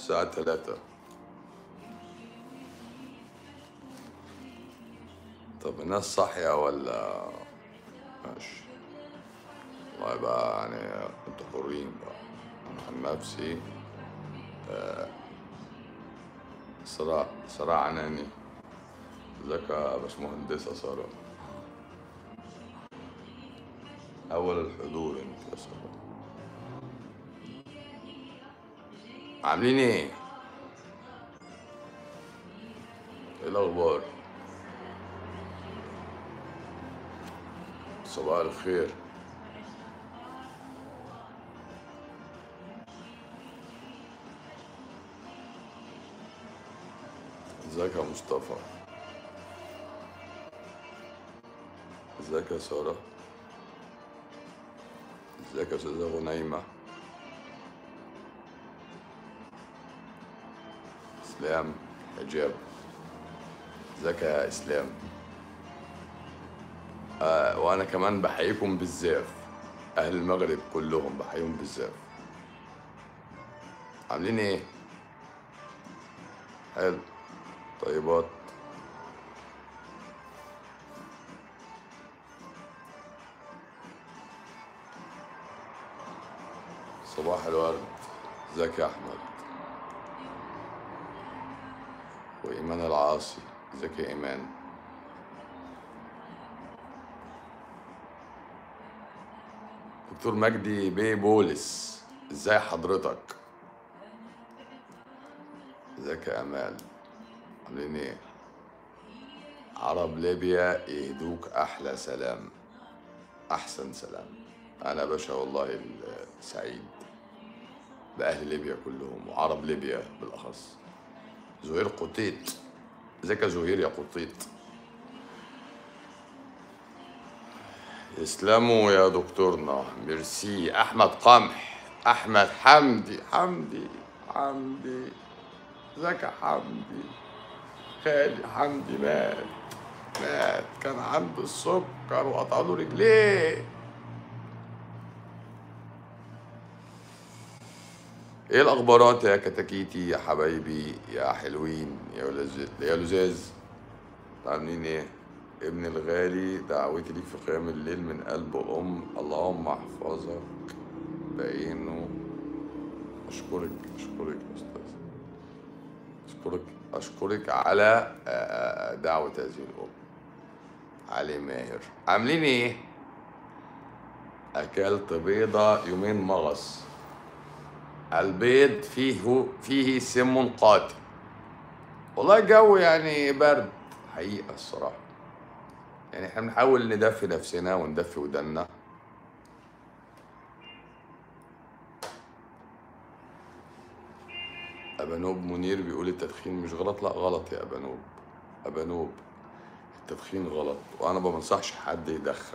الساعة تلاتة طب الناس صاحية ولا ماشي والله بقى يعني انتوا حرين بقى انا عن نفسي صراع صراع عناني ازيك يا باشمهندسة سارة أول الحضور انت يا سارة عاملين ايه؟ ايه الأخبار؟ صباح الخير ازيك يا مصطفى ازيك يا سارة ازيك يا استاذة غنيمة اسلام حجاب ازيك يا اسلام آه وانا كمان بحييكم بالزاف اهل المغرب كلهم بحييهم بالزاف عاملين ايه حلو طيبات صباح الورد ازيك يا احمد وايمان العاصي ازيك يا ايمان دكتور مجدي بيه بولس ازاي حضرتك ازيك يا امال عاملين ايه عرب ليبيا يهدوك احلى سلام احسن سلام انا يا باشا والله ال- سعيد باهل ليبيا كلهم وعرب ليبيا بالاخص زهير قطيط ازيك يا زهير يا قطيط يسلموا يا دكتورنا ميرسي احمد قمح احمد حمدي حمدي حمدي ازيك يا حمدي خالي حمدي مات مات كان عنده السكر وقطع له رجليه ايه الاخبارات يا كتاكيتي يا حبايبي يا حلوين يا لزاز يا لزاز عاملين ايه ابن الغالي دعوتي ليك في قيام الليل من قلب ام اللهم احفظك بعينه اشكرك اشكرك يا استاذ اشكرك اشكرك على آه، دعوة هذه الام علي ماهر عاملين ايه اكلت بيضة يومين مغص البيض فيه فيه سم قاتل والله الجو يعني برد حقيقة الصراحة يعني احنا بنحاول ندفي نفسنا وندفي ودنا أبانوب منير بيقول التدخين مش غلط لا غلط يا أبانوب أبانوب التدخين غلط وأنا ما بنصحش حد يدخن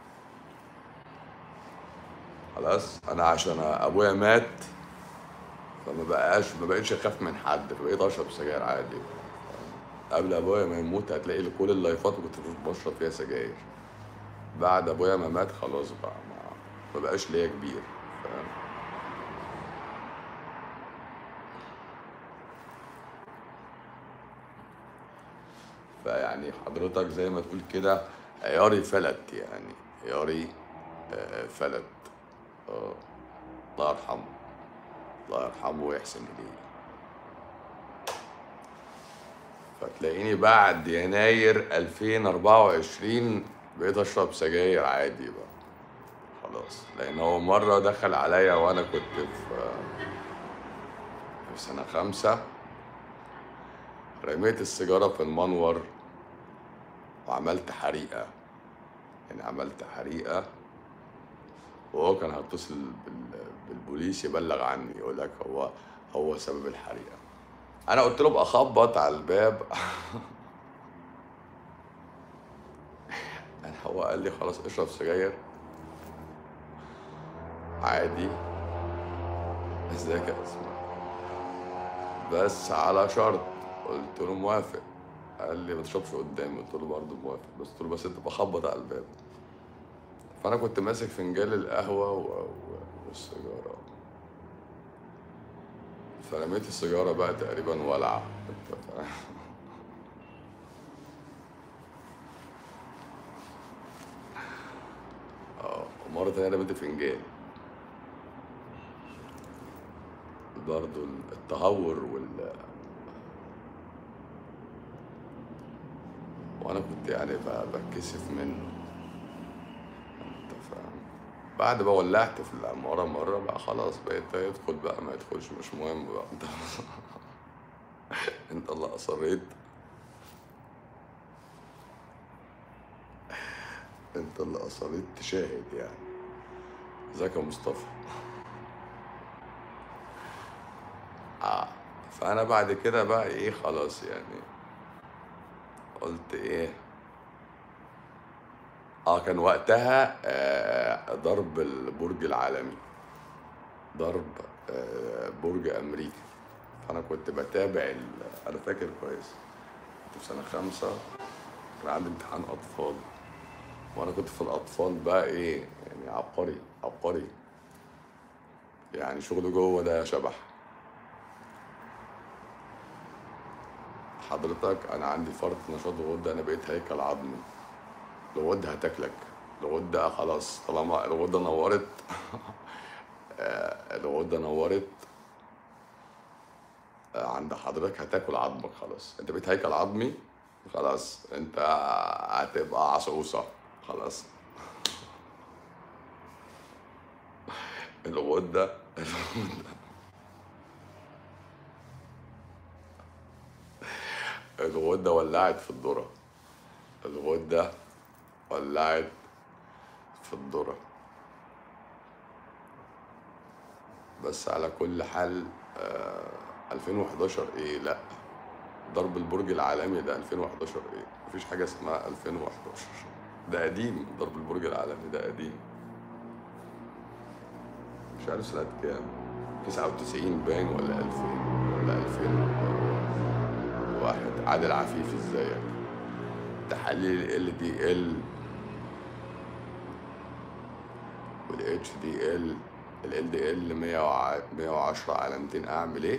خلاص أنا عشان أبويا مات فما بقاش ما بقتش أخاف من حد فبقيت أشرب سجاير عادي قبل أبويا ما يموت هتلاقي كل اللايفات كنت بشرب فيها سجاير بعد أبويا ما مات خلاص بقى ما, ما بقاش ليا كبير فاهم فيعني حضرتك زي ما تقول كده عياري فلت يعني عياري آه، فلت اه الله يرحمه الله يرحمه ويحسن إليه فتلاقيني بعد يناير 2024 بقيت أشرب سجاير عادي بقى خلاص لأن هو مرة دخل عليا وأنا كنت في في سنة خمسة رميت السيجارة في المنور وعملت حريقة يعني عملت حريقة وهو كان هيتصل بال- بالبوليس يبلغ عني يقول لك هو هو سبب الحريقة أنا قلت له بقى أخبط على الباب أنا هو قال لي خلاص اشرب سجاير عادي ازيك يا اسماء بس على شرط قلت له موافق قال لي ما تشربش قدامي قلت له برضه موافق بس قلت له بس انت بخبط على الباب فانا كنت ماسك فنجان القهوه و... و... والسيجاره فرميت السيجاره بقى تقريبا ولعه انت فاهم اه ومره تانيه رميت فنجان برضه التهور وال وانا كنت يعني ب- بتكسف منه انت فاهم بعد ما ولعت في العمارة مرة بقى خلاص بقيت يدخل بقى ما يدخلش مش مهم بقى انت انت اللي اصريت انت اللي اصريت تشاهد يعني ازيك يا مصطفى آه. فانا بعد كده بقى ايه خلاص يعني قلت ايه اه كان وقتها آه ضرب البرج العالمي ضرب آه برج امريكا فانا كنت بتابع ال... انا فاكر كويس كنت في سنه خمسة كان عندي امتحان اطفال وانا كنت في الاطفال بقى ايه يعني عبقري عبقري يعني شغل جوه ده شبح حضرتك انا عندي فرط نشاط غده انا بقيت هيكل عظمي الغده هتاكلك الغده خلاص طالما الغده نورت آه، الغده نورت آه، عند حضرتك هتاكل عظمك خلاص انت بقيت هيكل عظمي خلاص انت هتبقى عصعوصه خلاص الغده الغده ولعت في الذره الغده ولعت في الذره بس على كل حال آه 2011 ايه لا ضرب البرج العالمي ده 2011 ايه مفيش حاجه اسمها 2011 ده قديم ضرب البرج العالمي ده قديم مش عارف سنة كام 99 باين ولا 2000 ولا 2001 عادل عفيف ازيك تحاليل ال دي ال والاتش دي ال ال دي ال 110 على 200 اعمل ايه؟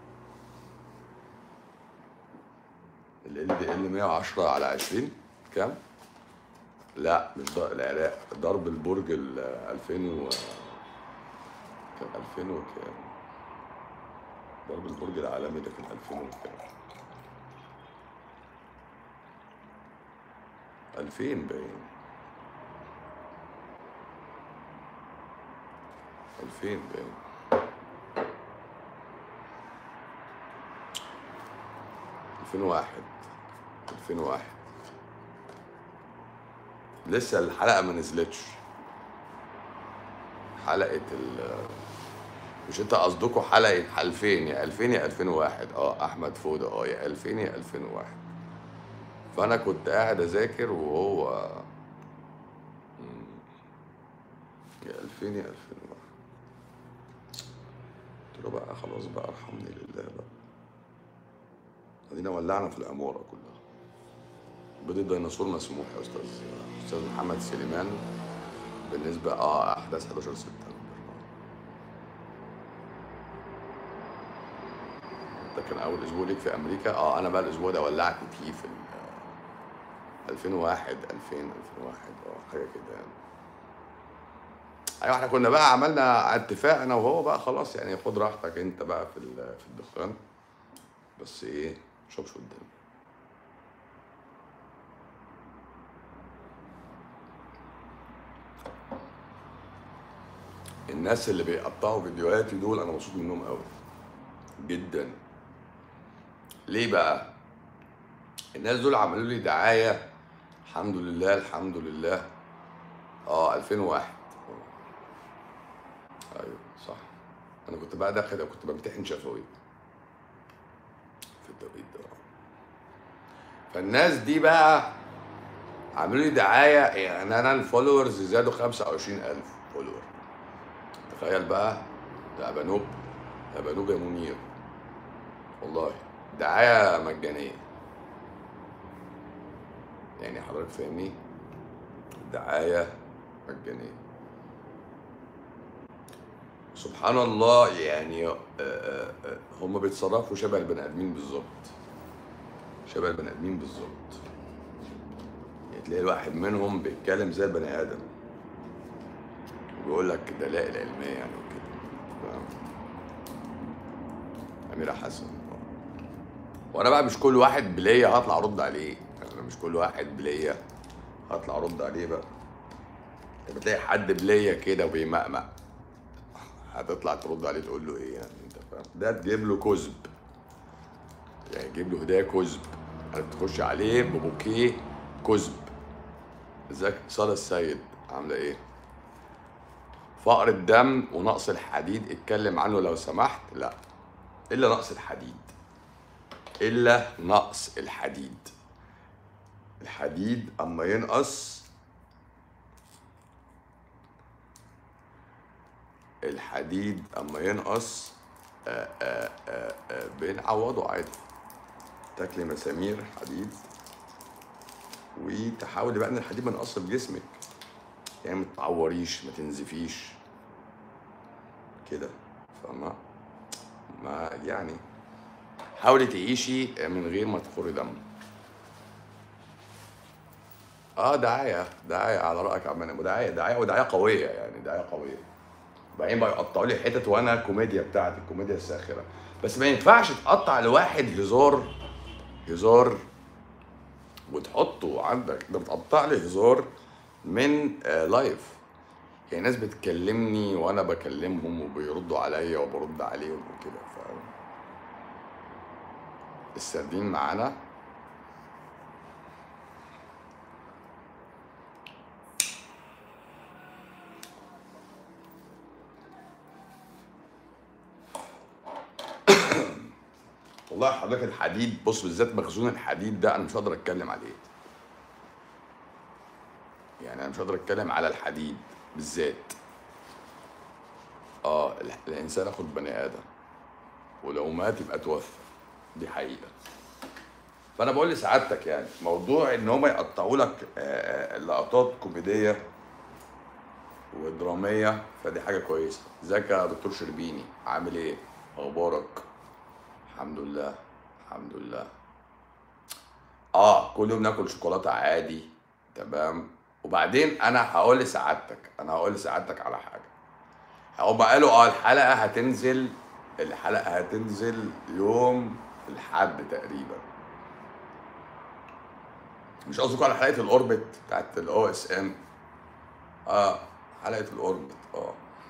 ال دي ال 110 على 20 كام؟ لا مش ضرب العراق ضرب البرج ال 2000 و كان 2000 وكام؟ ضرب البرج العالمي ده كان 2000 وكام؟ 2000 باين 2000 باين ألفين واحد ألفين واحد لسه الحلقة ما نزلتش حلقة ال مش انت قصدكوا حلقة 2000 يا 2000 يا 2001 اه احمد فودة اه يا 2000 يا 2001 فانا كنت قاعد اذاكر وهو مم، يا 2000 يا 2001 قلت له بقى خلاص بقى ارحمني لله بقى ادينا ولعنا في العمارة كلها بيض الديناصور مسموح يا استاذ استاذ محمد سليمان بالنسبة اه احداث 11 سبتمبر ده كان اول اسبوع ليك في امريكا اه انا بقى الاسبوع ده ولعت فيه في ال- 2001 2000 2001 اه حاجه كده يعني ايوه احنا كنا بقى عملنا اتفاق انا وهو بقى خلاص يعني خد راحتك انت بقى في ال- في الدخان بس ايه مشربش قدامي الناس اللي بيقطعوا فيديوهاتي دول انا مبسوط منهم قوي جدا ليه بقى الناس دول عملوا لي دعايه الحمد لله الحمد لله اه 2001 ايوه صح انا كنت بقى داخل كنت بمتحن شفوي في التوقيت ده فالناس دي بقى عملوا لي دعايه يعني انا الفولورز زادوا 25000 فولور تخيل بقى ده ابانوب ده ابانوب يا منير والله دعايه مجانيه يعني حضرتك فاهمني دعايه مجانيه سبحان الله يعني آه، آه، آه، هم بيتصرفوا شبه البني ادمين بالظبط شبه البني ادمين بالظبط يعني تلاقي الواحد منهم بيتكلم زي البني ادم وبيقول لك دلائل علميه يعني وكده فاهم؟ اميره حسن وانا بقى مش كل واحد بليا هطلع ارد عليه يعني انا مش كل واحد بليا هطلع ارد عليه بقى انت بتلاقي حد بليا كده وبيمقمق هتطلع ترد عليه تقول له ايه يعني انت فاهم ده تجيب له كذب يعني تجيب له هدايا كذب يعني تخش عليه ببوكيه كذب ازيك ساره السيد عامله ايه فقر الدم ونقص الحديد اتكلم عنه لو سمحت لا الا نقص الحديد الا نقص الحديد الحديد اما ينقص الحديد اما ينقص آه، آه، آه، آه، بنعوضه عادي تاكلي مسامير حديد وتحاولي بقى ان الحديد ما ينقصش في جسمك يعني ما تتعوريش ما تنزفيش كده فاهمة ما يعني حاولي تعيشي من غير ما تخوري دم اه دعاية دعاية على رأيك يا عم نجم. دعاية دعاية ودعاية قوية يعني دعاية قوية بعدين بقى يقطعوا لي حتت وانا كوميديا بتاعتي الكوميديا الساخرة بس ما ينفعش تقطع لواحد هزار هزار وتحطه عندك ده بتقطع لي هزار من آه لايف يعني ناس بتكلمني وانا بكلمهم وبيردوا عليا وبرد عليهم وكده ف السردين معانا والله حضرتك الحديد بص بالذات مخزون الحديد ده انا مش هقدر اتكلم عليه يعني انا مش هقدر اتكلم على الحديد بالذات اه ال- الانسان اخد بني ادم ولو مات يبقى توفى دي حقيقه فانا بقول لسعادتك يعني موضوع ان هم يقطعوا لك آه، آه، لقطات كوميديه ودراميه فدي حاجه كويسه ازيك يا دكتور شربيني عامل ايه اخبارك الحمد لله الحمد لله اه كل يوم ناكل شوكولاته عادي تمام وبعدين انا هقول لسعادتك انا هقول لسعادتك على حاجه هم قالوا اه الحلقه هتنزل الحلقه هتنزل يوم الحد تقريبا مش قصدكم على حلقه الاوربت بتاعت الاو اس ام اه حلقه الاوربت اه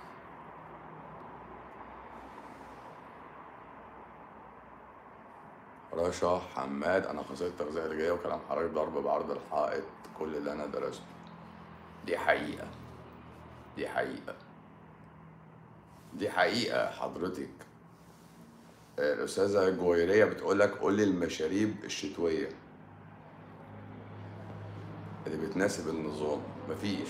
رشا حماد انا خسرت التغذيه اللي جايه وكلام حضرتك ضرب بعرض الحائط كل اللي انا درسته دي حقيقه دي حقيقه دي حقيقه حضرتك آه، الاستاذه جويريه بتقول لك قول لي المشاريب الشتويه اللي بتناسب النظام مفيش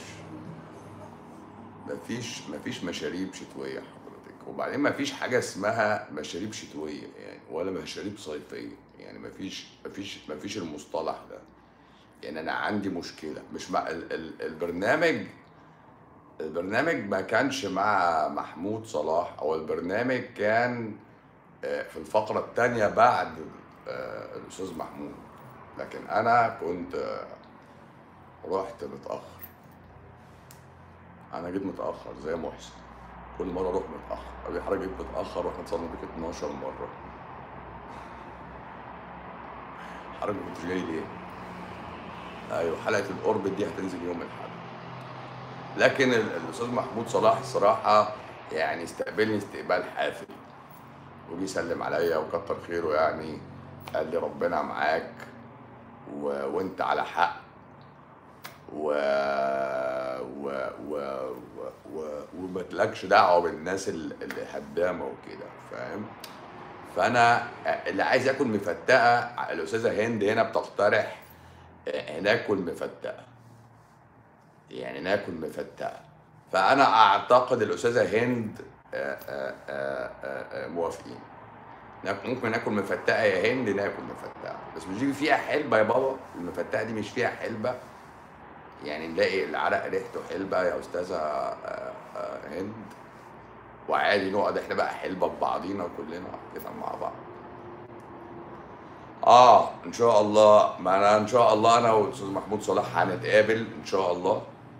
مفيش مفيش مشاريب شتويه حضرتك وبعدين مفيش حاجه اسمها مشاريب شتويه يعني ولا مشاريب صيفيه يعني مفيش مفيش مفيش المصطلح ده يعني انا عندي مشكله مش مع ال ال البرنامج البرنامج ما كانش مع محمود صلاح او البرنامج كان آه، في الفقره الثانيه بعد آه، الاستاذ محمود لكن انا كنت آه، رحت متاخر انا جيت متاخر زي محسن كل مره اروح متاخر ابي حضرتك جيت متاخر واحنا اتصلنا بيك 12 مره حضرتك ما كنتش جاي ليه ايوه حلقه الاوربت دي هتنزل يوم الاحد لكن ال- الاستاذ محمود صلاح الصراحه يعني استقبلني استقبال حافل وجي يسلم عليا وكتر خيره يعني قال لي ربنا معاك و... وانت على حق و و و و, و... ومتلكش دعوه بالناس ال- اللي هدامه وكده فاهم فانا اللي عايز ياكل مفتقه الاستاذه هند هنا بتقترح ناكل مفتقه يعني ناكل مفتقه فانا اعتقد الاستاذه هند آه، آه، آه، آه، آه، موافقين ناك- ممكن ناكل مفتقه يا هند ناكل مفتقه بس مش دي فيها حلبه يا بابا المفتقه دي مش فيها حلبه يعني نلاقي العرق ريحته حلبه يا استاذه آه، آه، هند وعادي نقعد احنا بقى حلبة ببعضينا كلنا كده مع بعض اه ان شاء الله ما انا ان شاء الله انا والاستاذ محمود صلاح هنتقابل ان شاء الله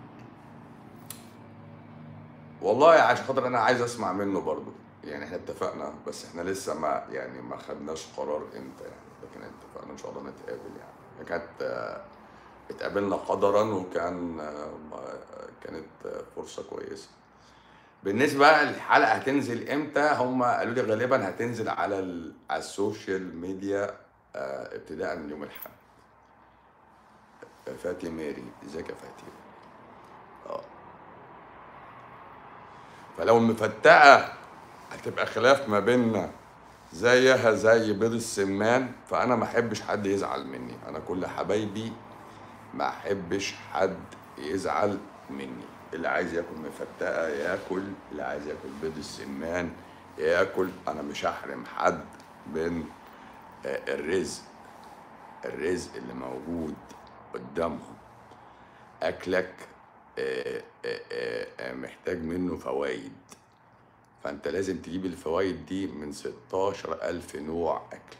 والله عشان خاطر انا عايز اسمع منه برضو يعني احنا اتفقنا بس احنا لسه ما يعني ما خدناش قرار امتى يعني لكن اتفقنا ان شاء الله نتقابل يعني كانت آه، اتقابلنا قدرا وكان آه، ما- كانت آه، فرصة كويسة بالنسبة بقى الحلقة هتنزل امتى هم قالوا لي غالبا هتنزل على ال- على السوشيال ميديا آه، ابتداء من يوم الاحد فاتي ماري ازيك يا فاتي اه فلو المفتقة هتبقى خلاف ما بيننا زيها زي بيض السمان فانا ما احبش حد يزعل مني انا كل حبايبي ما احبش حد يزعل مني اللي عايز ياكل مفتقه ياكل اللي عايز ياكل بيض السمان ياكل انا مش هحرم حد من آه، الرزق الرزق اللي موجود قدامهم اكلك آه، آه، آه، آه، محتاج منه فوائد فانت لازم تجيب الفوائد دي من 16 ألف نوع أكل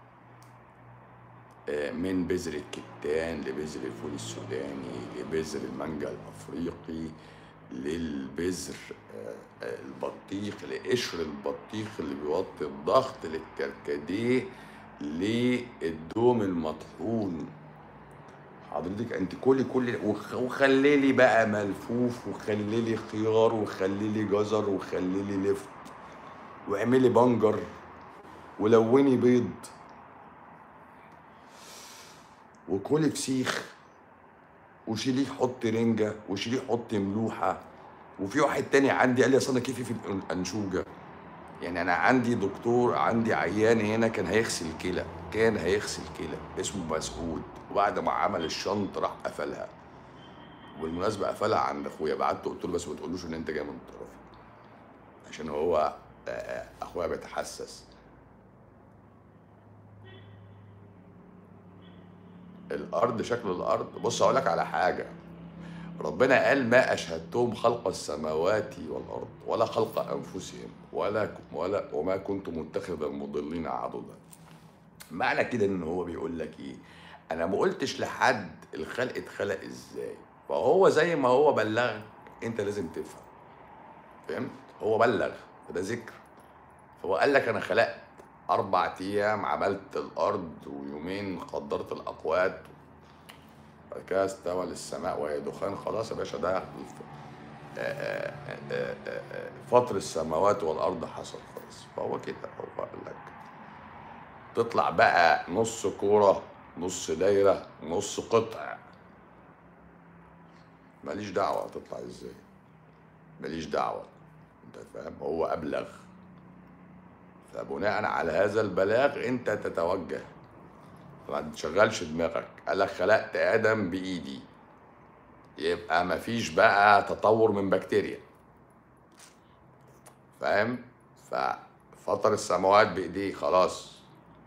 آه، من بذر الكتان لبذر الفول السوداني لبذر المانجا الأفريقي للبذر آه، آه، البطيخ لقشر البطيخ اللي بيوطي الضغط للكركديه للدوم المطحون حضرتك انت كلي كل وخ- وخلي لي بقى ملفوف وخلي لي خيار وخلي لي جزر وخلي لي لفت واعملي بنجر ولوني بيض وكلي فسيخ وشيليه حطي رنجة وشيليه حطي ملوحة وفي واحد تاني عندي قال لي اصل انا كيفي في الانشوجة يعني انا عندي دكتور عندي عيان هنا كان هيغسل كلى كان هيغسل كلى اسمه مسعود وبعد ما عمل الشنط راح قفلها وبالمناسبة قفلها عند اخويا بعت قلت له بس ما تقولوش ان انت جاي من طرفي عشان هو آه، آه، اخويا بيتحسس الارض شكل الارض بص اقول لك على حاجه ربنا قال ما اشهدتهم خلق السماوات والارض ولا خلق انفسهم ولا ولا وما كنت متخذ المضلين عضدا معنى كده ان هو بيقول لك ايه انا ما قلتش لحد الخلق اتخلق ازاي فهو زي ما هو بلغك انت لازم تفهم فهمت هو بلغ ده ذكر فهو قال لك انا خلقت اربع ايام عملت الارض ويومين قدرت الاقوات بعد كده استوى للسماء وهي دخان خلاص يا باشا ده الف- آه، آه، آه، آه، آه، فطر السماوات والارض حصل خلاص فهو كده هو قال لك تطلع بقى نص كوره نص دايره نص قطع ماليش دعوه تطلع ازاي ماليش دعوه انت فاهم هو ابلغ فبناء على هذا البلاغ انت تتوجه ما تشغلش دماغك قال لك خلقت ادم بايدي يبقى مفيش بقى تطور من بكتيريا فاهم ففطر السماوات بايديه خلاص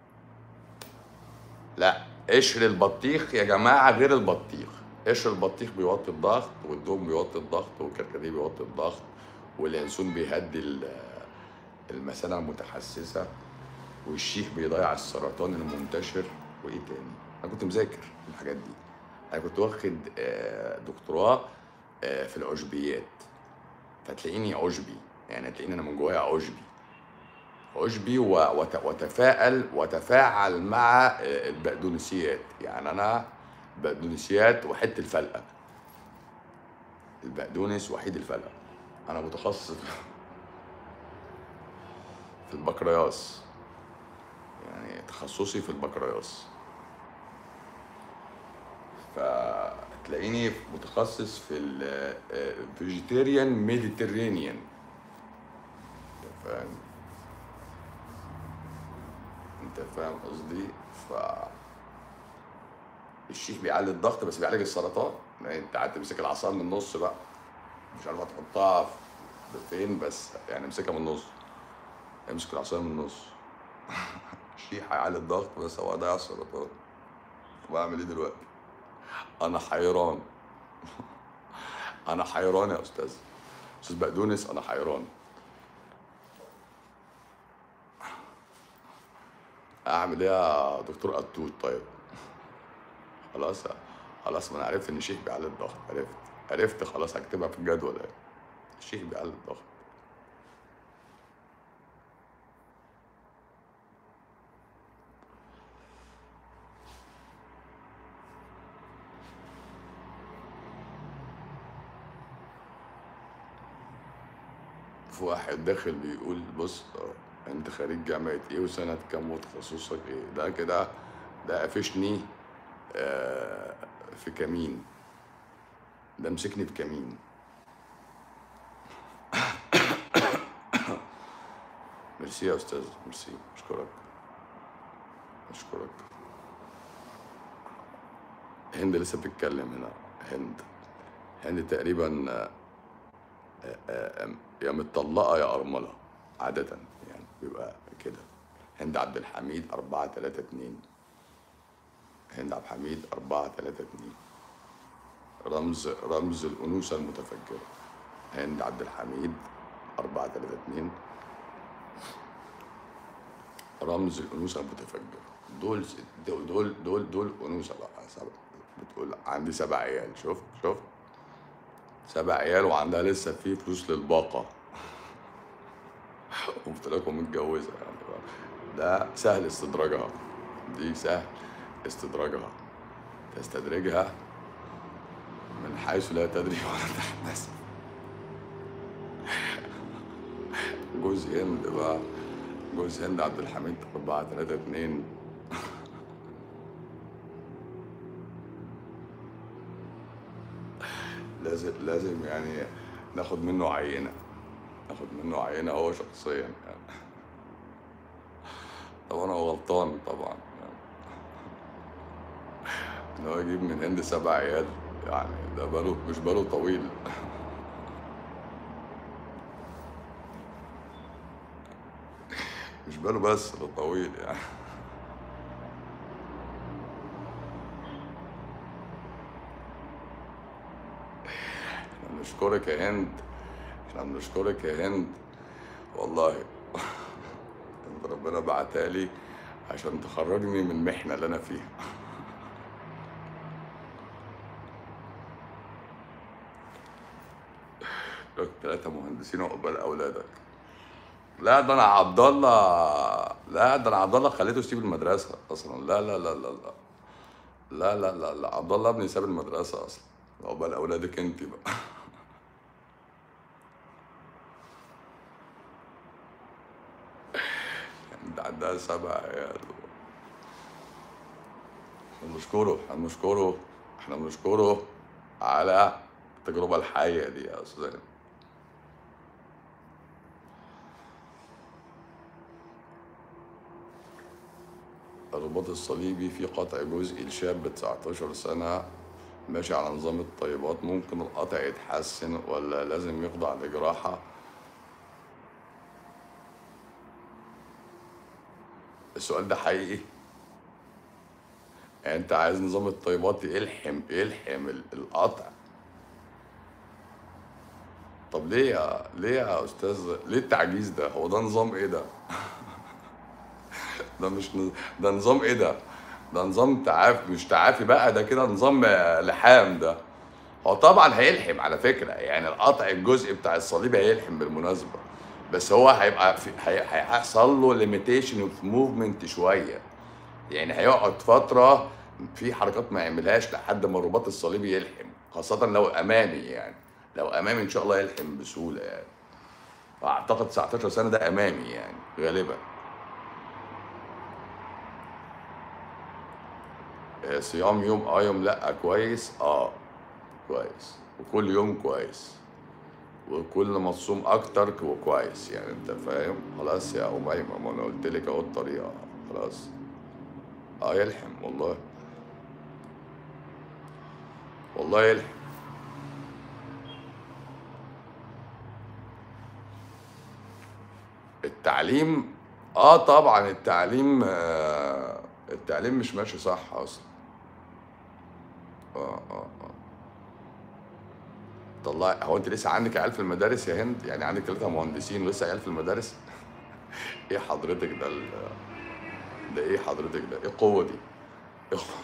لا قشر البطيخ يا جماعه غير البطيخ قشر البطيخ بيوطي الضغط والدوم بيوطي الضغط والكركديه بيوطي الضغط واليانسون بيهدي ال- المثانه المتحسسه والشيح بيضيع السرطان المنتشر وايه تاني انا كنت مذاكر الحاجات دي انا كنت واخد آه، دكتوراه آه، في العشبيات فتلاقيني عشبي يعني تلاقيني انا من جوايا عشبي عشبي و- وت- وتفاءل وتفاعل مع آه، البقدونسيات يعني انا بقدونسيات وحيد الفلقه البقدونس وحيد الفلقه انا متخصص في البكرياس يعني تخصصي في البكرياس فتلاقيني متخصص في الفيجيتيريان ميديترينيان انت فاهم انت فاهم قصدي ف الشيخ بيعالج الضغط بس بيعالج السرطان يعني انت قاعد تمسك العصايه من النص بقى مش عارف هتحطها في- فين بس يعني امسكها من النص امسك العصايه من النص الشيخ هيعالج الضغط بس هو ضيع السرطان بعمل ايه دلوقتي انا حيران انا حيران يا استاذ استاذ بقدونس انا حيران اعمل ايه يا دكتور قطوط طيب خلاص خلاص ما انا عرفت ان الشيخ بيعلي الضغط عرفت عرفت خلاص هكتبها في الجدول اهي الشيخ بيعلي الضغط في واحد داخل بيقول بص آه، انت خريج جامعة ايه وسنة كام وتخصصك ايه ده كده ده قفشني آه، في كمين ده مسكني في كمين ميرسي يا استاذ ميرسي اشكرك اشكرك هند لسه بتتكلم هنا هند هند تقريبا آه، آه، آه، يا متطلقة يا أرملة عادة يعني بيبقى كده هند عبد الحميد أربعة تلاتة اتنين هند عبد الحميد أربعة تلاتة اتنين رمز رمز الأنوثة المتفجرة هند عبد الحميد أربعة تلاتة اتنين رمز الأنوثة المتفجرة دول دول دول دول, دول أنوثة بقى سبع بتقول عندي سبع عيال شوف شوف سبع عيال وعندها لسه في فلوس للباقة قلت لكم متجوزة يعني ده سهل استدراجها دي سهل استدراجها تستدرجها من حيث لا تدري ولا تحتسب جوز هند بقى جوز هند عبد الحميد أربعة تلاتة اتنين لازم لازم يعني ناخد منه عينة ناخد منه عينة هو شخصيا يعني طبعا هو غلطان طبعا يعني. ان هو يجيب من هند سبع عيال يعني ده باله مش باله طويل مش باله بس ده طويل يعني احنا بنشكرك يا هند احنا بنشكرك يا هند والله انت ربنا بعتها لي عشان تخرجني من المحنة اللي انا فيها لك ثلاثة مهندسين عقبال أولادك لا ده أنا عبد الله لا ده أنا عبد الله خليته يسيب المدرسة أصلا لا لا لا لا لا لا لا لا, لا. عبد الله ابني ساب المدرسة أصلا عقبال أولادك أنت بقى انت عندها سبع عيال احنا بنشكره احنا بنشكره احنا بنشكره على التجربة الحية دي يا أستاذ الرباط الصليبي في قطع جزئي لشاب 19 سنة ماشي على نظام الطيبات ممكن القطع يتحسن ولا لازم يخضع لجراحة السؤال ده حقيقي يعني انت عايز نظام الطيبات يلحم يلحم ال- القطع طب ليه يا ليه يا استاذ ليه التعجيز ده هو ده نظام ايه ده ده مش ن- ده نظام ايه ده ده نظام تعافي مش تعافي بقى ده كده نظام آه، لحام ده هو طبعا هيلحم على فكره يعني القطع الجزء بتاع الصليب هيلحم بالمناسبه بس هو هيبقى في هي- هيحصل له ليميتيشن اوف موفمنت شويه يعني هيقعد فتره في حركات ما يعملهاش لحد ما الرباط الصليبي يلحم خاصه لو امامي يعني لو امامي ان شاء الله يلحم بسهوله يعني اعتقد 19 سنه ده امامي يعني غالبا آه، صيام يوم اه يوم لا كويس اه كويس وكل يوم كويس وكل ما تصوم اكتر هو كويس يعني انت فاهم خلاص يا اميمه ما انا قلت لك اهو الطريقه خلاص اه يلحم والله والله يلحم التعليم اه طبعا التعليم آه التعليم مش ماشي صح اصلا اه اه اه طلع هو انت لسه عندك عيال في المدارس يا هند يعني عندك ثلاثة مهندسين ولسه عيال في المدارس ايه حضرتك ده ال- ده ايه حضرتك ده ايه القوه دي إيه القوة؟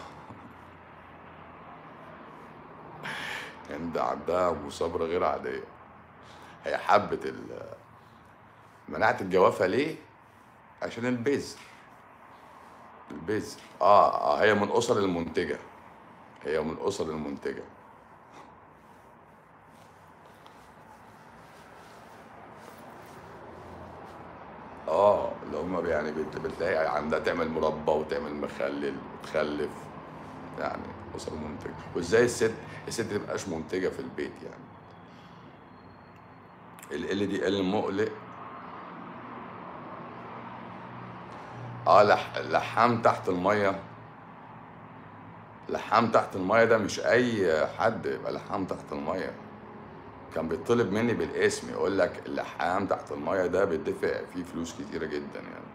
يعني عندها مثابره غير عاديه هي حبت ال- مناعه الجوافه ليه عشان البذر البذر اه اه هي من اسر المنتجه هي من اسر المنتجه اه اللي هم يعني بت- بتلاقي عندها تعمل مربى وتعمل مخلل وتخلف يعني اسر منتجه وازاي الست الست تبقاش منتجه في البيت يعني ال دي ال مقلق اه لح... لحام تحت الميه لحام تحت الميه ده مش اي حد يبقى لحام تحت الميه كان بيطلب مني بالاسم يقول لك اللحام تحت الميه ده بيدفع فيه فلوس كتيره جدا يعني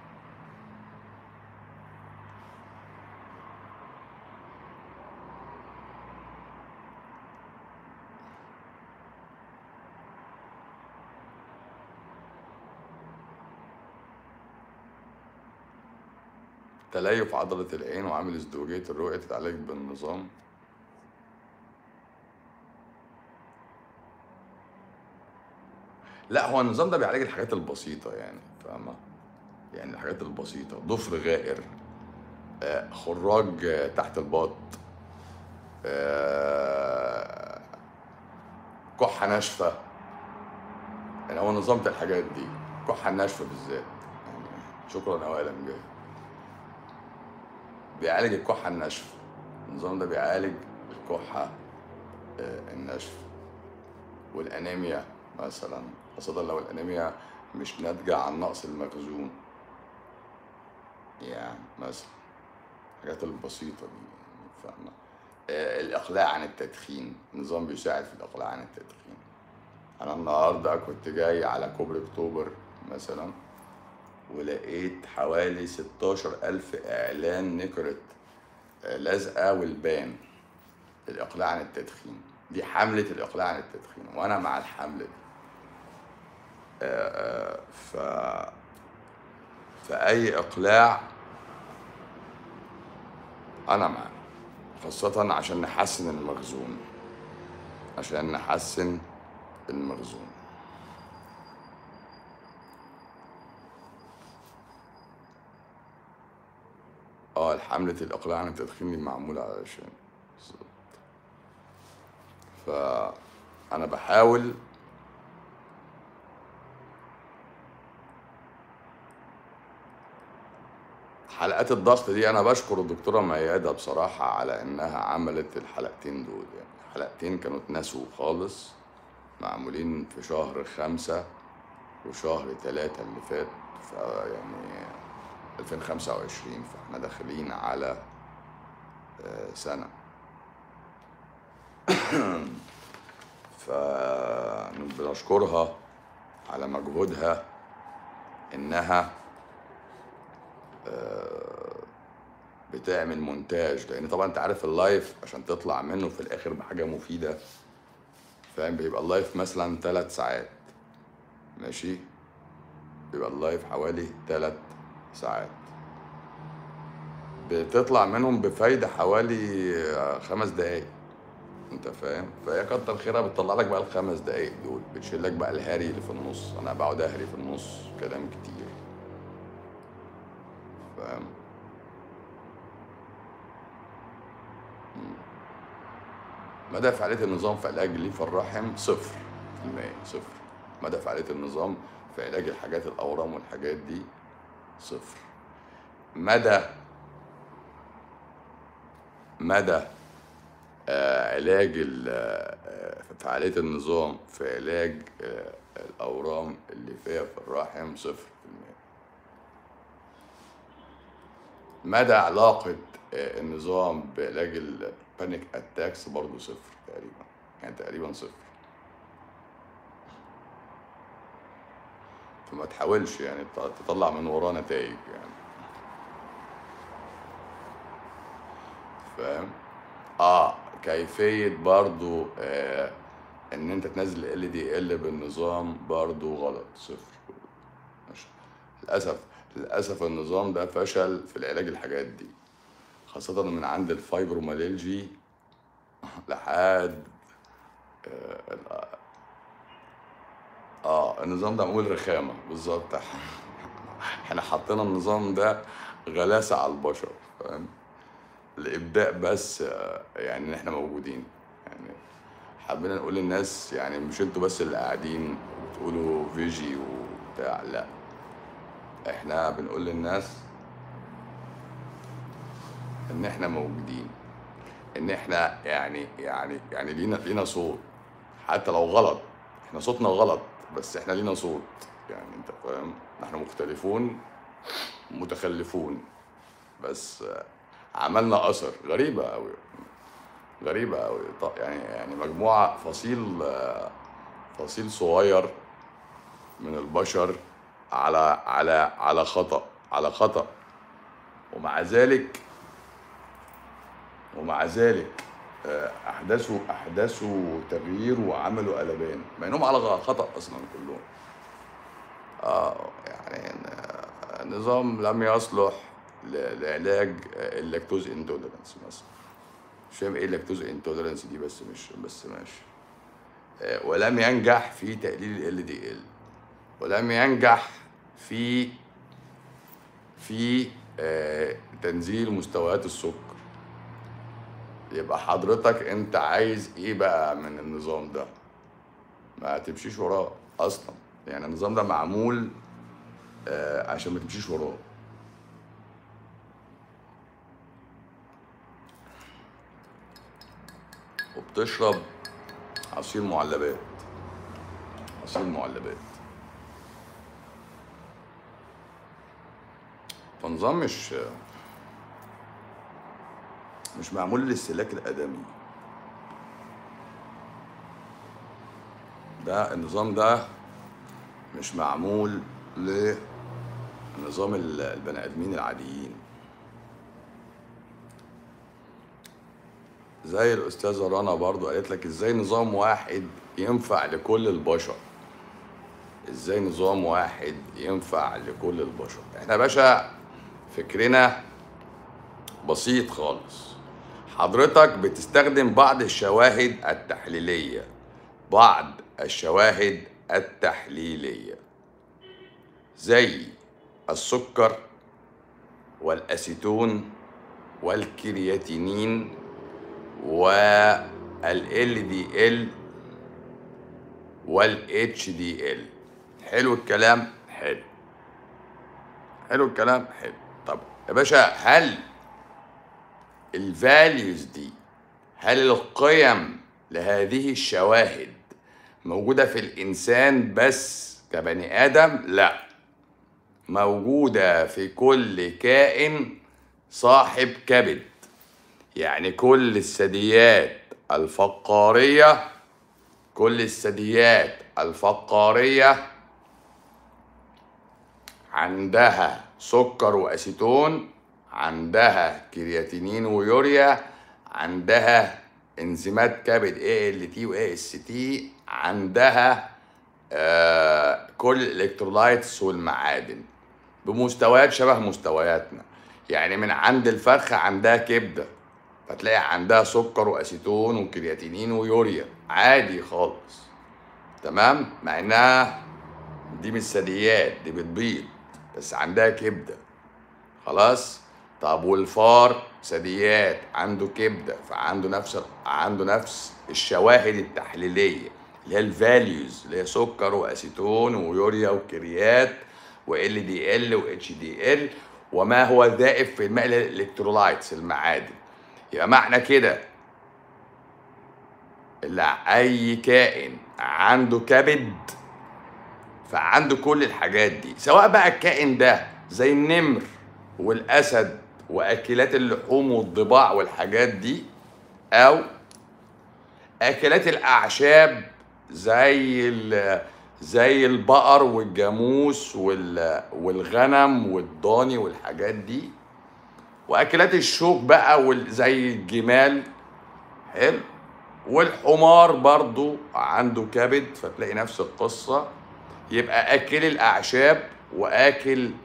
تليف عضلة العين وعامل ازدواجية الرؤية تتعالج بالنظام لا هو النظام ده بيعالج الحاجات البسيطة يعني فاهمة يعني الحاجات البسيطة ضفر غائر آه، خراج آه، تحت البط آه، كحة ناشفة يعني هو نظمت الحاجات دي الكحة الناشفة بالذات يعني شكرا أولا جاي بيعالج الكحة الناشفة النظام ده بيعالج الكحة آه، الناشفة والأنيميا مثلا خاصة لو الأنيميا مش ناتجة عن نقص المخزون يعني مثلا الحاجات البسيطة دي يعني فاهمة آه، الإقلاع عن التدخين النظام بيساعد في الإقلاع عن التدخين أنا النهاردة كنت جاي على كوبري أكتوبر مثلا ولقيت حوالي 16 ألف إعلان نكرة آه، لازقة والبان الإقلاع عن التدخين دي حملة الإقلاع عن التدخين وأنا مع الحملة دي آه، آه، ف فأي إقلاع أنا معاه خاصة عشان نحسن المخزون عشان نحسن المخزون اه الحملة الإقلاع عن التدخين دي معمولة علشان بالظبط. فأنا بحاول حلقات الضغط دي انا بشكر الدكتوره ميادة بصراحه على انها عملت الحلقتين دول يعني حلقتين كانوا اتنسوا خالص معمولين في شهر خمسة وشهر تلاتة اللي فات ف يعني 2025 فاحنا داخلين على آه، سنة فبنشكرها على مجهودها انها بتعمل مونتاج لان طبعا انت عارف اللايف عشان تطلع منه في الاخر بحاجه مفيده فاهم بيبقى اللايف مثلا ثلاث ساعات ماشي بيبقى اللايف حوالي ثلاث ساعات بتطلع منهم بفايده حوالي آه، خمس دقايق انت فاهم فهي كتر خيرها بتطلع لك بقى الخمس دقايق دول بتشيل لك بقى الهري اللي في النص انا بقعد اهري في النص كلام كتير فاهم مدى فعالية النظام في علاج ليف الرحم صفر في المية صفر مدى فعالية النظام في علاج الحاجات الأورام والحاجات دي صفر مدى مدى آه علاج ال- آه، فعالية النظام في علاج آه الأورام اللي فيها في الرحم صفر في المية مدى علاقة آه، النظام بعلاج البانيك اتاكس برضه صفر تقريبا يعني تقريبا صفر فما تحاولش يعني ت- تطلع من وراه نتائج يعني فاهم اه كيفية برضو آه ان انت تنزل ال دي ال بالنظام برضو غلط صفر ماشي للاسف للاسف النظام ده فشل في العلاج الحاجات دي خاصة من عند الفايبروماليلجي لحد اه ال- آه، النظام ده معمول رخامة بالظبط احنا حطينا النظام ده غلاسة على البشر فاهم الإبداع بس آه، يعني إن احنا موجودين يعني حبينا نقول للناس يعني مش انتوا بس اللي قاعدين وتقولوا فيجي وبتاع لا احنا بنقول للناس ان احنا موجودين ان احنا يعني يعني يعني لينا لينا صوت حتى لو غلط احنا صوتنا غلط بس احنا لينا صوت يعني انت فاهم احنا مختلفون متخلفون بس آه، عملنا اثر غريبه قوي غريبه قوي يعني يعني مجموعه فصيل آه، فصيل صغير من البشر على على على خطأ على خطأ ومع ذلك ومع ذلك آه، احدثوا احدثوا تغيير وعملوا قلبان مع انهم على خطأ اصلا كلهم اه يعني آه، نظام لم يصلح ل- لعلاج آه، اللاكتوز انتوليرنس مثلا مش فاهم ايه اللاكتوز انتوليرنس دي بس مش بس ماشي آه، ولم ينجح في تقليل ال دي ال ولم ينجح في في آه، تنزيل مستويات السكر يبقى حضرتك انت عايز ايه بقى من النظام ده ما تمشيش وراه اصلا يعني النظام ده معمول آه، عشان ما تمشيش وراه وبتشرب عصير معلبات عصير معلبات فنظام مش مش معمول للاستهلاك الآدمي ده النظام ده مش معمول لنظام ال- البني آدمين العاديين زي الأستاذة رنا برضو قالت لك ازاي نظام واحد ينفع لكل البشر ازاي نظام واحد ينفع لكل البشر احنا يا باشا فكرنا بسيط خالص حضرتك بتستخدم بعض الشواهد التحليلية بعض الشواهد التحليلية زي السكر والأسيتون والكرياتينين وال LDL وال HDL حلو الكلام حلو حلو الكلام حلو طب يا باشا هل الفاليوز دي هل القيم لهذه الشواهد موجودة في الإنسان بس كبني آدم؟ لا موجودة في كل كائن صاحب كبد يعني كل الثدييات الفقارية كل الثدييات الفقارية عندها سكر وأسيتون عندها كرياتينين ويوريا عندها انزيمات كبد ALT و AST عندها آه كل الالكترولايتس والمعادن بمستويات شبه مستوياتنا يعني من عند الفرخة عندها كبدة فتلاقي عندها سكر وأسيتون وكرياتينين ويوريا عادي خالص تمام مع انها دي مش ثدييات دي بتبيض بس عندها كبده خلاص طب والفار ثدييات عنده كبده فعنده نفس عنده نفس الشواهد التحليليه اللي هي الفاليوز اللي هي سكر واسيتون ويوريا وكريات وال دي ال واتش دي ال وما هو ذائب في الماء اللي هي الالكترولايتس المعادن يبقى معنى كده اللي اي كائن عنده كبد فعنده كل الحاجات دي سواء بقى الكائن ده زي النمر والاسد واكلات اللحوم والضباع والحاجات دي او اكلات الاعشاب زي ال- زي البقر والجاموس وال- والغنم والضاني والحاجات دي واكلات الشوك بقى وال- زي الجمال حلو والحمار برضو عنده كبد فتلاقي نفس القصة يبقى أكل الأعشاب وآكل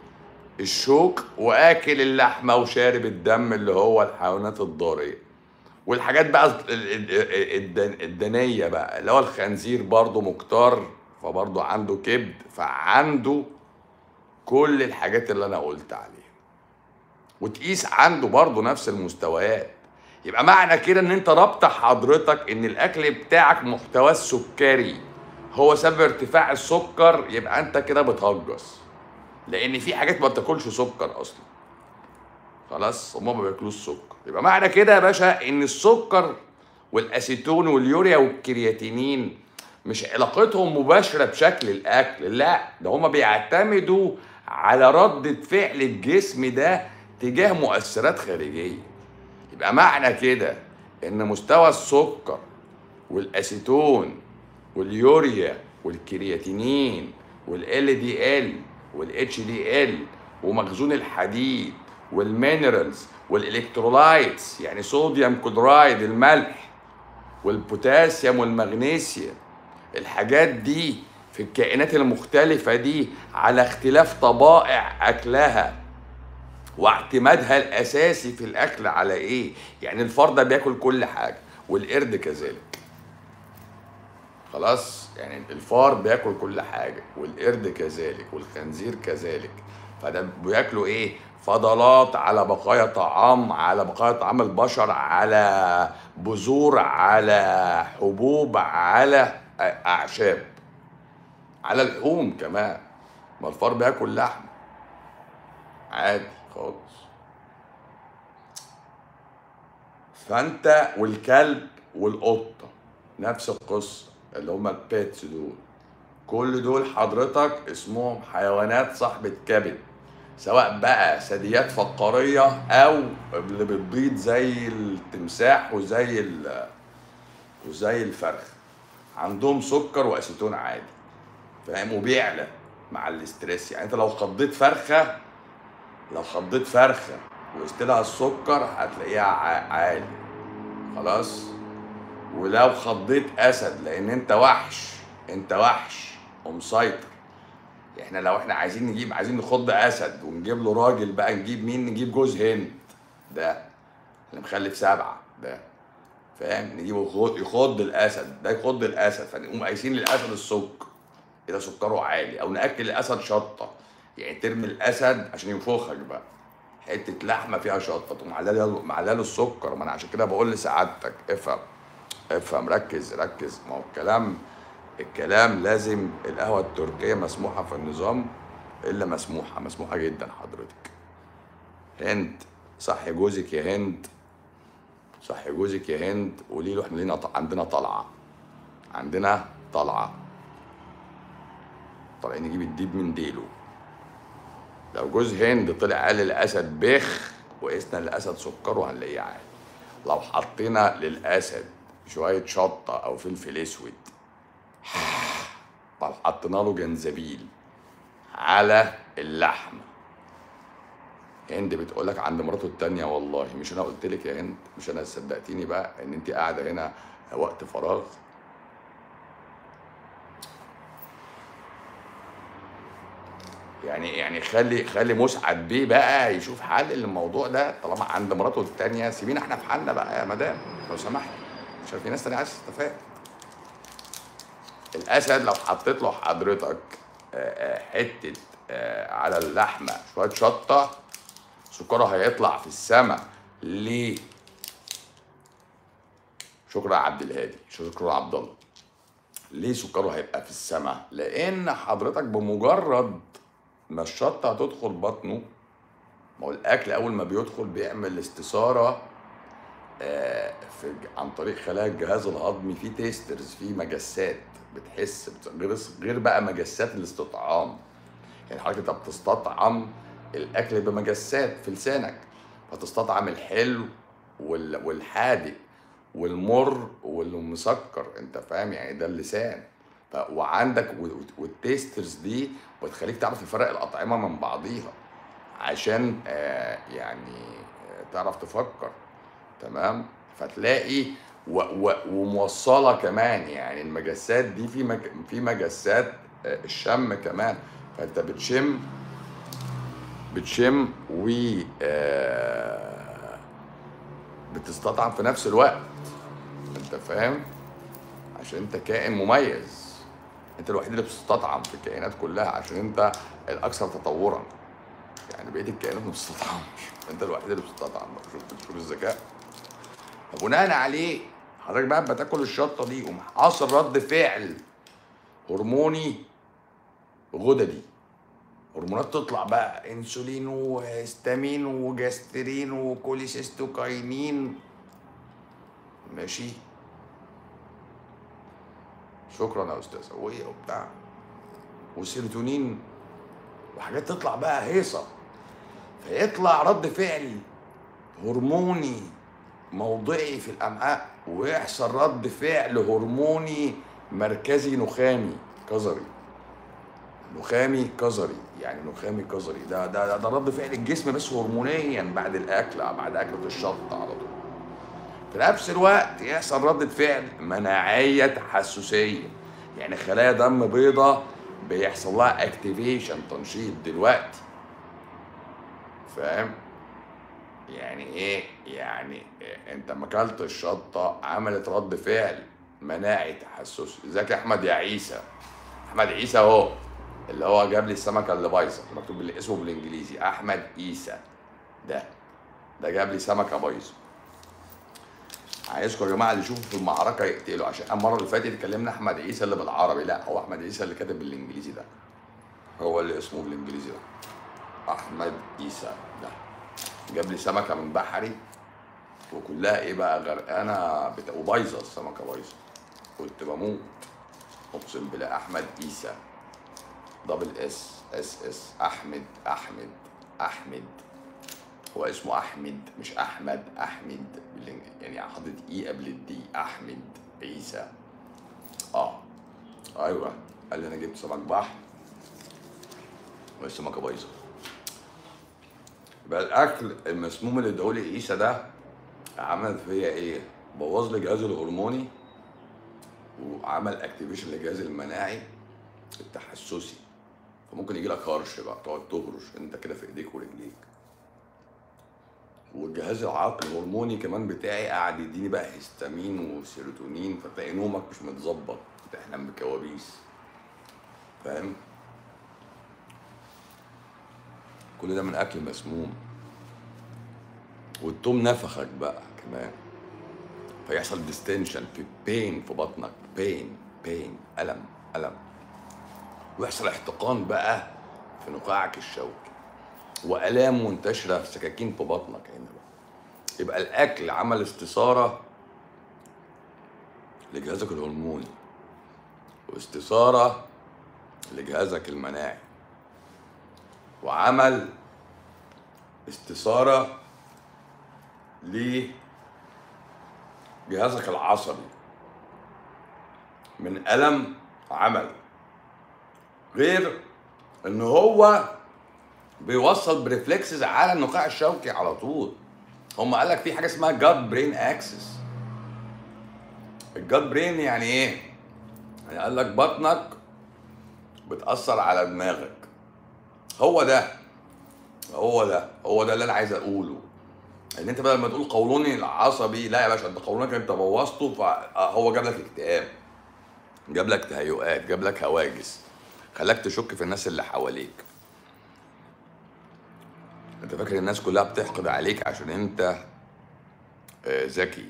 الشوك واكل اللحمه وشارب الدم اللي هو الحيوانات الضاريه والحاجات بقى ال- ال- ال- الدن- الدنيه بقى اللي هو الخنزير برضه مكتار فبرضه عنده كبد فعنده كل الحاجات اللي انا قلت عليها وتقيس عنده برضه نفس المستويات يبقى معنى كده ان انت رابطه حضرتك ان الاكل بتاعك محتواه السكري هو سبب ارتفاع السكر يبقى انت كده بتهجص لان في حاجات ما بتاكلش سكر اصلا خلاص هما ما بياكلوش سكر يبقى معنى كده يا باشا ان السكر والاسيتون واليوريا والكرياتينين مش علاقتهم مباشره بشكل الاكل لا ده هما بيعتمدوا على ردة فعل الجسم ده تجاه مؤثرات خارجيه يبقى معنى كده ان مستوى السكر والاسيتون واليوريا والكرياتينين والال دي ال والاتش دي ال ومخزون الحديد والمينرالز والالكترولايتس يعني صوديوم كلورايد الملح والبوتاسيوم والمغنيسيوم الحاجات دي في الكائنات المختلفة دي على اختلاف طبائع أكلها واعتمادها الأساسي في الأكل على إيه؟ يعني الفار ده بياكل كل حاجة والقرد كذلك خلاص يعني الفار بياكل كل حاجة والقرد كذلك والخنزير كذلك فده بياكلوا ايه فضلات على بقايا طعام على بقايا طعام البشر على بذور على حبوب على اعشاب على لحوم كمان ما الفار بياكل لحم عادي خالص فانت والكلب والقطه نفس القصه اللي هما البيتس دول كل دول حضرتك اسمهم حيوانات صاحبة كبد سواء بقى ثدييات فقارية أو اللي بتبيض زي التمساح وزي ال وزي الفرخ عندهم سكر وأسيتون عادي فاهم وبيعلى مع الاستريس يعني انت لو خضيت فرخة لو خضيت فرخة وقست لها السكر هتلاقيها ع- عالي خلاص ولو خضيت اسد لان انت وحش انت وحش ومسيطر احنا لو احنا عايزين نجيب عايزين نخض اسد ونجيب له راجل بقى نجيب مين نجيب جوز هند ده اللي مخلف سبعه ده فاهم نجيبه يخض- يخض الاسد ده يخض الاسد فنقوم قايسين للاسد السكر اذا سكره عالي او ناكل الاسد شطه يعني ترمي الاسد عشان ينفخك بقى حته لحمه فيها شطه تقوم معلله معلله السكر ما انا عشان كده بقول لسعادتك افهم افهم ركز ركز ما هو الكلام الكلام لازم القهوة التركية مسموحة في النظام إلا مسموحة مسموحة جدا حضرتك هند صح جوزك يا هند صح جوزك يا هند قولي له احنا لينا ط- عندنا طلعة عندنا طلعة طالعين نجيب الديب من ديله لو جوز هند طلع قال الأسد بخ وقسنا الأسد سكره هنلاقيه عالي لو حطينا للأسد شوية شطة أو فلفل أسود طب حطينا له جنزبيل على اللحمة هند بتقولك عند مراته التانية والله مش أنا قلت لك يا هند مش أنا صدقتيني بقى إن أنت قاعدة هنا وقت فراغ يعني يعني خلي خلي مسعد بيه بقى يشوف حل للموضوع ده طالما عند مراته التانية سيبينا احنا في حالنا بقى يا مدام لو سمحت عشان في ناس تانية عايزة تستفاد الاسد لو حطيت له حضرتك آه، آه، حته آه، على اللحمه شويه شطه سكره هيطلع في السماء ليه شكرا يا عبد الهادي شكرا يا عبد الله ليه سكره هيبقى في السماء لان حضرتك بمجرد ما الشطه هتدخل بطنه ما هو الاكل اول ما بيدخل بيعمل استثاره آه، في عن طريق خلايا الجهاز الهضمي في تيسترز في مجسات بتحس بت- غير غير بقى مجسات الاستطعام يعني حضرتك انت بتستطعم الاكل بمجسات في لسانك فتستطعم الحلو وال- والحادق والمر والمسكر انت فاهم يعني ده اللسان ف... وعندك و- والتيسترز دي بتخليك تعرف تفرق الاطعمه من بعضيها عشان آه يعني آه تعرف تفكر تمام فتلاقي و و وموصله كمان يعني المجسات دي في مج في مجسات آه، الشم كمان فانت بتشم بتشم و آه، بتستطعم في نفس الوقت انت فاهم عشان انت كائن مميز انت الوحيد اللي بتستطعم في الكائنات كلها عشان انت الاكثر تطورا يعني بقيه الكائنات ما بتستطعمش انت الوحيد اللي بتستطعم بقى شوف شوف الذكاء فبناء عليه حضرتك بقى بتاكل الشطه دي وحاصل رد فعل هرموني غددي هرمونات تطلع بقى انسولين وهستامين وجاسترين وكوليسيستوكاينين ماشي شكرا يا استاذ وايه وبتاع وسيروتونين وحاجات تطلع بقى هيصه فيطلع رد فعل هرموني موضعي في الامعاء ويحصل رد فعل هرموني مركزي نخامي كظري نخامي كظري يعني نخامي كظري ده ده ده, ده رد فعل الجسم بس هرمونيا بعد الاكل بعد اكله الشطه على طول في نفس الوقت يحصل ردة فعل مناعية تحسسية يعني خلايا دم بيضة بيحصل لها اكتيفيشن تنشيط دلوقتي فاهم يعني ايه يعني إيه؟ انت ما اكلت الشطه عملت رد فعل مناعي تحسسي ازيك يا احمد يا عيسى احمد عيسى اهو اللي هو جاب لي السمكه اللي بايظه مكتوب بال- اسمه بالانجليزي احمد عيسى ده ده جاب لي سمكه بايظه عايزكم يا جماعه اللي يشوفوا في المعركه يقتلوا عشان المره اللي فاتت اتكلمنا احمد عيسى اللي بالعربي لا هو احمد عيسى اللي كاتب بالانجليزي ده هو اللي اسمه بالانجليزي ده احمد عيسى ده جاب لي سمكه من بحري وكلها ايه بقى غرقانه بتا... وبايظه السمكه بايظه كنت بموت اقسم بالله احمد عيسى دبل اس اس اس احمد احمد احمد هو اسمه احمد مش احمد احمد بالإنج- يعني حاطط اي قبل الدي احمد عيسى اه ايوه قال لي انا جبت سمك بحر والسمكه بايظه يبقى الاكل المسموم اللي اداهولي عيسى ده عمل فيا ايه؟ بوظ لي جهازي الهرموني وعمل اكتيفيشن للجهاز المناعي التحسسي فممكن يجي لك هرش بقى تقعد تهرش انت كده في ايديك ورجليك والجهاز العقلي الهرموني كمان بتاعي قاعد يديني بقى هيستامين وسيروتونين فتلاقي نومك مش متظبط بتحلم بكوابيس فاهم كل ده من اكل مسموم والتوم نفخك بقى كمان فيحصل ديستنشن في بين في بطنك بين بين الم الم ويحصل احتقان بقى في نقاعك الشوكي والام منتشره في سكاكين في بطنك هنا بقى يبقى الاكل عمل استثاره لجهازك الهرموني واستثاره لجهازك المناعي وعمل استثاره لجهازك العصبي من الم عمل غير ان هو بيوصل بريفلكسز على النخاع الشوكي على طول هم قال لك في حاجه اسمها جاد برين اكسس الجاد برين يعني ايه يعني قال لك بطنك بتاثر على دماغك هو ده هو ده هو ده اللي انا عايز اقوله ان انت بدل ما تقول قولوني العصبي لا يا باشا انت قولونك انت بوظته فهو جاب لك اكتئاب جاب لك تهيؤات جاب لك هواجس خلاك تشك في الناس اللي حواليك انت فاكر الناس كلها بتحقد عليك عشان انت آه، ذكي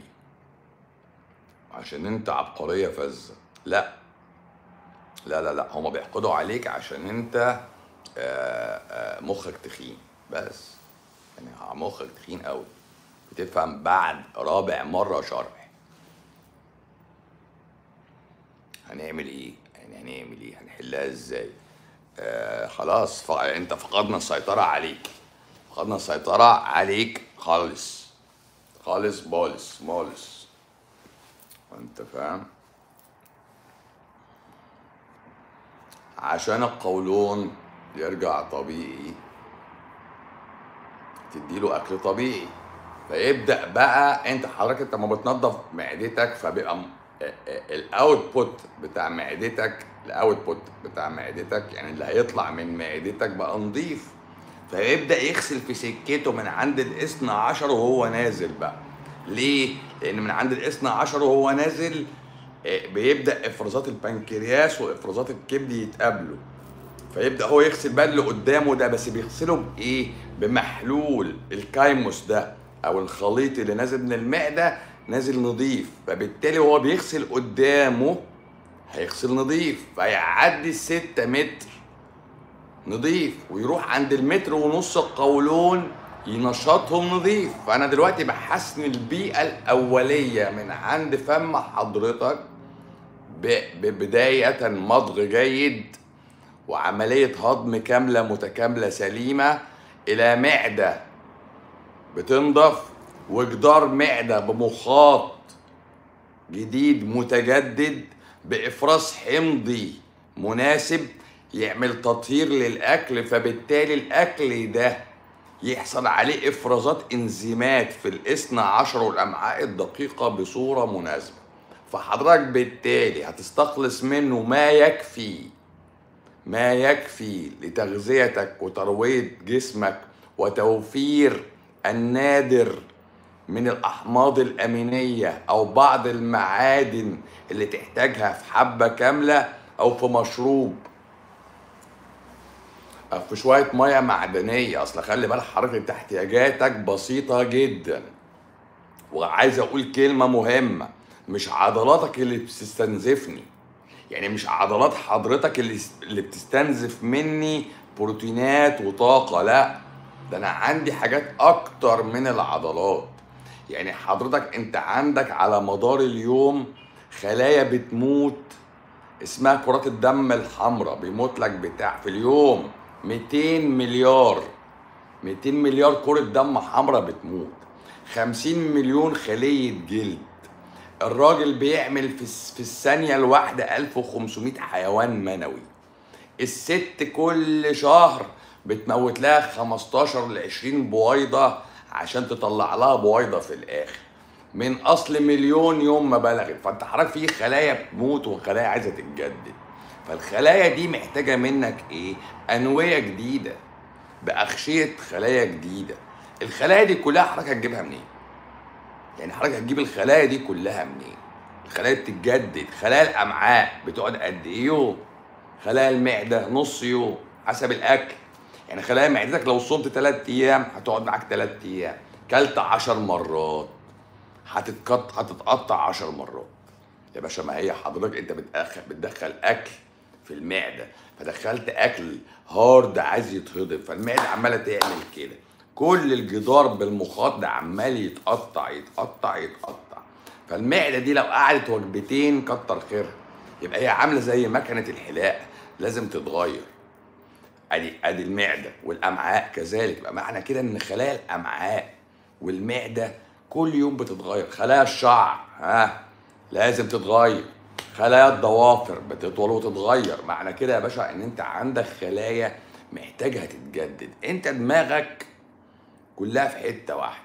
عشان انت عبقريه فذه لا لا لا لا هما بيحقدوا عليك عشان انت آه، آه، مخك تخين بس يعني مخك تخين قوي بتفهم بعد رابع مره شرح هنعمل ايه يعني هنعمل ايه هنحلها ازاي آه خلاص ف... انت فقدنا السيطره عليك فقدنا السيطره عليك خالص خالص بالص مالص انت فاهم عشان القولون يرجع طبيعي تديله اكل طبيعي فيبدا بقى انت حضرتك انت ما بتنظف معدتك فبيبقى م- الاوتبوت بتاع معدتك الاوتبوت بتاع معدتك يعني اللي هيطلع من معدتك بقى نظيف فيبدا يغسل في سكته من عند الاثنى عشر وهو نازل بقى ليه لان من عند الاثنى عشر وهو نازل آه، بيبدا افرازات البنكرياس وافرازات الكبد يتقابلوا فيبدا هو يغسل بقى اللي قدامه ده بس بيغسله بايه بمحلول الكايموس ده او الخليط اللي نازل من المعده نازل نظيف فبالتالي هو بيغسل قدامه هيغسل نظيف فيعدي الستة متر نظيف ويروح عند المتر ونص القولون ينشطهم نظيف فانا دلوقتي بحسن البيئه الاوليه من عند فم حضرتك ب- ببدايه مضغ جيد وعمليه هضم كامله متكامله سليمه الى معده بتنضف وجدار معده بمخاط جديد متجدد بافراز حمضي مناسب يعمل تطهير للاكل فبالتالي الاكل ده يحصل عليه افرازات انزيمات في الاثنى عشر والامعاء الدقيقه بصوره مناسبه فحضرتك بالتالي هتستخلص منه ما يكفي ما يكفي لتغذيتك وترويه جسمك وتوفير النادر من الاحماض الامينيه او بعض المعادن اللي تحتاجها في حبه كامله او في مشروب أو في شويه ميه معدنيه اصل خلي بالك حضرتك انت احتياجاتك بسيطه جدا وعايز اقول كلمه مهمه مش عضلاتك اللي بتستنزفني يعني مش عضلات حضرتك اللي اللي بتستنزف مني بروتينات وطاقه لا ده انا عندي حاجات اكتر من العضلات يعني حضرتك انت عندك على مدار اليوم خلايا بتموت اسمها كرات الدم الحمراء بيموت لك بتاع في اليوم 200 مليار 200 مليار كرة دم حمراء بتموت 50 مليون خلية جلد الراجل بيعمل في الس- في الثانية الواحدة 1500 حيوان منوي الست كل شهر بتموت لها 15 ل 20 بويضة عشان تطلع لها بويضة في الآخر من أصل مليون يوم ما بلغت فأنت حضرتك في خلايا بتموت وخلايا عايزة تتجدد فالخلايا دي محتاجة منك إيه؟ أنوية جديدة بأغشية خلايا جديدة الخلايا دي كلها حضرتك هتجيبها منين؟ يعني حضرتك هتجيب الخلايا دي كلها منين؟ الخلايا بتتجدد خلايا الامعاء بتقعد قد ايه يوم خلايا المعده نص يوم حسب الاكل يعني خلايا معدتك لو صمت ثلاث ايام هتقعد معاك ثلاث ايام كلت عشر مرات هتتقط هتتقطع عشر مرات يا باشا ما هي حضرتك انت بتدخل بتدخل اكل في المعده فدخلت اكل هارد عايز يتهضم فالمعده عماله تعمل كده كل الجدار بالمخاط ده عمال يتقطع يتقطع يتقطع فالمعده دي لو قعدت وجبتين كتر خيرها يبقى هي عامله زي مكنه الحلاقه لازم تتغير ادي ادي المعده والامعاء كذلك يبقى معنى كده ان خلايا الامعاء والمعده كل يوم بتتغير خلايا الشعر ها لازم تتغير خلايا الضوافر بتطول وتتغير معنى كده يا باشا ان انت عندك خلايا محتاجه تتجدد انت دماغك كلها في حته واحده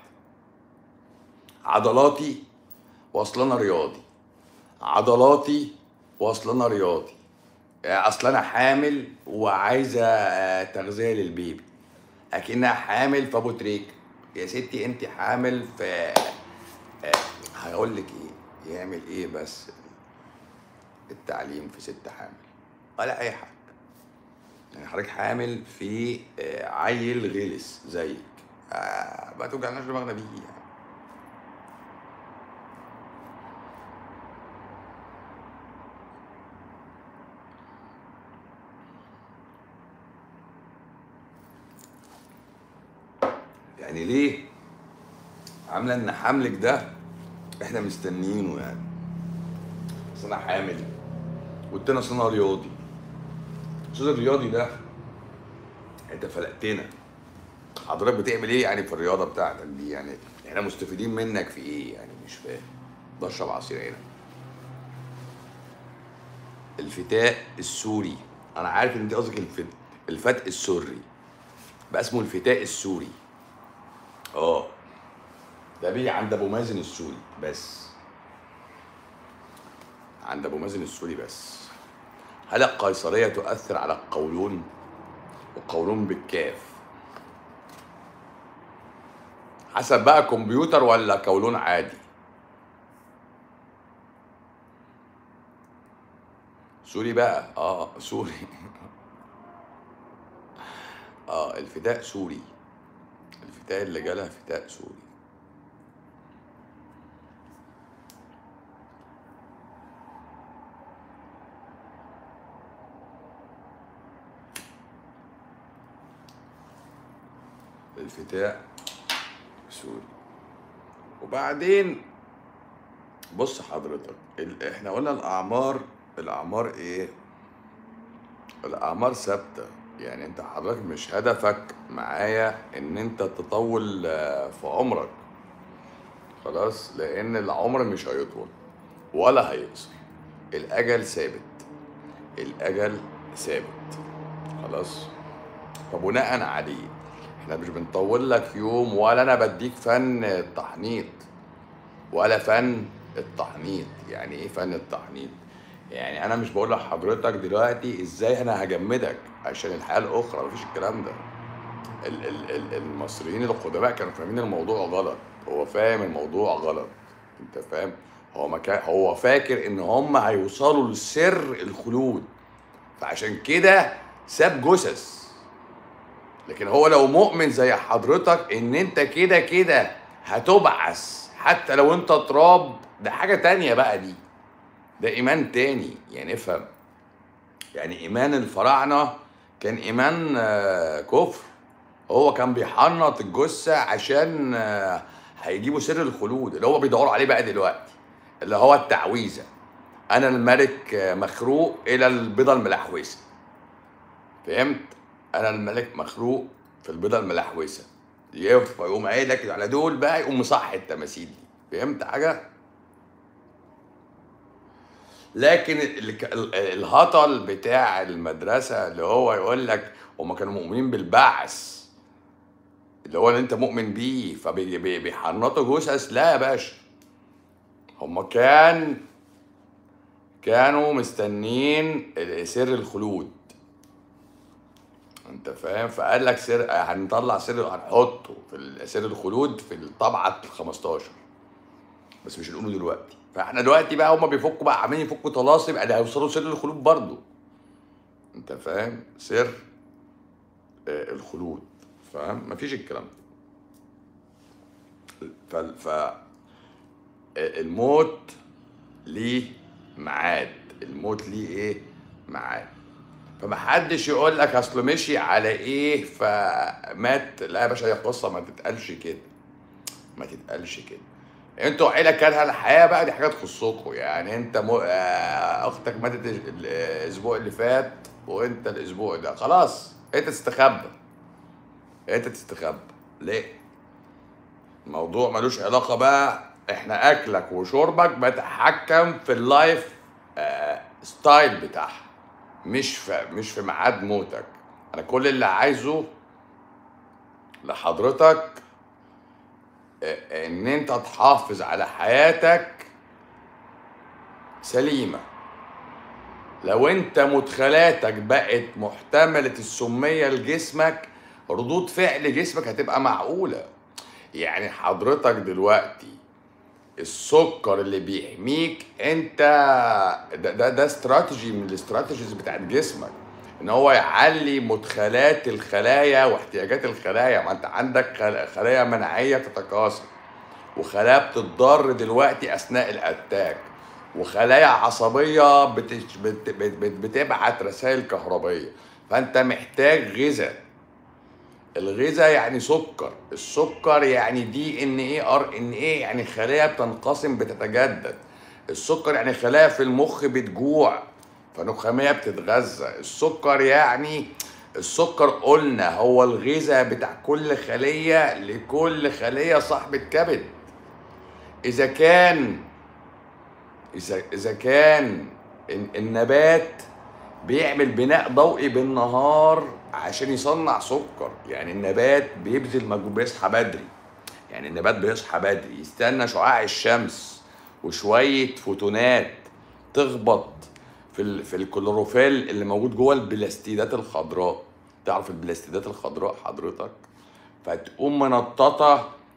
عضلاتي واصل انا رياضي عضلاتي واصل انا رياضي اصل انا حامل وعايزه آه، تغذيه للبيبي اكنها حامل في ابو تريك يا ستي انت حامل في آه، هقول لك ايه يعمل ايه بس التعليم في ست حامل ولا اي حاجه يعني حضرتك حامل في آه، عيل غلس زيك آه ما توجعناش دماغنا بيه يعني. يعني ليه عامله ان حملك ده احنا مستنيينه يعني بس انا حامل والتاني اصل انا رياضي الاستاذ الرياضي ده انت فلقتنا حضرتك بتعمل ايه يعني في الرياضه بتاعتك دي يعني احنا مستفيدين منك في ايه يعني مش فاهم بشرب عصير عنب الفتاء السوري انا عارف ان انت قصدك الفت... الفتق السري بقى اسمه الفتاء السوري اه ده بيجي عند ابو مازن السوري بس عند ابو مازن السوري بس هل القيصريه تؤثر على القولون القولون بالكاف حسب بقى كمبيوتر ولا كولون عادي سوري بقى اه سوري اه الفداء سوري الفداء اللي جالها فداء سوري الفتاء سوري وبعدين بص حضرتك ال- احنا قلنا الاعمار الاعمار ايه الاعمار ثابته يعني انت حضرتك مش هدفك معايا ان انت تطول آه، في عمرك خلاص لان العمر مش هيطول ولا هيقصر الاجل ثابت الاجل ثابت خلاص فبناء عليه احنا مش بنطول لك يوم ولا انا بديك فن التحنيط ولا فن التحنيط يعني ايه فن التحنيط يعني انا مش بقول لحضرتك دلوقتي ازاي انا هجمدك عشان الحياه الاخرى مفيش الكلام ده ال- ال- ال- المصريين القدماء كانوا فاهمين الموضوع غلط هو فاهم الموضوع غلط انت فاهم هو ما كان هو فاكر ان هم هيوصلوا لسر الخلود فعشان كده ساب جثث لكن هو لو مؤمن زي حضرتك ان انت كده كده هتبعث حتى لو انت تراب ده حاجة تانية بقى دي ده ايمان تاني يعني افهم يعني ايمان الفراعنة كان ايمان آه، كفر هو كان بيحنط الجثة عشان آه، هيجيبوا سر الخلود اللي هو بيدوروا عليه بقى دلوقتي اللي هو التعويذة انا الملك آه، مخروق الى البيضة الملحوسة فهمت انا الملك مخروق في البيضة الملحوسة يف- يقوم قايل لك على دول بقى يقوم مصحي التماثيل دي فهمت حاجة؟ لكن ال- ال- الهطل بتاع المدرسة اللي هو يقول لك هما كانوا مؤمنين بالبعث اللي هو اللي انت مؤمن بيه فبيحنطوا جثث لا يا باشا هما كان كانوا مستنين سر الخلود انت فاهم فقال لك سر هنطلع سر هنحطه في ال- سر الخلود في الطبعه ال 15 بس مش هنقوله دلوقتي فاحنا دلوقتي بقى هما بيفكوا بقى عمالين يفكوا طلاسم يعني هيوصلوا سر الخلود برضه انت فاهم سر آه، الخلود فاهم مفيش الكلام ده ف ف آه، الموت ليه ميعاد الموت ليه ايه ميعاد فمحدش يقول لك اصل مشي على ايه فمات لا يا باشا هي قصه ما تتقالش كده ما تتقالش كده انتوا عيله كارهه الحياه بقى دي حاجه تخصكم يعني انت م... آه، اختك ماتت ال- ال- الاسبوع اللي فات وانت الاسبوع ده خلاص انت تستخبى انت تستخبى ليه الموضوع ملوش علاقه بقى احنا اكلك وشربك بتحكم في اللايف آه، ستايل بتاعها مش في مش في ميعاد موتك انا كل اللي عايزه لحضرتك آه، ان انت تحافظ على حياتك سليمه لو انت مدخلاتك بقت محتمله السميه لجسمك ردود فعل جسمك هتبقى معقوله يعني حضرتك دلوقتي السكر اللي بيحميك انت ده ده, ده استراتيجي من الاستراتيجيز بتاعت جسمك ان هو يعلي مدخلات الخلايا واحتياجات الخلايا ما انت عندك خل- خلايا مناعيه تتكاثر وخلايا بتتضر دلوقتي اثناء الاتاك وخلايا عصبيه بتش بت بت بت بتبعت رسائل كهربيه فانت محتاج غذاء الغذاء يعني سكر السكر يعني دي ان ايه ار ان ايه يعني خلايا بتنقسم بتتجدد السكر يعني خلايا في المخ بتجوع فنخاميه بتتغذى السكر يعني السكر قلنا هو الغذاء بتاع كل خليه لكل خليه صاحبه كبد اذا كان اذا اذا كان ال- النبات بيعمل بناء ضوئي بالنهار عشان يصنع سكر يعني النبات بيبذل مجهود بيصحى بدري يعني النبات بيصحى بدري يستنى شعاع الشمس وشويه فوتونات تخبط في ال... في الكلوروفيل اللي موجود جوه البلاستيدات الخضراء تعرف البلاستيدات الخضراء حضرتك فتقوم منططه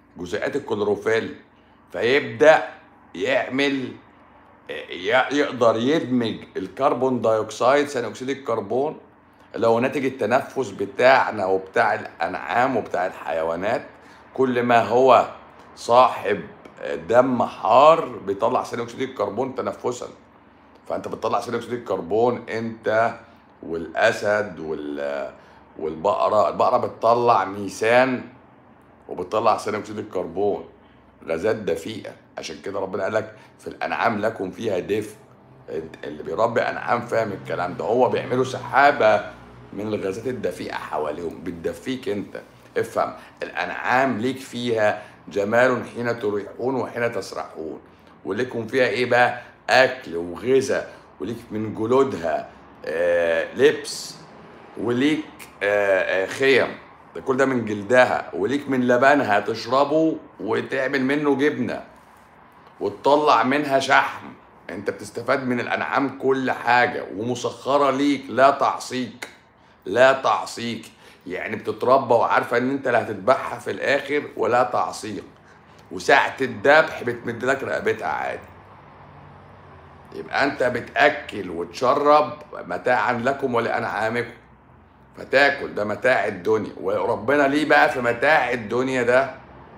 جزيئات الكلوروفيل فيبدا يعمل ي- يقدر يدمج الكربون دايوكسيد ثاني اكسيد الكربون اللي هو ناتج التنفس بتاعنا وبتاع الانعام وبتاع الحيوانات كل ما هو صاحب دم حار بيطلع ثاني اكسيد الكربون تنفسا فانت بتطلع ثاني اكسيد الكربون انت والاسد وال والبقره البقره بتطلع ميثان وبتطلع ثاني اكسيد الكربون غازات دفيئه عشان كده ربنا قال لك في الانعام لكم فيها دفء انت- اللي بيربي انعام فاهم الكلام ده هو بيعملوا سحابه من الغازات الدفيئه حواليهم بتدفيك انت افهم الانعام ليك فيها جمال حين تريحون وحين تسرحون ولكم فيها ايه بقى اكل وغذاء وليك من جلودها آه لبس وليك آه آه خيم ده كل ده من جلدها وليك من لبنها تشربه وتعمل منه جبنه وتطلع منها شحم انت بتستفاد من الانعام كل حاجه ومسخره ليك لا تعصيك لا تعصيك يعني بتتربى وعارفه ان انت اللي هتذبحها في الاخر ولا تعصيك وساعه الذبح بتمد لك رقبتها عادي يبقى انت بتاكل وتشرب متاعا لكم ولانعامكم فتاكل ده متاع الدنيا وربنا ليه بقى في متاع الدنيا ده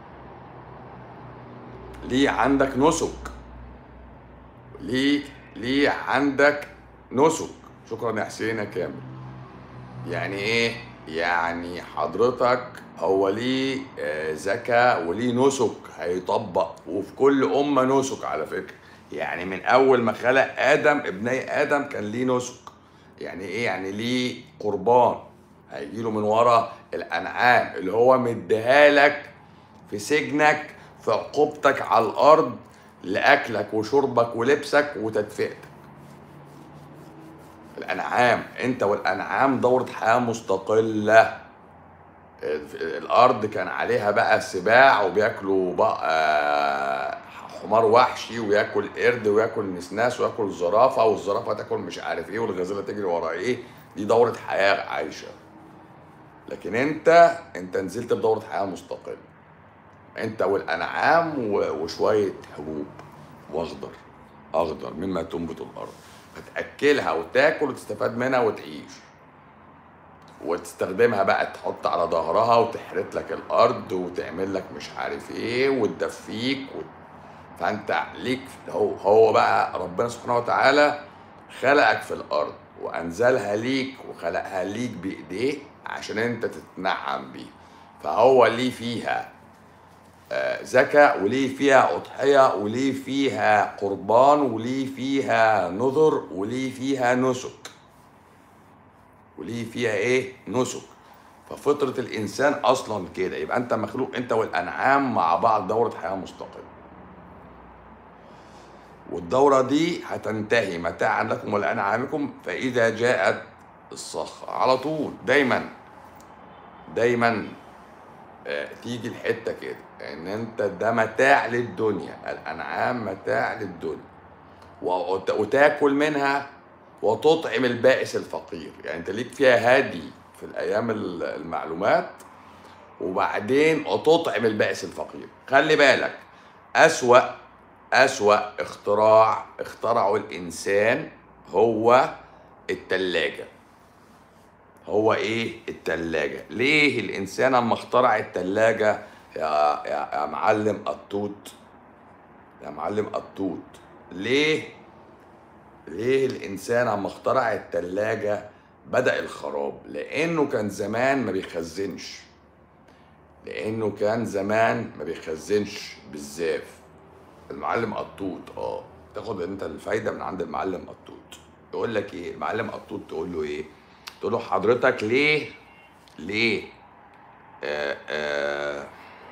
ليه عندك نسك ليه ليه عندك نسك شكرا يا حسين يا كامل يعني ايه يعني حضرتك هو ليه آه، زكاة وليه نسك هيطبق وفي كل أمة نسك على فكرة يعني من أول ما خلق آدم ابني آدم كان ليه نسك يعني إيه يعني ليه قربان هيجيله من ورا الأنعام اللي هو مديها لك في سجنك في عقوبتك على الأرض لأكلك وشربك ولبسك وتدفئتك الأنعام أنت والأنعام دورة حياة مستقلة الارض كان عليها بقى سباع وبياكلوا بقى حمار وحشي وياكل قرد وياكل نسناس وياكل زرافه والزرافه تاكل مش عارف ايه والغزاله تجري ورا ايه دي دوره حياه عايشه لكن انت انت نزلت بدوره حياه مستقله انت والانعام و- وشويه حبوب واخضر اخضر مما تنبت الارض فتاكلها وتاكل وتستفاد منها وتعيش وتستخدمها بقى تحط على ظهرها وتحرت لك الارض وتعمل لك مش عارف ايه وتدفيك و... فانت ليك هو هو بقى ربنا سبحانه وتعالى خلقك في الارض وانزلها ليك وخلقها ليك بايديه عشان انت تتنعم بيه فهو ليه فيها آه، زكاة وليه فيها أضحية وليه فيها قربان وليه فيها نذر وليه فيها نسك وليه فيها ايه نسك ففطرة الإنسان أصلا كده يبقى أنت مخلوق أنت والأنعام مع بعض دورة حياة مستقلة والدورة دي هتنتهي متاعا لكم ولأنعامكم فإذا جاءت الصخرة على طول دايما دايما آه، تيجي الحتة كده ان انت ده متاع للدنيا الانعام متاع للدنيا وت- وتاكل منها وتطعم البائس الفقير يعني انت ليك فيها هدي في الايام ال- المعلومات وبعدين وتطعم البائس الفقير خلي بالك اسوا اسوا اختراع اخترعه الانسان هو التلاجة هو ايه التلاجة ليه الانسان اما اخترع التلاجة يا, يا, يا معلم قطوط يا معلم قطوط ليه ليه الانسان اما اخترع التلاجة بدأ الخراب لانه كان زمان ما بيخزنش لانه كان زمان ما بيخزنش بالزاف المعلم قطوط اه تاخد انت الفايده من عند المعلم قطوط يقول لك ايه المعلم قطوط تقول له ايه تقول له حضرتك ليه ليه آه آه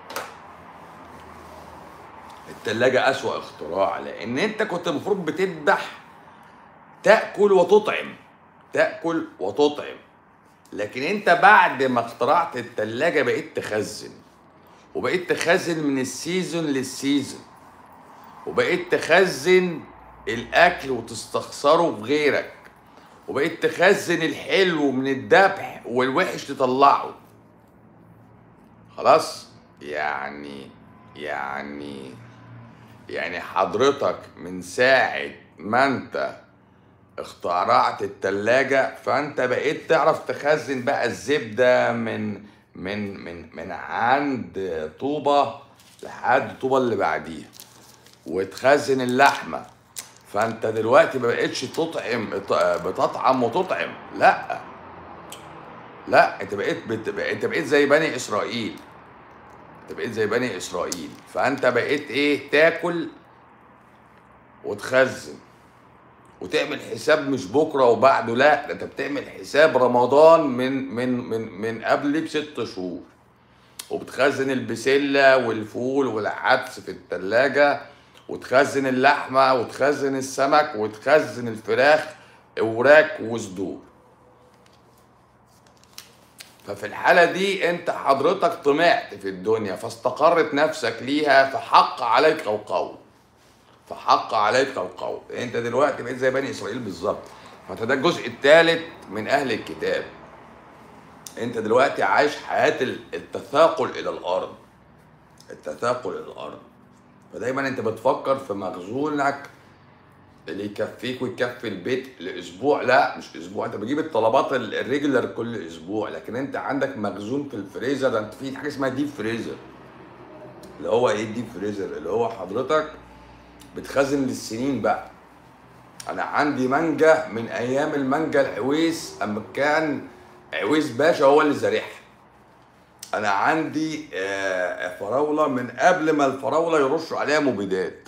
التلاجة أسوأ اختراع لأن أنت كنت المفروض بتذبح تأكل وتطعم تأكل وتطعم لكن أنت بعد ما اخترعت التلاجة بقيت تخزن وبقيت تخزن من السيزون للسيزون وبقيت تخزن الأكل وتستخسره في غيرك وبقيت تخزن الحلو من الذبح والوحش تطلعه خلاص يعني يعني يعني حضرتك من ساعة ما انت اخترعت التلاجة فانت بقيت تعرف تخزن بقى الزبدة من من من من عند طوبة لحد الطوبة اللي بعديها وتخزن اللحمة فانت دلوقتي ما بقتش تطعم بتطعم وتطعم لا لا انت بقيت بت... انت بقيت زي بني اسرائيل انت بقيت زي بني اسرائيل فانت بقيت ايه تاكل وتخزن وتعمل حساب مش بكره وبعده لا ده انت بتعمل حساب رمضان من من من من قبل بست شهور وبتخزن البسله والفول والعدس في التلاجة وتخزن اللحمه وتخزن السمك وتخزن الفراخ اوراك وصدور ففي الحالة دي انت حضرتك طمعت في الدنيا فاستقرت نفسك ليها فحق عليك القول فحق عليك القول انت دلوقتي بقيت زي بني اسرائيل بالظبط فانت ده الجزء الثالث من اهل الكتاب انت دلوقتي عايش حياة التثاقل الى الارض التثاقل الى الارض فدايما انت بتفكر في مخزونك اللي يكفيك ويكفي البيت لاسبوع لا مش اسبوع انت بتجيب الطلبات الريجولر كل اسبوع لكن انت عندك مخزون في الفريزر ده انت في حاجه اسمها ديب فريزر اللي هو ايه الديب فريزر اللي هو حضرتك بتخزن للسنين بقى انا عندي مانجا من ايام المانجا العويس اما كان عويس باشا هو اللي زارعها انا عندي آه، فراوله من قبل ما الفراوله يرشوا عليها مبيدات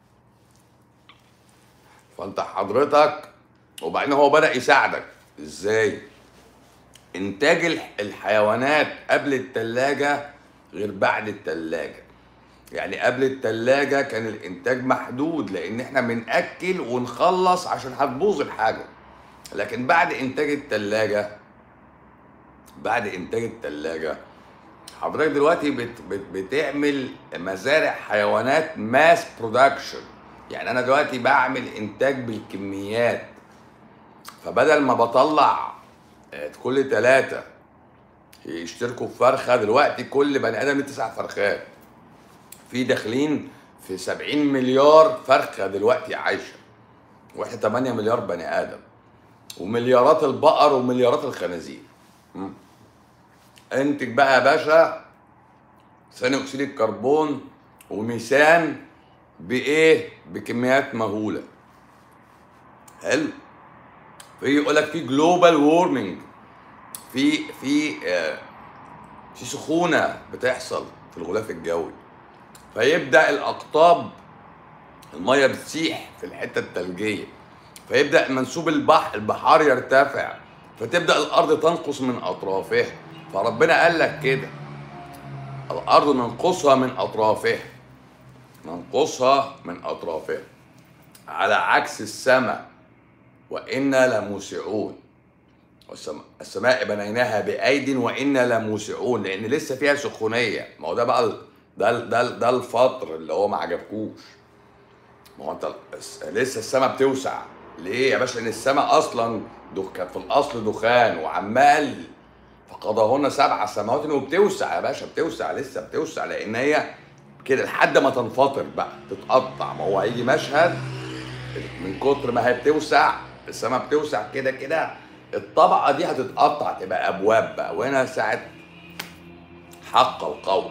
فانت حضرتك وبعدين هو بدا يساعدك ازاي انتاج الحيوانات قبل التلاجة غير بعد التلاجة يعني قبل التلاجة كان الانتاج محدود لان احنا بنأكل ونخلص عشان هتبوظ الحاجة لكن بعد انتاج التلاجة بعد انتاج التلاجة حضرتك دلوقتي بت بت بتعمل مزارع حيوانات ماس برودكشن يعني انا دلوقتي بعمل انتاج بالكميات فبدل ما بطلع آه، كل ثلاثة يشتركوا في فرخة دلوقتي كل بني ادم تسع فرخات في داخلين في 70 مليار فرخة دلوقتي عايشة واحنا 8 مليار بني ادم ومليارات البقر ومليارات الخنازير انتج بقى يا باشا ثاني اكسيد الكربون وميثان بايه بكميات مهوله حلو في يقول لك في جلوبال وورمنج في في آه في سخونه بتحصل في الغلاف الجوي فيبدا الاقطاب الميه بتسيح في الحته الثلجيه فيبدا منسوب البحر البحار يرتفع فتبدا الارض تنقص من اطرافها فربنا قال لك كده الارض ننقصها من اطرافها ننقصها من أطرافها على عكس السماء وإنا لموسعون السماء بنيناها بأيد وإنا لموسعون لأن لسه فيها سخونية ما هو ده بقى ده ده ده الفطر اللي هو ما عجبكوش ما هو انت لسه السماء بتوسع ليه يا باشا لان السماء اصلا كانت في الاصل دخان وعمال فقضاهن سبع سماوات وبتوسع يا باشا بتوسع لسه بتوسع لان هي كده لحد ما تنفطر بقى تتقطع ما هو هيجي مشهد من كتر ما هي بتوسع السماء بتوسع كده كده الطبقه دي هتتقطع تبقى ابواب بقى وهنا ساعه حق القول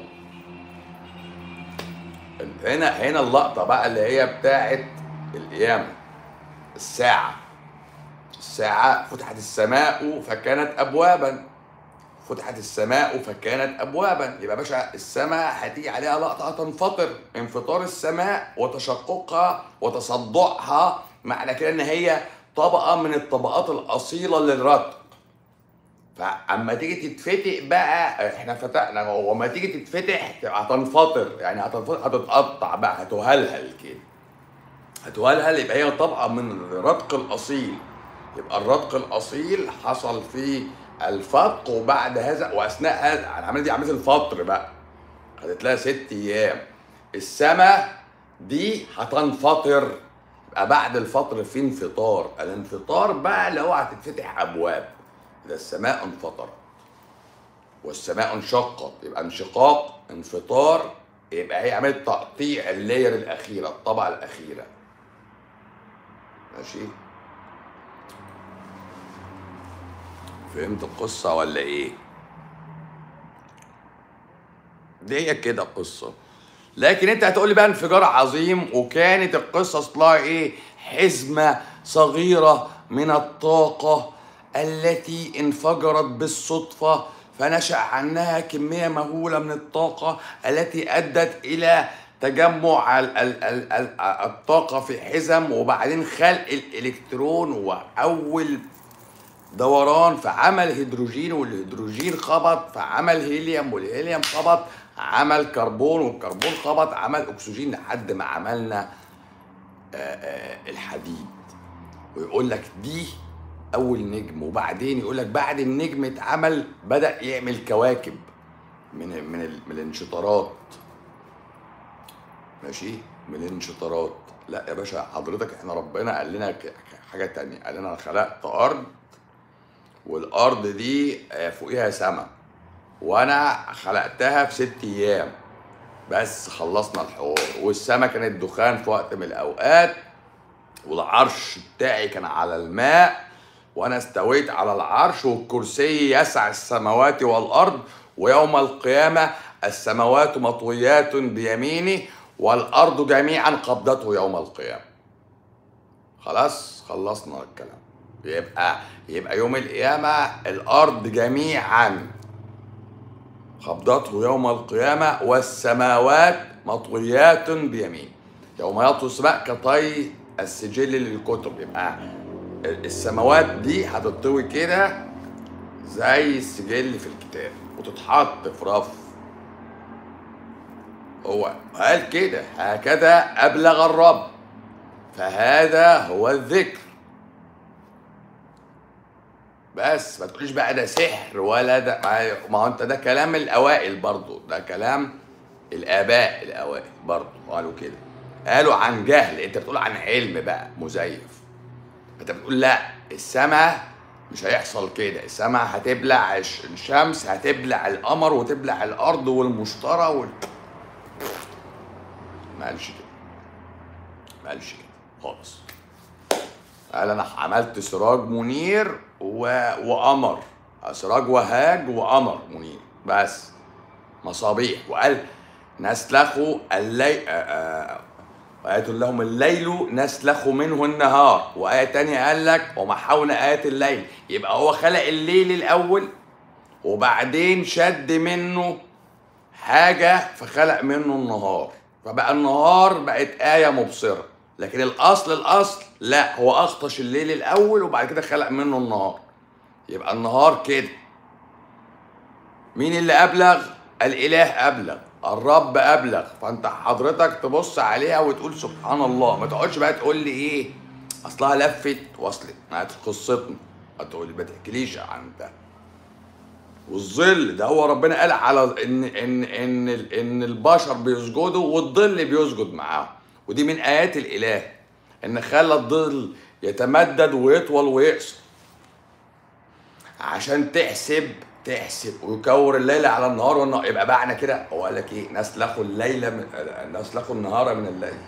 هنا هنا اللقطه بقى اللي هي بتاعت القيامه الساعه الساعه فتحت السماء فكانت ابوابا فتحت السماء فكانت ابوابا يبقى باشا السماء هتيجي عليها لقطه هتنفطر انفطار السماء وتشققها وتصدعها معنى كده ان هي طبقه من الطبقات الاصيله للرتق فاما تيجي تتفتح بقى احنا فتحنا وما تيجي تتفتح هتنفطر يعني هتنفطر هتتقطع بقى هتهلهل كده هتهلهل يبقى هي طبقه من الرتق الاصيل يبقى الرتق الاصيل حصل فيه الفتق وبعد هذا واثناء هذا العمليه دي عمليه الفطر بقى خدت لها ست ايام السماء دي هتنفطر يبقى بعد الفطر في انفطار الانفطار بقى اللي هو هتتفتح ابواب اذا السماء انفطرت والسماء انشقت يبقى انشقاق انفطار يبقى هي عملت تقطيع اللاير الاخيره الطبقه الاخيره ماشي فهمت القصه ولا ايه دي هي كده القصه لكن انت هتقولي بقى انفجار عظيم وكانت القصه اصلها ايه حزمه صغيره من الطاقه التي انفجرت بالصدفه فنشا عنها كميه مهوله من الطاقه التي ادت الى تجمع ال- ال- ال- ال- الطاقه في حزم وبعدين خلق الالكترون واول دوران فعمل هيدروجين والهيدروجين خبط فعمل هيليوم والهيليوم خبط عمل كربون والكربون خبط عمل اكسجين لحد ما عملنا آه، آه، الحديد ويقول لك دي اول نجم وبعدين يقول لك بعد النجم اتعمل بدا يعمل كواكب من من ال- من الانشطارات ماشي من الانشطارات لا يا باشا حضرتك احنا ربنا قال لنا ك- حاجه تانية قال لنا انا خلقت ارض والارض دي آه، فوقيها سما وانا خلقتها في ست ايام بس خلصنا الحوار والسما كانت دخان في وقت من الاوقات والعرش بتاعي كان على الماء وانا استويت على العرش والكرسي يسع السماوات والارض ويوم القيامه السماوات مطويات بيميني والارض جميعا قبضته يوم القيامه خلاص خلصنا الكلام يبقى يبقى يوم القيامه الارض جميعا قبضته يوم القيامة والسماوات مطويات بيمين يوم يطوي السماء كطي السجل للكتب يبقى السماوات دي هتطوي كده زي السجل في الكتاب وتتحط في رف هو قال كده هكذا أبلغ الرب فهذا هو الذكر بس ما تقوليش بقى ده سحر ولا ده ما- ما هو انت ده كلام الاوائل برضو ده كلام الاباء الاوائل برضو قالوا كده قالوا عن جهل انت بتقول عن علم بقى مزيف انت بتقول لا السماء مش هيحصل كده السماء هتبلع الش- الشمس هتبلع القمر وتبلع الارض والمشتري وال... ما قالش كده ما قالش كده خالص قال انا عملت سراج منير و... وقمر سراج وهاج وقمر منير بس مصابيح وقال نسلخ الليل وآية لهم الليل نسلخ منه النهار وآية تانية قال لك ومحونا آية الليل يبقى هو خلق الليل الأول وبعدين شد منه حاجة فخلق منه النهار فبقى النهار بقت آية مبصرة لكن الأصل الأصل لا هو أغطش الليل الأول وبعد كده خلق منه النهار يبقى النهار كده مين اللي أبلغ؟ الإله أبلغ الرب أبلغ فأنت حضرتك تبص عليها وتقول سبحان الله ما تقعدش بقى تقول لي إيه أصلها لفت وصلت ما قصتنا ما تقول ما تحكيليش عن ده والظل ده هو ربنا قال على ان ان ان ال- ان البشر بيسجدوا والظل بيسجد معاهم ودي من ايات الاله ان خلى الظل يتمدد ويطول ويقصر عشان تحسب تحسب ويكور الليل على النهار والنهار يبقى معنى كده هو قال لك ايه نسلخ الليل من نسلخ النهار من الليل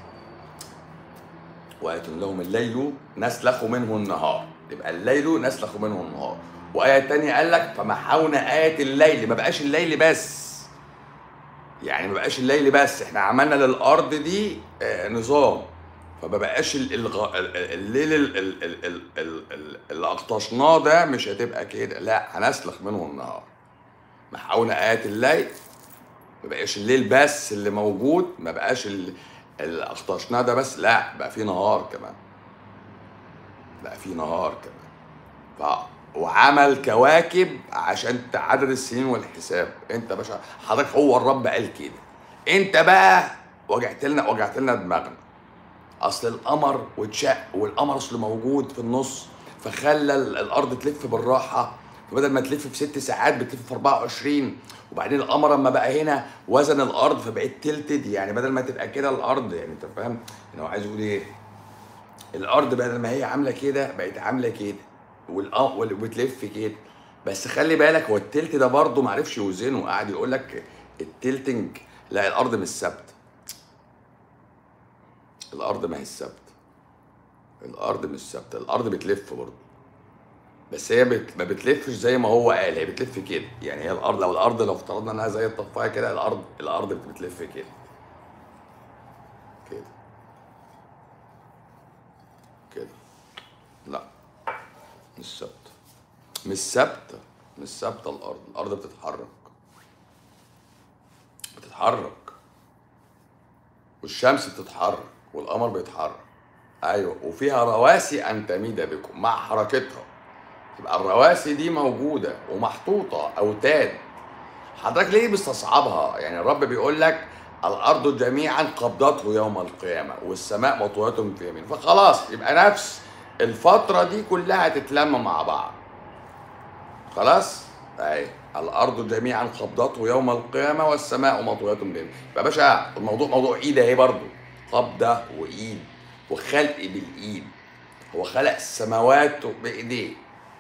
وآية لهم الليل نسلخ منه النهار يبقى الليل نسلخ منه النهار وآية تانية قال لك فمحونا آية الليل ما بقاش الليل بس يعني ما بقاش الليل بس احنا عملنا للأرض دي آه، نظام فما بقاش ال- الغ- ال- ال- الليل ال- ال- ال- ال- ال- ال- اللي أغطشناه ده مش هتبقى كده لا هنسلخ منه النهار محونا آية الليل ما بقاش الليل بس اللي موجود ما بقاش ال- اللي اغطشناه ده بس لا بقى في نهار كمان بقى في نهار كمان ف وعمل كواكب عشان عدد السنين والحساب انت يا باشا حضرتك هو الرب قال كده انت بقى وجعت لنا وجعت لنا دماغنا اصل القمر واتشق والقمر اصله موجود في النص فخلى ال- الارض تلف بالراحه فبدل ما تلف في ست ساعات بتلف في 24 وبعدين القمر اما بقى هنا وزن الارض فبقت تلتد يعني بدل ما تبقى كده الارض يعني انت فاهم يعني هو عايز يقول ايه الارض بدل ما هي عامله كده بقت عامله كده والأ- وال- وبتلف كده بس خلي بالك هو التلت ده برضه ما عرفش يوزنه قاعد يقول لك التلتنج لا الارض مش ثابته الارض ما هي ثابته الارض مش ثابته الارض بتلف برضه بس هي بت... ما بتلفش زي ما هو قال هي بتلف كده يعني هي الارض لو الارض لو افترضنا انها زي الطفايه كده الارض الارض بتلف كده كده كده لا مش ثابته مش ثابته مش ثابته الارض الارض بتتحرك بتتحرك والشمس بتتحرك والقمر بيتحرك ايوه وفيها رواسي ان تميد بكم مع حركتها يبقى الرواسي دي موجوده ومحطوطه اوتاد حضرتك ليه مستصعبها يعني الرب بيقول لك الارض جميعا قبضته يوم القيامه والسماء مطويه في يمين فخلاص يبقى نفس الفتره دي كلها تتلم مع بعض خلاص اهي الارض جميعا قبضته يوم القيامه والسماء مطويه بيمين يبقى يا باشا الموضوع موضوع ايد اهي برضه قبضه وايد وخلق بالايد هو خلق السماوات بايديه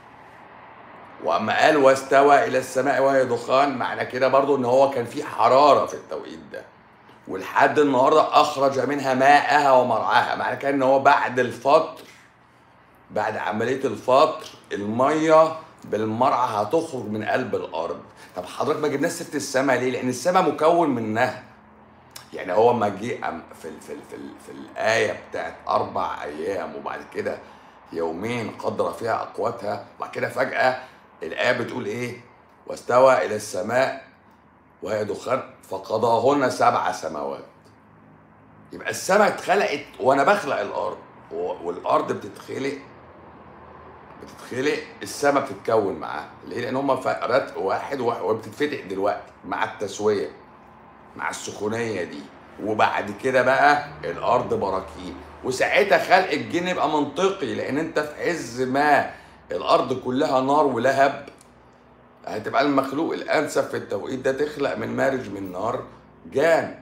واما قال واستوى الى السماء وهي دخان معنى كده برضو ان هو كان في حراره في التوقيت ده ولحد النهارده اخرج منها ماءها ومرعاها معنى كده ان هو بعد الفطر بعد عمليه الفطر الميه بالمرعى هتخرج من قلب الارض طب حضرتك ما جبناش سيره السماء ليه لان السماء مكون من نهر يعني هو ما جه أم- في ال- في ال- في, ال- في الايه بتاعت اربع ايام وبعد كده يومين قدر فيها اقواتها وبعد كده فجاه الايه بتقول ايه واستوى الى السماء وهي دخان فقضاهن سبع سماوات يبقى السماء اتخلقت وانا بخلق الارض و- والارض بتتخلق بتتخلق السماء بتتكون معاها ليه لان هم فقرات واحد واحد وبتتفتح دلوقتي مع التسويه مع السخونيه دي وبعد كده بقى الارض براكين وساعتها خلق الجن يبقى منطقي لان انت في عز ما الارض كلها نار ولهب هتبقى المخلوق الانسب في التوقيت ده تخلق من مارج من نار جان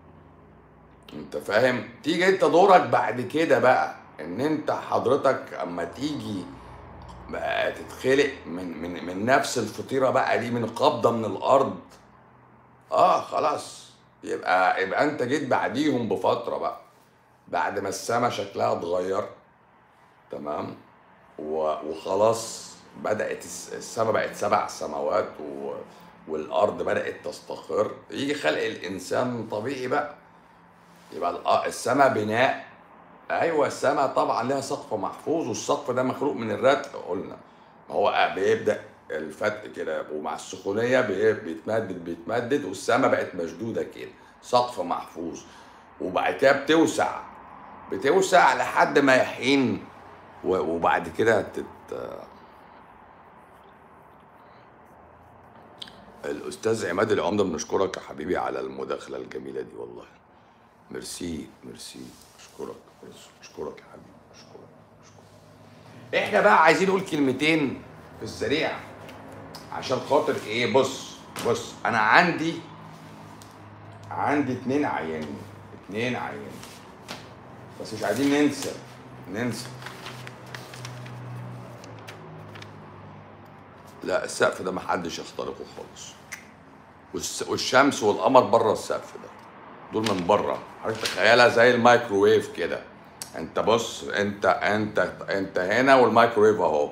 انت فاهم تيجي انت دورك بعد كده بقى ان انت حضرتك اما تيجي بقى تتخلق من من من نفس الفطيره بقى دي من قبضه من الارض اه خلاص يبقى يبقى انت جيت بعديهم بفتره بقى بعد ما السما شكلها اتغير تمام و- وخلاص بدات الس- السما بقت سبع سماوات و... والارض بدات تستقر يجي خلق الانسان طبيعي بقى يبقى الأ- السما بناء ايوه السما طبعا لها سقف محفوظ والسقف ده مخلوق من الرتق قلنا ما هو بيبدا الفتق كده ومع السخونيه بي- بيتمدد بيتمدد والسما بقت مشدوده كده سقف محفوظ وبعد كده بتوسع بتوسع لحد ما يحين و- وبعد كده تت... الاستاذ عماد العمده بنشكرك يا حبيبي على المداخله الجميله دي والله ميرسي ميرسي اشكرك اشكرك يا حبيبي اشكرك اشكرك احنا بقى عايزين نقول كلمتين في السريع عشان خاطر ايه بص بص انا عندي عندي اتنين عيانين اتنين عيانين بس مش عايزين ننسى ننسى لا السقف ده محدش يخترقه خالص والس- والشمس والقمر بره السقف ده دول من بره حضرتك تخيلها زي الميكروويف كده انت بص انت انت انت هنا والميكروويف اهو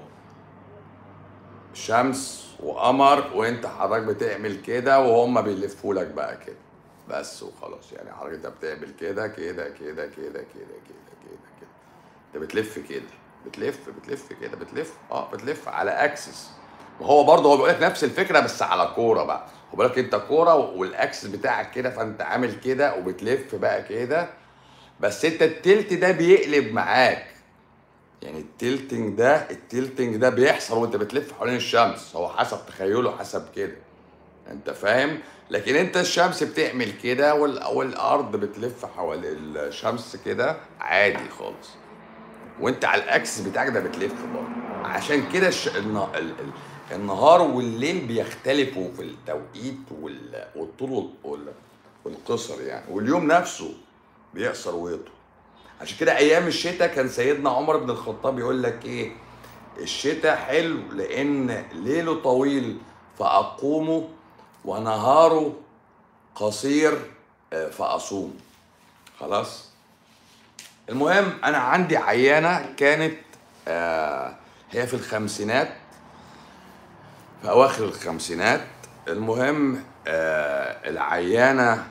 شمس وقمر وانت حضرتك بتعمل كده وهم بيلفوا لك بقى كده بس وخلاص يعني حضرتك انت بتعمل كده كده كده كده كده كده كده كده انت بتلف كده بتلف بتلف كده بتلف اه بتلف على اكسس وهو برضه هو بيقول لك نفس الفكره بس على كوره بقى هو بيقول لك انت كوره والاكسس بتاعك كده فانت عامل كده وبتلف بقى كده بس انت التلت ده بيقلب معاك يعني التلتنج ده التلتنج ده بيحصل وانت بتلف حوالين الشمس هو حسب تخيله حسب كده انت فاهم لكن انت الشمس بتعمل كده وال- والارض بتلف حوالين الشمس كده عادي خالص وانت على الاكسس بتاعك ده بتلف برضه عشان كده الش... الن... ال... ال... النهار والليل بيختلفوا في التوقيت وال... والطول وال... وال... والقصر يعني واليوم نفسه بيقصر ويطول عشان كده ايام الشتاء كان سيدنا عمر بن الخطاب يقول لك ايه الشتاء حلو لان ليله طويل فاقومه ونهاره قصير آه، فاصوم خلاص المهم انا عندي عيانه كانت آه، هي في الخمسينات في اواخر الخمسينات المهم آه، العيانه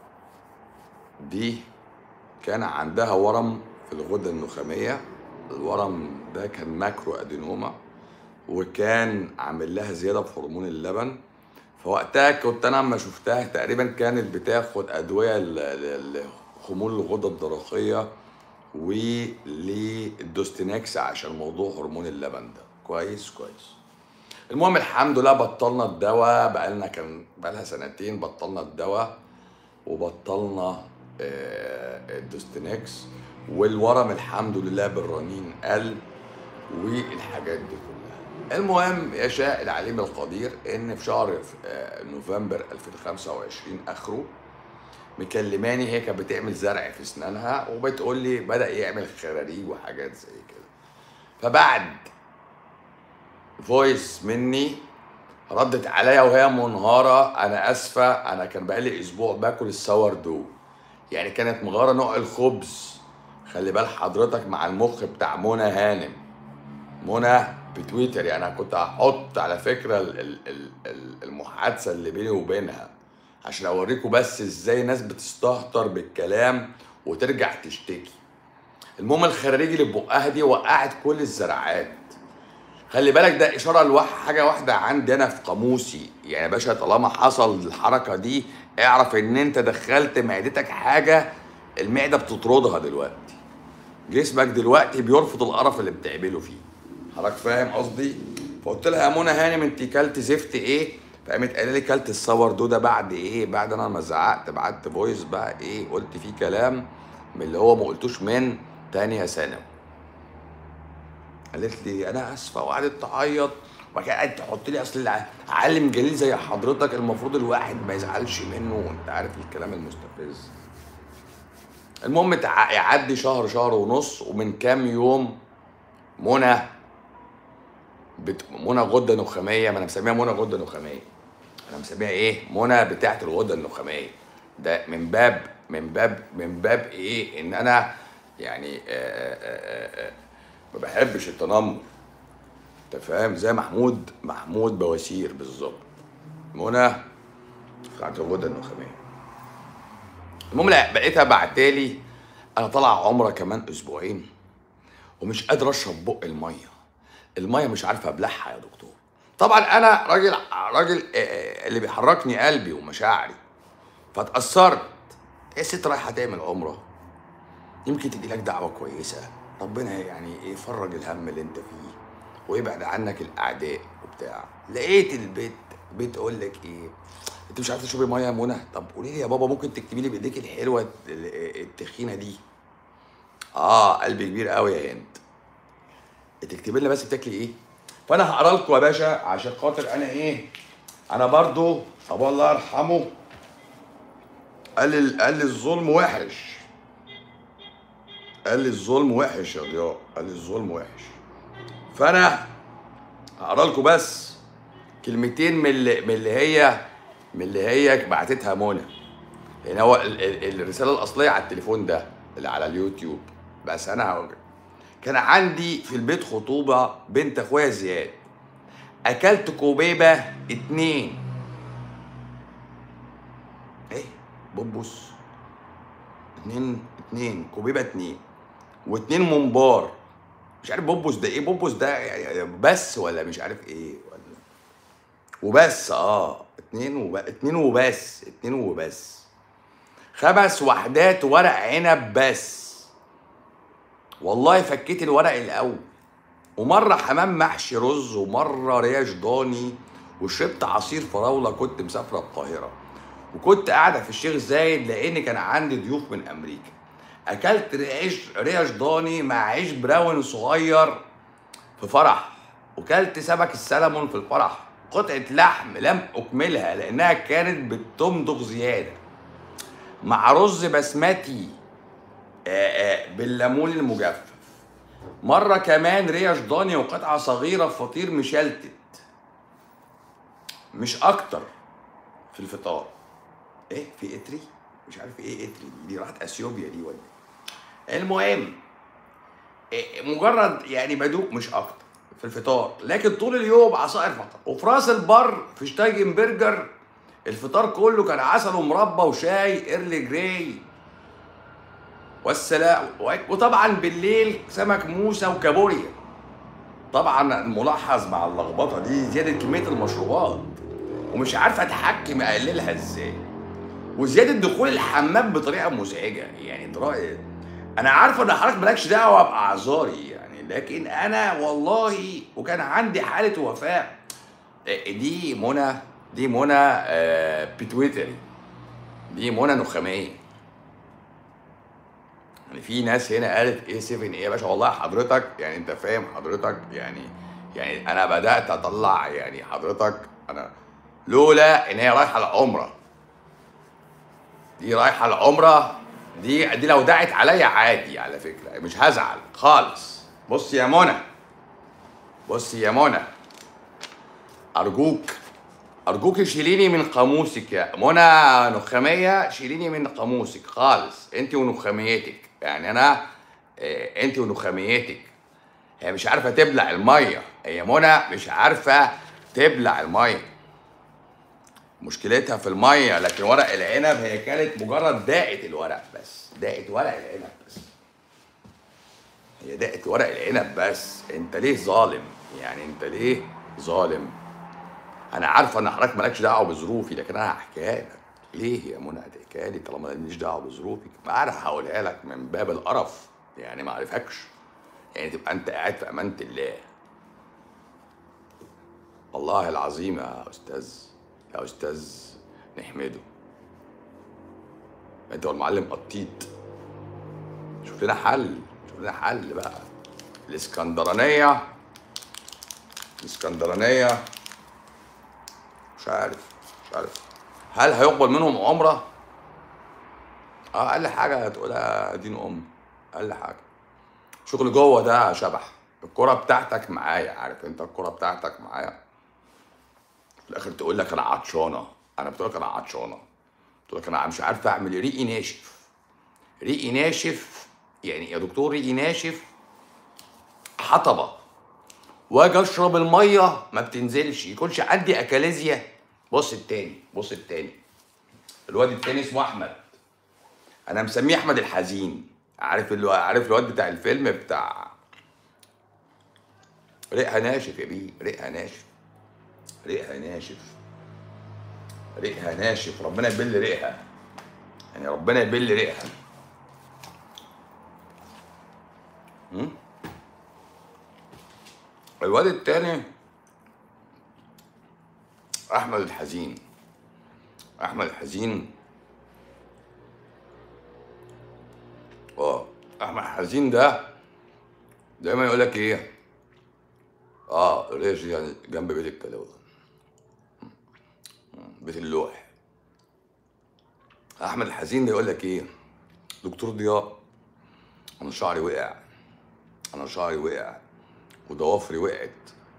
دي كان عندها ورم في الغده النخاميه الورم ده كان ماكرو ادينوما وكان عامل لها زياده في هرمون اللبن فوقتها كنت انا لما شفتها تقريبا كانت بتاخد ادويه ل- ل- لخمول الغده الدرقيه وللدوستينكس عشان موضوع هرمون اللبن ده كويس كويس المهم الحمد لله بطلنا الدواء بقالنا كان بقالها سنتين بطلنا الدواء وبطلنا آه، الدوستينكس والورم الحمد لله بالرنين قل والحاجات دي كلها المهم يشاء العليم القدير ان في شهر آه، نوفمبر 2025 اخره مكلماني هي كانت بتعمل زرع في اسنانها وبتقول لي بدا يعمل خراريج وحاجات زي كده فبعد فويس مني ردت عليا وهي منهارة أنا آسفة أنا كان بقالي أسبوع باكل السور دو يعني كانت مغارة نوع الخبز خلي بال حضرتك مع المخ بتاع منى هانم منى بتويتر يعني أنا كنت هحط على فكرة ال- ال- ال- ال- المحادثة اللي بيني وبينها عشان أوريكم بس إزاي ناس بتستهتر بالكلام وترجع تشتكي المهم الخراريج اللي بقها دي وقعت كل الزراعات خلي بالك ده اشاره لواحد حاجه واحده عندي انا في قاموسي يعني يا باشا طالما حصل الحركه دي اعرف ان انت دخلت معدتك حاجه المعده بتطردها دلوقتي جسمك دلوقتي بيرفض القرف اللي بتعمله فيه حضرتك فاهم قصدي فقلت لها يا منى هانم انت كلت زفت ايه فقامت قايله لي كلت الصور ده بعد ايه بعد انا ما زعقت بعت فويس بقى ايه قلت فيه كلام من اللي هو ما قلتوش من تانية ثانوي قالت لي انا اسفه وقعدت تعيط وبعد كده قعدت تحط لي اصل الع- عالم جليل زي حضرتك المفروض الواحد ما يزعلش منه وانت عارف الكلام المستفز المهم تع- يعدي شهر شهر ونص ومن كام يوم منى بت... منى غده نخاميه ما انا مسميها منى غده نخاميه انا مسميها ايه منى بتاعت الغده النخاميه ده من باب من باب من باب ايه ان انا يعني آه آه آه آه ما بحبش التنمر انت فاهم زي محمود محمود بواسير بالظبط منى بتاعت الغده النخاميه المهم لا بقيتها بعتالي انا طالع عمره كمان اسبوعين ومش قادر اشرب بق الميه الميه مش عارف ابلعها يا دكتور طبعا انا راجل راجل آه، آه، اللي بيحركني قلبي ومشاعري فاتاثرت يا ست رايحه تعمل عمره يمكن تجي لك دعوه كويسه ربنا يعني يفرج الهم اللي انت فيه ويبعد عنك الاعداء وبتاع لقيت البيت بتقول لك ايه انت مش عارفه تشربي ميه يا منى طب قولي لي يا بابا ممكن تكتبي لي بايديك الحلوه ال- التخينه دي اه قلبي كبير قوي يا هند تكتبي لنا بس بتاكلي ايه فانا هقرا لكم يا باشا عشان خاطر انا ايه انا برضو ابو الله يرحمه قال لي قال لي الظلم وحش قال لي الظلم وحش يا ضياء قال لي الظلم وحش فانا هقرا لكم بس كلمتين من اللي من اللي هي من اللي هي بعتتها منى يعني هو ال- ال- الرساله الاصليه على التليفون ده اللي على اليوتيوب بس انا هقول كان عندي في البيت خطوبه بنت اخويا زياد اكلت كوبيبه اتنين ايه بوبوس اتنين اتنين كوبيبه اتنين واتنين ممبار مش عارف بوبوس ده ايه بوبوس ده يعني بس ولا مش عارف ايه ولا وبس اه اتنين وب... اتنين وبس اتنين وبس خمس وحدات ورق عنب بس والله فكيت الورق الاول ومره حمام محشي رز ومره ريش ضاني وشربت عصير فراوله كنت مسافره القاهره وكنت قاعده في الشيخ زايد لان كان عندي ضيوف من امريكا اكلت ريش ريش ضاني مع عيش براون صغير في فرح وكلت سمك السلمون في الفرح قطعة لحم لم أكملها لأنها كانت بتمضغ زيادة مع رز بسمتي آه، آه، بالليمون المجفف مرة كمان ريش ضاني وقطعة صغيرة فطير مشلتت مش أكتر في الفطار إيه في إتري؟ مش عارف ايه اتري دي, دي راحت اثيوبيا دي ولا إيه؟ المهم إيه، مجرد يعني بدوق مش اكتر في الفطار لكن طول اليوم عصائر فقط وفي راس البر في شتايجن برجر الفطار كله كان عسل ومربى وشاي ايرلي جراي والسلام وطبعا بالليل سمك موسى وكابوريا طبعا الملاحظ مع اللخبطه دي زياده كميه المشروبات ومش عارف اتحكم اقللها ازاي وزياده دخول الحمام بطريقه مزعجه يعني طريقه انا عارفه ان حضرتك مالكش دعوه باعذاري يعني لكن انا والله وكان عندي حاله وفاه دي منى دي منى آه بتويتري دي منى نخاميه يعني في ناس هنا قالت ايه 7 ايه يا باشا والله حضرتك يعني انت فاهم حضرتك يعني يعني انا بدات اطلع يعني حضرتك انا لولا ان هي رايحه العمره دي رايحه العمره دي دي لو دعت عليا عادي على فكره مش هزعل خالص بص يا منى بص يا منى ارجوك ارجوك شيليني من قاموسك يا منى نخاميه شيليني من قاموسك خالص انت ونخاميتك يعني انا إيه، انت ونخاميتك هي مش عارفه تبلع الميه هي منى مش عارفه تبلع الميه مشكلتها في الميه لكن ورق العنب هي كانت مجرد داقت الورق بس داقت ورق العنب بس هي داقت ورق العنب بس انت ليه ظالم يعني انت ليه ظالم انا عارفه ان حضرتك مالكش دعوه بظروفي لكن انا هحكيها لك ليه يا منى هتحكيها لي طالما ماليش دعوه بظروفك ما انا هقولها لك من باب القرف يعني ما اعرفكش يعني تبقى انت قاعد في امانه الله والله العظيم يا استاذ يا استاذ نحمده انت والمعلم قطيط شوف لنا حل شوف لنا حل بقى الاسكندرانيه الاسكندرانيه مش عارف مش عارف هل هيقبل منهم عمره اه اقل حاجه هتقولها دين ام اقل حاجه شغل جوه ده شبح الكرة بتاعتك معايا عارف انت الكرة بتاعتك معايا في الاخر تقول لك انا عطشانه انا بتقول لك انا عطشانه تقول لك انا مش عارف اعمل إيه. ريقي ناشف ريقي ناشف يعني يا دكتور ريقي ناشف حطبه واجي اشرب الميه ما بتنزلش يكونش عندي اكاليزيا بص التاني بص التاني الواد التاني اسمه احمد انا مسميه احمد الحزين عارف الو... عارف الواد بتاع الفيلم بتاع ريقها ناشف يا بيه ريقها ناشف ريقها ناشف ريقها ناشف ربنا يبل ريقها يعني ربنا يبل ريقها م? الواد التاني احمد الحزين احمد الحزين اه احمد الحزين ده دايما يقول لك ايه اه ريش يعني جنب بيت الكلاوه بيت اللوح احمد الحزين ده يقول لك ايه دكتور ضياء انا شعري وقع انا شعري وقع وضوافري وقعت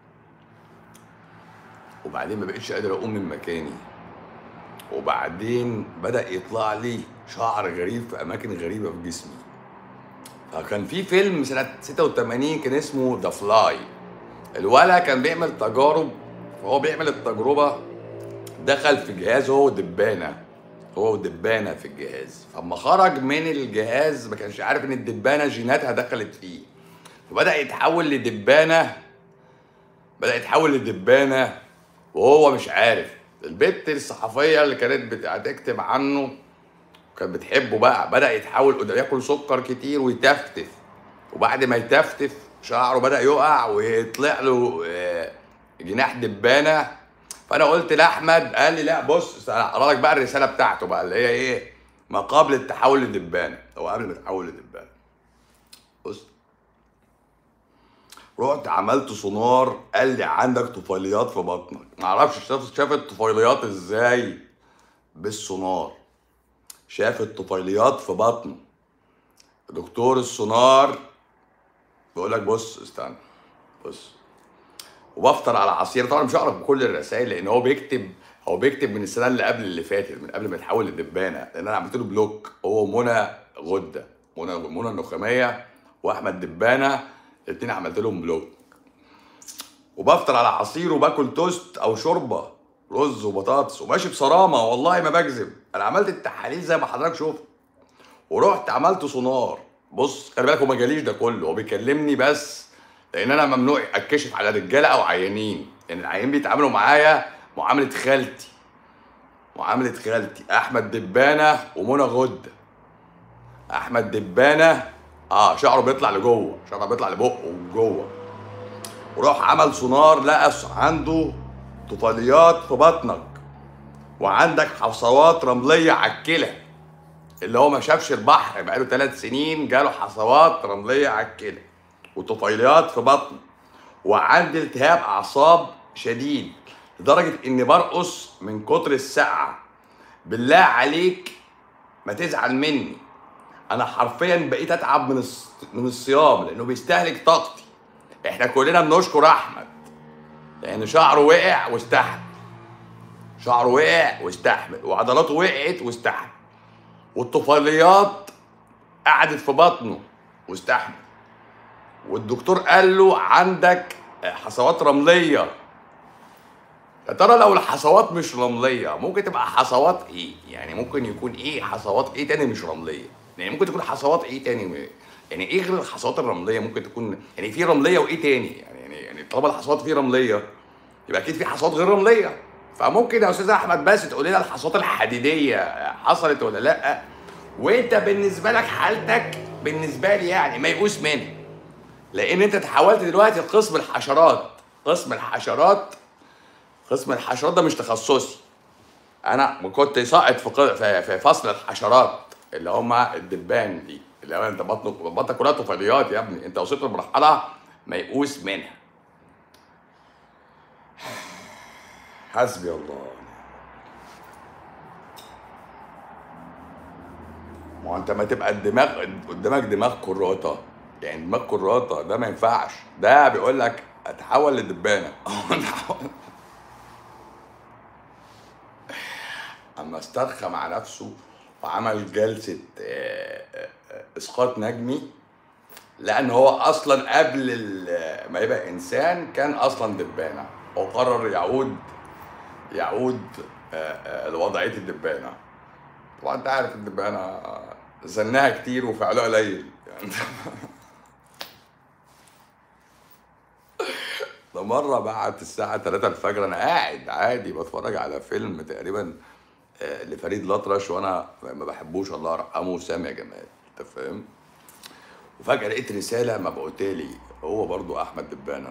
وبعدين ما بقتش قادر اقوم من مكاني وبعدين بدا يطلع لي شعر غريب في اماكن غريبه في جسمي فكان في فيلم سنه 86 كان اسمه ذا فلاي الولا كان بيعمل تجارب فهو بيعمل التجربه دخل في جهاز هو ودبانه هو ودبانه في الجهاز فلما خرج من الجهاز ما كانش عارف ان الدبانه جيناتها دخلت فيه فبدا يتحول لدبانه بدا يتحول لدبانه وهو مش عارف البت الصحفيه اللي كانت بتكتب عنه كانت بتحبه بقى بدا يتحول قدام ياكل سكر كتير ويتفتف وبعد ما يتفتف شعره بدا يقع ويطلع له آه، جناح دبانه فانا قلت لاحمد قال لي لا بص اقرا لك بقى الرساله بتاعته بقى اللي هي ايه ما قبل التحول لدبانه هو قبل ما يتحول لدبانه بص رحت عملت سونار قال لي عندك طفيليات في بطنك معرفش شاف شاف الطفيليات ازاي بالسونار شاف الطفيليات في بطنه دكتور السونار بيقول لك بص استنى بص وبفطر على عصير طبعا مش هقرا كل الرسائل لان هو بيكتب هو بيكتب من السنه اللي قبل اللي فاتت من قبل ما يتحول لدبانه لان انا عملت له بلوك هو ومنى غده منى منى النخاميه واحمد دبانه الاثنين عملت لهم بلوك وبفطر على عصير وباكل توست او شوربه رز وبطاطس وماشي بصرامه والله ما بكذب انا عملت التحاليل زي ما حضرتك شفت ورحت عملت سونار بص خلي بالك هو ما جاليش ده كله هو بيكلمني بس لان انا ممنوع اتكشف على رجاله او عيانين لان يعني العيانين بيتعاملوا معايا معامله خالتي معامله خالتي احمد دبانه ومنى غده احمد دبانه اه شعره بيطلع لجوه شعره بيطلع لبقه وجوه وراح عمل سونار لقى عنده طفيليات في بطنك وعندك حصوات رمليه على الكلى اللي هو ما شافش البحر بقاله ثلاث سنين جاله حصوات رمليه على الكلى وطفيليات في بطنه وعندي التهاب اعصاب شديد لدرجه اني برقص من كتر السقعه بالله عليك ما تزعل مني انا حرفيا بقيت اتعب من الص- من الصيام لانه بيستهلك طاقتي احنا كلنا بنشكر احمد لان شعره وقع واستحمل شعره وقع واستحمل وعضلاته وقعت واستحمل والطفيليات قعدت في بطنه واستحمل والدكتور قال له عندك حصوات رمليه يا ترى لو الحصوات مش رمليه ممكن تبقى حصوات ايه يعني ممكن يكون ايه حصوات ايه تاني مش رمليه يعني ممكن تكون حصوات ايه تاني يعني ايه غير الحصوات الرمليه ممكن تكون يعني في رمليه وايه تاني يعني يعني يعني طالما الحصوات فيه رمليه يبقى اكيد في حصوات غير رمليه فممكن يا استاذ احمد بس تقول لنا الحصوات الحديديه حصلت ولا لا وانت بالنسبه لك حالتك بالنسبه لي يعني ميؤوس منها لان انت تحولت دلوقتي لقسم الحشرات قسم الحشرات قسم الحشرات ده مش تخصصي انا كنت ساقط في ق- في- في فصل الحشرات اللي هم الدبان دي اللي هو انت بطنك بطنك كلها طفيليات يا ابني انت وصلت لمرحله ميؤوس منها حسبي الله ما هو انت ما تبقى الدماغ قدامك دماغ كراته يعني دماغ كراته ده ما ينفعش ده بيقول لك اتحول لدبانه اما استرخى مع نفسه وعمل جلسه آه، آه، آه، اسقاط نجمي لان هو اصلا قبل ال- ما يبقى انسان كان اصلا دبانه وقرر يعود يعود آه، آه، لوضعيه الدبانه طبعا انت عارف الدبانه زنها كتير وفعلها قليل يعني ده مرة بعد الساعة 3 الفجر أنا قاعد عادي بتفرج على فيلم تقريبا آه، لفريد الأطرش وأنا ما بحبوش الله يرحمه سامي يا جمال أنت فاهم؟ وفجأة لقيت رسالة مبعوتة لي هو برضو أحمد دبانة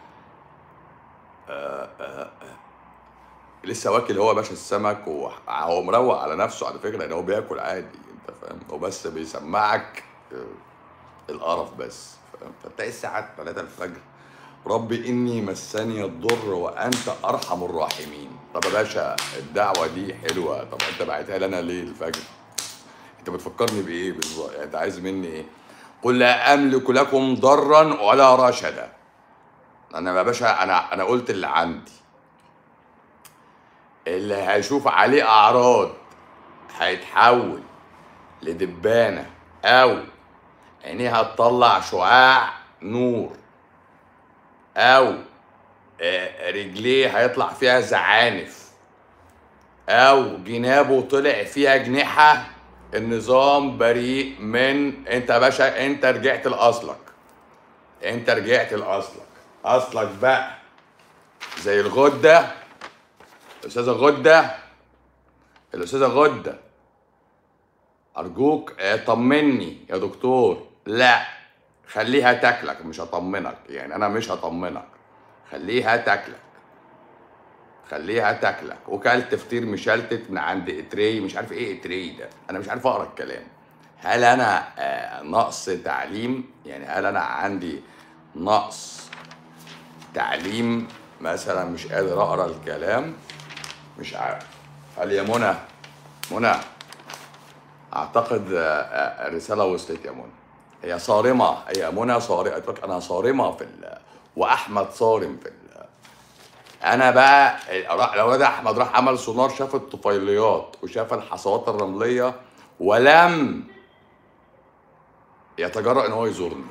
لسه واكل هو باشا السمك وهو مروق على نفسه على فكرة لأن هو بياكل عادي أنت فاهم؟ هو بس بيسمعك آه، القرف بس فاهم؟ فتلاقي الساعة 3 الفجر ربي إني مسني الضر وأنت أرحم الراحمين طب يا باشا الدعوة دي حلوة طب أنت بعتها لي أنا ليه الفجر؟ أنت بتفكرني بإيه بالظبط؟ يعني أنت عايز مني إيه؟ قل لا أملك لكم ضرا ولا رشدا أنا يا باشا أنا أنا قلت اللي عندي اللي هيشوف عليه أعراض هيتحول لدبانة أو عينيها تطلع شعاع نور او آه، رجليه هيطلع فيها زعانف او جنابه طلع فيها جنحة النظام بريء من انت يا باشا انت رجعت لاصلك انت رجعت لاصلك اصلك بقى زي الغدة الاستاذة غدة الاستاذة غدة ارجوك آه، طمني يا دكتور لا خليها تاكلك مش هطمنك يعني انا مش هطمنك خليها تاكلك خليها تاكلك وكلت فطير مشلتت من عند اتري مش عارف ايه اتري ده انا مش عارف اقرا الكلام هل انا آه، نقص تعليم يعني هل انا عندي نقص تعليم مثلا مش قادر اقرا الكلام مش عارف هل يا منى منى اعتقد آه، آه، الرساله وصلت يا منى هي صارمه هي منى صارمه قلت لك انا صارمه في ال... واحمد صارم في ال... انا بقى الولد احمد راح عمل سونار شاف الطفيليات وشاف الحصوات الرمليه ولم يتجرأ ان هو يزورني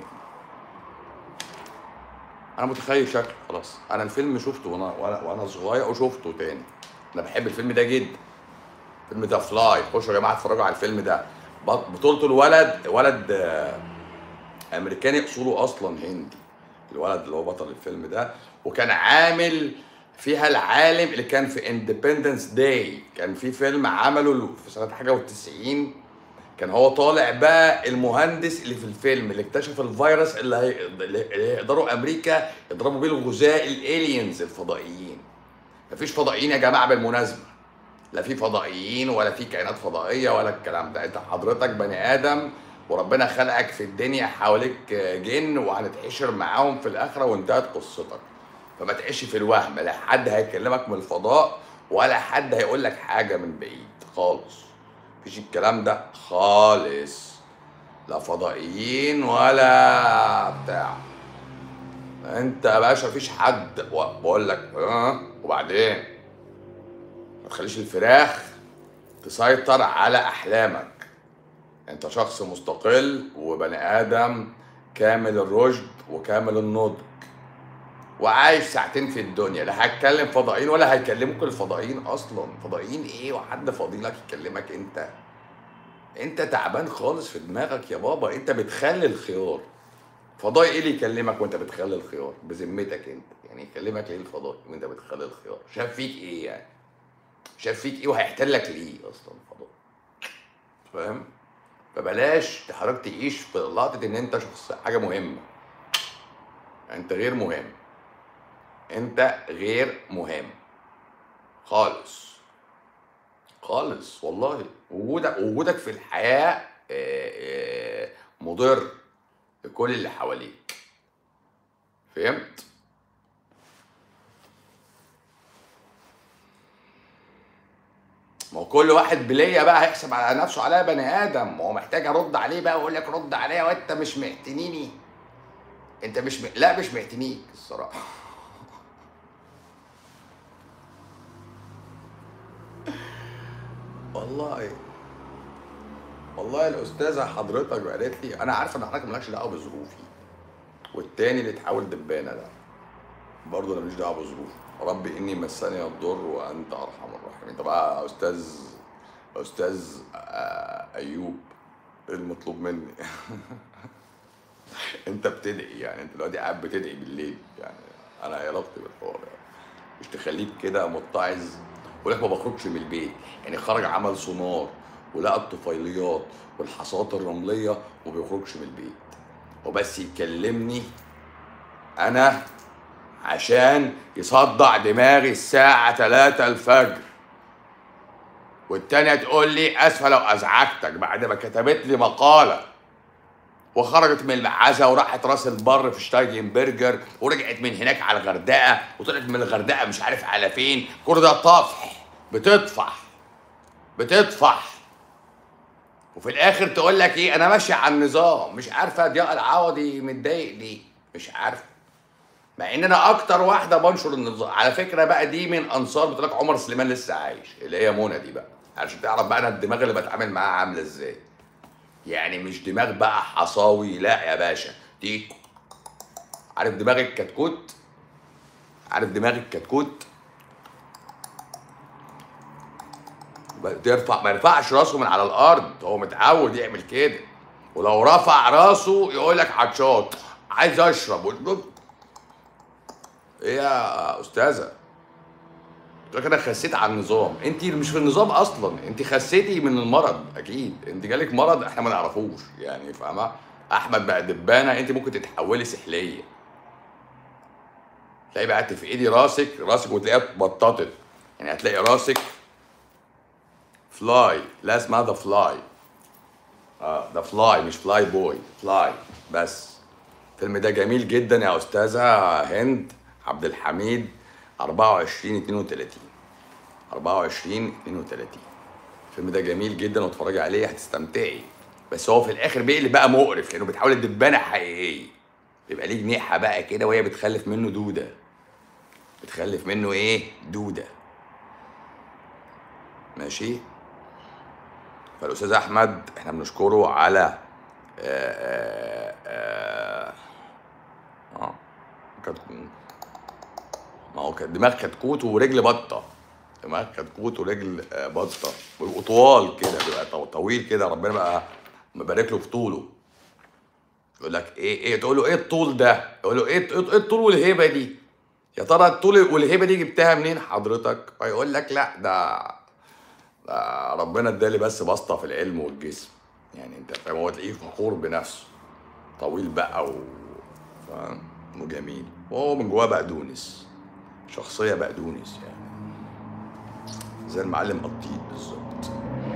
انا متخيل شكله خلاص انا الفيلم شفته وانا وانا وانا صغير وشفته تاني انا بحب الفيلم ده جدا الفيلم ده فلاي خشوا يا جماعه اتفرجوا على الفيلم ده بط- بطولته الولد ولد آه، امريكاني اصوله اصلا هندي الولد اللي هو بطل الفيلم ده وكان عامل فيها العالم اللي كان في اندبندنس داي كان في فيلم عمله في سنه حاجه و90 كان هو طالع بقى المهندس اللي في الفيلم اللي اكتشف الفيروس اللي, هي... اللي يقدروا امريكا يضربوا بيه الغزاة الالينز الفضائيين مفيش فضائيين يا جماعه بالمناسبه لا في فضائيين ولا في كائنات فضائيه ولا الكلام ده انت حضرتك بني ادم وربنا خلقك في الدنيا حواليك جن وهنتحشر معاهم في الاخره وانتهت قصتك فما تعيش في الوهم لا حد هيكلمك من الفضاء ولا حد هيقول لك حاجه من بعيد خالص مفيش الكلام ده خالص لا فضائيين ولا بتاع انت يا باشا مفيش حد بقول لك اه وبعدين ما تخليش الفراخ تسيطر على احلامك انت شخص مستقل وبني ادم كامل الرشد وكامل النضج وعايش ساعتين في الدنيا لا هتكلم فضائيين ولا هيكلموك الفضائيين اصلا فضائيين ايه وحد فضيلك يكلمك انت انت تعبان خالص في دماغك يا بابا انت بتخلي الخيار فضائي ايه اللي يكلمك وانت بتخلي الخيار بذمتك انت يعني يكلمك ليه الفضائي وانت بتخلي الخيار شاف فيك ايه يعني شاف فيك ايه وهيحتلك ليه اصلا الفضائي فاهم فبلاش حضرتك تعيش في لقطه ان انت شخص حاجه مهمه انت غير مهم انت غير مهم خالص خالص والله وجودك وجودك في الحياه آه، آه، مضر لكل اللي حواليك فهمت ما هو كل واحد بلية بقى هيحسب على نفسه عليا بني ادم ما هو محتاج ارد عليه بقى واقول لك رد عليا وانت مش محتنيني انت مش م... لا مش محتنيك الصراحه والله والله الاستاذه حضرتك قالت لي انا عارفه ان حضرتك مالكش دعوه بظروفي والتاني اللي اتحول دبانه ده برضه انا ماليش دعوه بظروفي رب اني مسني الضر وانت ارحم الراحمين طب يا استاذ استاذ آه، ايوب ايه المطلوب مني انت بتدعي يعني انت دلوقتي قاعد بتدعي بالليل يعني انا علاقتي بالحوار يعني مش تخليك كده متعظ يقول لك ما بخرجش من البيت يعني خرج عمل سونار ولقى الطفيليات والحصوات الرمليه وما بيخرجش من البيت وبس يكلمني انا عشان يصدع دماغي الساعة 3 الفجر والتانية تقول لي اسفة لو ازعجتك بعد ما كتبت لي مقالة وخرجت من المعازة وراحت راس البر في شتايجنبرجر ورجعت من هناك على الغردقة وطلعت من الغردقة مش عارف على فين كل ده طفح بتطفح بتطفح وفي الاخر تقول لك ايه انا ماشي على النظام مش عارفه ضياء العوضي متضايق ليه مش عارفه مع ان انا اكتر واحده بنشر النظام على فكره بقى دي من انصار بتقول لك عمر سليمان لسه عايش اللي هي منى دي بقى عشان تعرف بقى انا الدماغ اللي بتعامل معاها عامله ازاي يعني مش دماغ بقى حصاوي لا يا باشا دي عارف دماغ الكتكوت عارف دماغ الكتكوت ترفع ما يرفعش راسه من على الارض هو متعود يعمل كده ولو رفع راسه يقول لك عطشان عايز اشرب ايه يا استاذه قلت لك انا خسيت على النظام انت مش في النظام اصلا انت خسيتي من المرض اكيد انت جالك مرض احنا ما نعرفوش يعني فاهمه احمد بقى دبانه انت ممكن تتحولي سحليه تلاقي بقى تفقدي راسك راسك وتلاقيها اتبططت يعني هتلاقي راسك فلاي لا اسمها ذا فلاي اه ذا فلاي مش فلاي بوي فلاي بس الفيلم ده جميل جدا يا استاذه هند عبد الحميد 24 32 24 32 الفيلم ده جميل جدا واتفرجي عليه هتستمتعي بس هو في الاخر بيقلب بقى مقرف لانه بيتحول لدبانه حقيقيه بيبقى ليه جنيحه بقى كده وهي بتخلف منه دوده بتخلف منه ايه دوده ماشي فالاستاذ احمد احنا بنشكره على آه آه آه كانت ما هو كان دماغ كتكوت ورجل بطه دماغ كتكوت ورجل آه، بطه بيبقوا طوال كده بيبقى طو- طويل كده ربنا بقى مبارك له في طوله يقول لك ايه ايه تقول له ايه الطول ده يقول له ايه ايه إيه الطول والهيبه دي يا ترى الطول والهيبه دي جبتها منين حضرتك فيقول لك لا ده ده ربنا ادالي بس بسطه في العلم والجسم يعني انت فاهم هو تلاقيه فخور بنفسه طويل بقى و فاهم وجميل وهو من جواه بقدونس شخصيه بقدونس يعني زي المعلم قطيب بالظبط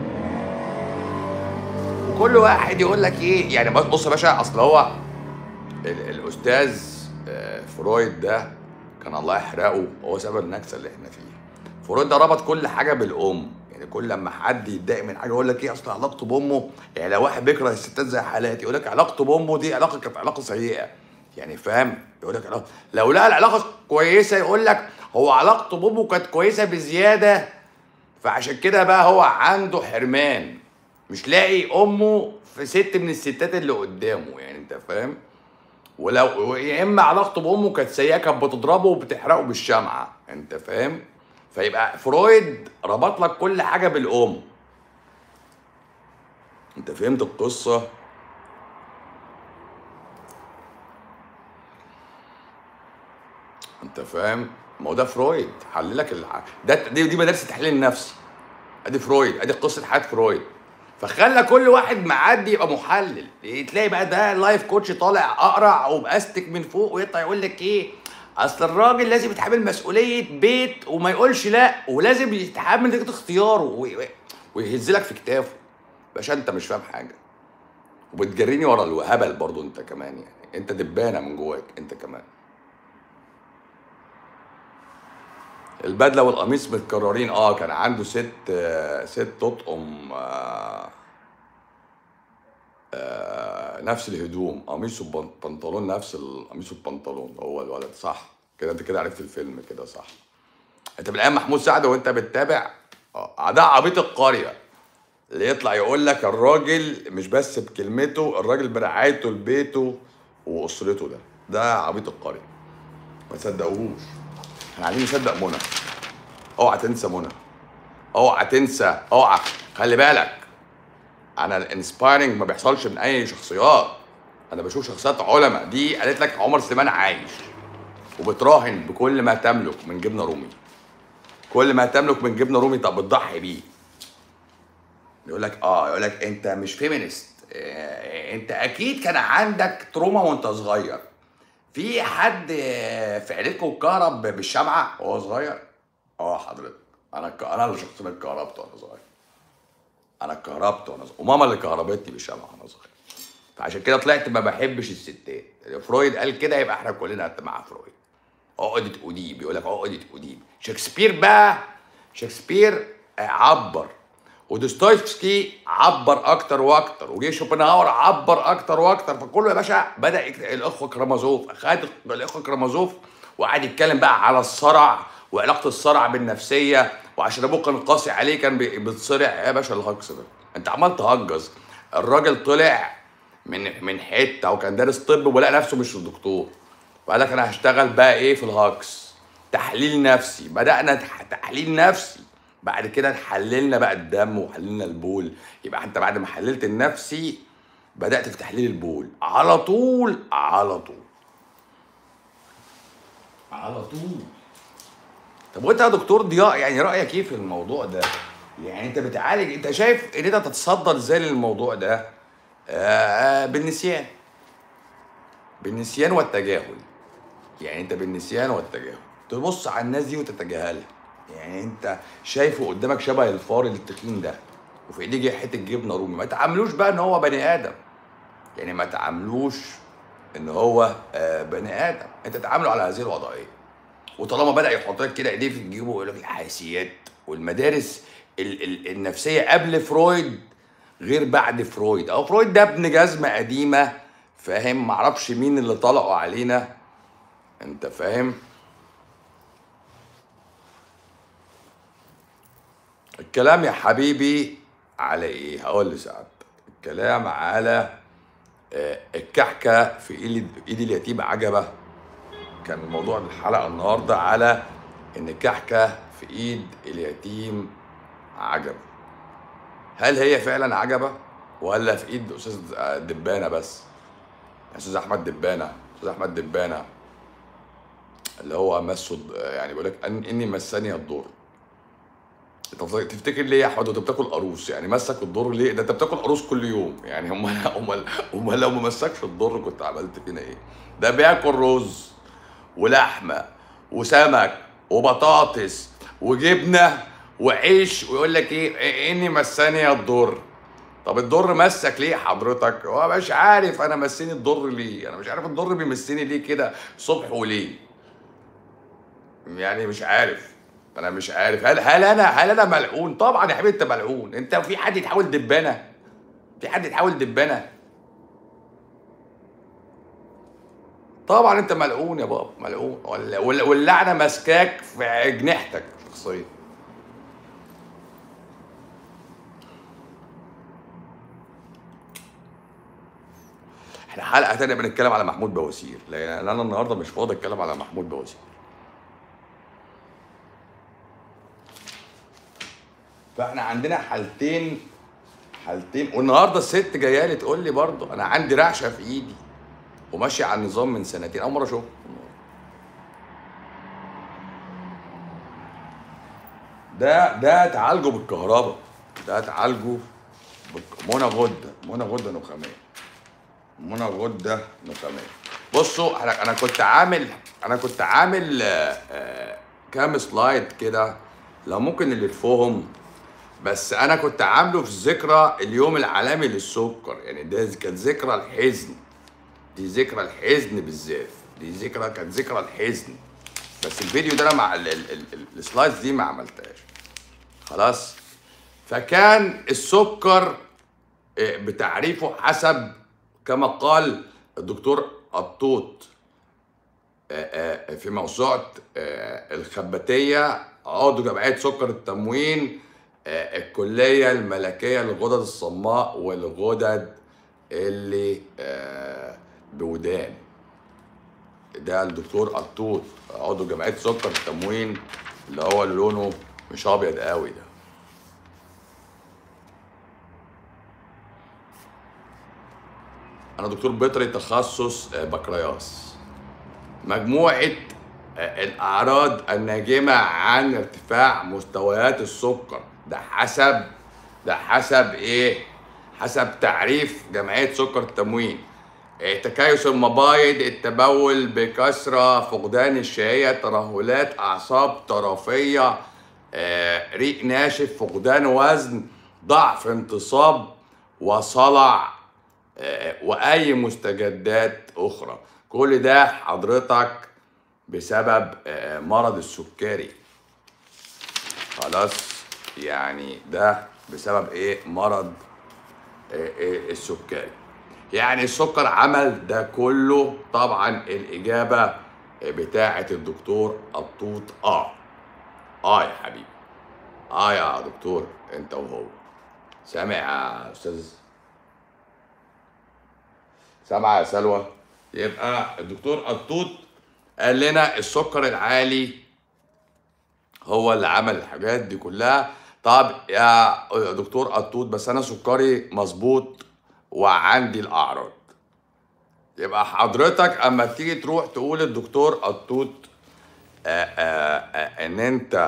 وكل واحد يقول لك ايه يعني بص بص يا باشا اصل هو ال- الاستاذ آه، فرويد ده كان الله يحرقه هو سبب النكسه اللي احنا فيها فرويد ده ربط كل حاجه بالام يعني كل لما حد يتضايق من حاجه يقول لك ايه اصل علاقته بامه يعني لو واحد بيكره الستات زي حالاتي يقول لك علاقته بامه دي علاقه كانت علاقه سيئه يعني فاهم يقول لك علاقة لو لقى العلاقه كويسه يقول لك هو علاقته بامه كانت كويسه بزياده فعشان كده بقى هو عنده حرمان مش لاقي امه في ست من الستات اللي قدامه يعني انت فاهم ولو يا اما علاقته بامه كانت سيئه كانت بتضربه وبتحرقه بالشمعه انت فاهم فيبقى فرويد ربط لك كل حاجه بالام انت فهمت القصه انت فاهم ما هو ده فرويد حل لك الع... ده دي, دي مدارس التحليل النفسي ادي فرويد ادي قصه حياه فرويد فخلى كل واحد معدي يبقى محلل تلاقي بقى ده لايف كوتش طالع اقرع ومأستك من فوق ويطلع يقول لك ايه اصل الراجل لازم يتحمل مسؤوليه بيت وما يقولش لا ولازم يتحمل نتيجه اختياره وي- ويهز لك في كتافه باشا انت مش فاهم حاجه وبتجريني ورا الهبل برضو انت كمان يعني انت دبانه من جواك انت كمان البدله والقميص متكررين اه كان عنده ست آه، ست تطقم آه، آه، نفس الهدوم قميص وبنطلون نفس القميص والبنطلون هو الولد صح كده انت كده عرفت الفيلم كده صح انت من ايام محمود سعد وانت بتتابع اه ده عبيط القريه اللي يطلع يقول لك الراجل مش بس بكلمته الراجل برعايته لبيته واسرته ده ده عبيط القريه ما تصدقوهوش احنا عايزين نصدق منى اوعى تنسى منى اوعى تنسى اوعى خلي بالك انا الانسبايرنج ما بيحصلش من اي شخصيات انا بشوف شخصيات علماء دي قالت لك عمر سليمان عايش وبتراهن بكل ما تملك من جبنه رومي كل ما تملك من جبنه رومي طب بتضحي بيه يقول لك اه يقول لك انت مش فيمينست اه انت اكيد كان عندك تروما وانت صغير في حد اه، في عيلتكم اتكهرب بالشمعه وهو صغير اه حضرتك انا ك- انا اللي شخصيا اتكهربت وانا صغير انا اتكهربت وانا صغير وماما اللي كهربتني بالشمعه وانا صغير فعشان كده طلعت ما بحبش الستات فرويد قال كده يبقى احنا كلنا مع فرويد عقدة أوديب يقول لك عقدة أوديب شكسبير بقى شكسبير آه، عبر ودوستويفسكي عبر اكتر واكتر وجي شوبنهاور عبر اكتر واكتر فكله يا باشا بدا يكتب الاخوه كرامازوف خد الاخوه كرامازوف وقعد يتكلم بقى على الصرع وعلاقه الصرع بالنفسيه وعشان ابوه كان قاسي عليه كان بي- بيتصرع يا باشا الهجص ده انت عمال تهجص الراجل طلع من من حته وكان دارس طب ولقى نفسه مش الدكتور وقال لك انا هشتغل بقى ايه في الهجص تحليل نفسي بدانا تح- تحليل نفسي بعد كده حللنا بقى الدم وحللنا البول يبقى انت بعد ما حللت النفسي بدات في تحليل البول على طول على طول على طول طب وانت يا دكتور ضياء يعني رايك ايه في الموضوع ده يعني انت بتعالج انت شايف ان انت تتصدر ازاي للموضوع ده آه بالنسيان بالنسيان والتجاهل يعني انت بالنسيان والتجاهل تبص على الناس دي وتتجاهلها يعني انت شايفه قدامك شبه الفار التخين ده وفي ايديه حته جبنه رومي ما تعاملوش بقى ان هو بني ادم يعني ما تعاملوش ان هو آه، بني ادم انت تعامله على هذه الوضعيه وطالما بدا يحط لك كده ايديه في جيبه ويقول لك الحيثيات والمدارس ال- ال- النفسيه قبل فرويد غير بعد فرويد او فرويد ده ابن جزمه قديمه فاهم معرفش مين اللي طلقوا علينا انت فاهم الكلام يا حبيبي على ايه هقول لسعادتك الكلام على آه، الكحكه في ايد ايد اليتيم عجبه كان موضوع الحلقه النهارده على ان الكحكه في ايد اليتيم عجبه هل هي فعلا عجبه ولا في ايد استاذ دبانه بس استاذ احمد دبانه استاذ احمد دبانه اللي هو مسه يعني بيقول لك أن اني مسني الدور طب تفتكر ليه يا احمد وانت بتاكل قاروص يعني مسك الضر ليه ده انت بتاكل قاروص كل يوم يعني هم هم هم لو ما مسكش الضر كنت عملت فينا ايه ده بياكل رز ولحمه وسمك وبطاطس وجبنه وعيش ويقول لك ايه اني مسني الضر طب الضر مسك ليه حضرتك هو مش عارف انا مسني الضر ليه انا مش عارف الضر بيمسني ليه كده صبح وليه يعني مش عارف انا مش عارف هل هل انا هل انا ملعون طبعا يا حبيبي انت ملعون انت في حد يتحول دبانه في حد يتحول دبانه طبعا انت ملعون يا بابا ملعون وال- واللعنه ماسكاك في جناحتك شخصيا احنا حلقه تانية بنتكلم على محمود بواسير لان انا النهارده مش فاضي اتكلم على محمود بواسير فاحنا عندنا حالتين حالتين والنهارده الست جايه لي تقول لي برضه انا عندي رعشه في ايدي وماشي على النظام من سنتين اول مره اشوفه ده ده تعالجه بالكهرباء ده تعالجه بك... منى غده منى غده نخاميه منى غده نخاميه بصوا انا انا كنت عامل انا كنت عامل آه، آه، كام سلايد كده لو ممكن اللي تفهم بس انا كنت عامله في ذكرى اليوم العالمي للسكر يعني ده كانت ذكرى الحزن دي ذكرى الحزن بالذات دي ذكرى كانت ذكرى الحزن بس الفيديو ده انا مع ال- ال- ال- ال- السلايدز دي ما عملتهاش خلاص فكان السكر آه، بتعريفه حسب كما قال الدكتور قطوط آه، آه، في موسوعة آه، الخباتية عضو جمعية سكر التموين آه، الكلية الملكية للغدد الصماء والغدد اللي آه، بودان ده الدكتور قطوط عضو جمعية سكر التموين اللي هو اللي لونه مش ابيض قوي ده انا دكتور بيطري تخصص آه، بكرياس مجموعة آه، الأعراض الناجمة عن ارتفاع مستويات السكر ده حسب ده حسب إيه؟ حسب تعريف جمعية سكر التموين آه، تكيس المبايض التبول بكثرة فقدان الشهية ترهلات أعصاب طرفية آه، ريق ناشف فقدان وزن ضعف انتصاب وصلع آه، واي مستجدات اخرى كل ده حضرتك بسبب آه، مرض السكري خلاص يعني ده بسبب ايه مرض آه، آه، السكري يعني السكر عمل ده كله طبعا الاجابه آه، بتاعه الدكتور الطوط اه اه يا حبيبي اه يا دكتور انت وهو سامع يا استاذ سامعة يا سلوى يبقى الدكتور قطوط قال لنا السكر العالي هو اللي عمل الحاجات دي كلها طب يا دكتور قطوط بس انا سكري مظبوط وعندي الاعراض يبقى حضرتك اما تيجي تروح تقول الدكتور قطوط آه، آه، آه، ان انت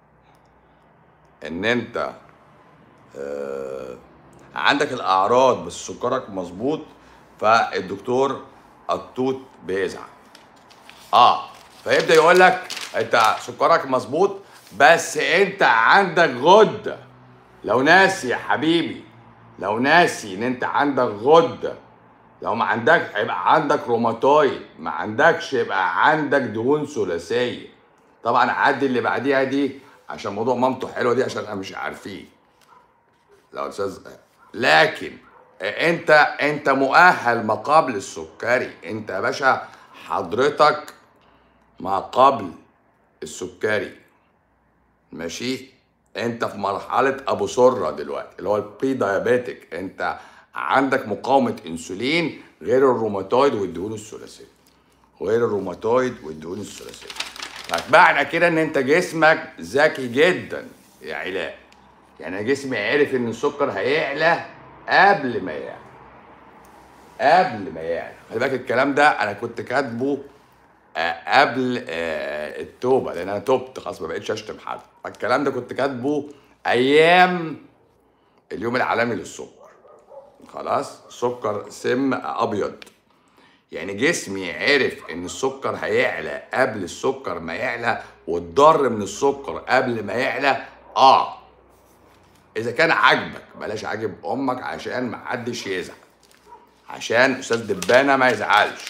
ان انت آه، عندك الاعراض بس سكرك مظبوط فالدكتور قطوط بيزعل اه فيبدا يقول لك انت سكرك مظبوط بس انت عندك غده لو ناسي يا حبيبي لو ناسي ان انت عندك غده لو ما عندك هيبقى عندك روماتويد ما عندكش يبقى عندك دهون ثلاثيه طبعا عدي اللي بعديها دي عشان موضوع مامته حلوه دي عشان احنا مش عارفين لا استاذ لكن انت انت مؤهل ما قبل السكري انت يا باشا حضرتك ما قبل السكري ماشي انت في مرحله ابو سره دلوقتي اللي هو البري دايابيتك انت عندك مقاومه انسولين غير الروماتويد والدهون الثلاثيه غير الروماتويد والدهون الثلاثيه فمعنى كده ان انت جسمك ذكي جدا يا علاء يعني أنا جسمي عرف ان السكر هيعلى قبل ما يعلى قبل ما يعلى خلي بالك الكلام ده انا كنت كاتبه آه، قبل آه، التوبه لان انا تبت خلاص ما بقتش اشتم حد فالكلام ده كنت كاتبه ايام اليوم العالمي للسكر خلاص سكر سم ابيض يعني جسمي عرف ان السكر هيعلى قبل السكر ما يعلى والضر من السكر قبل ما يعلى اه اذا كان عاجبك بلاش عاجب امك عشان محدش يزعل عشان استاذ دبانه ما يزعلش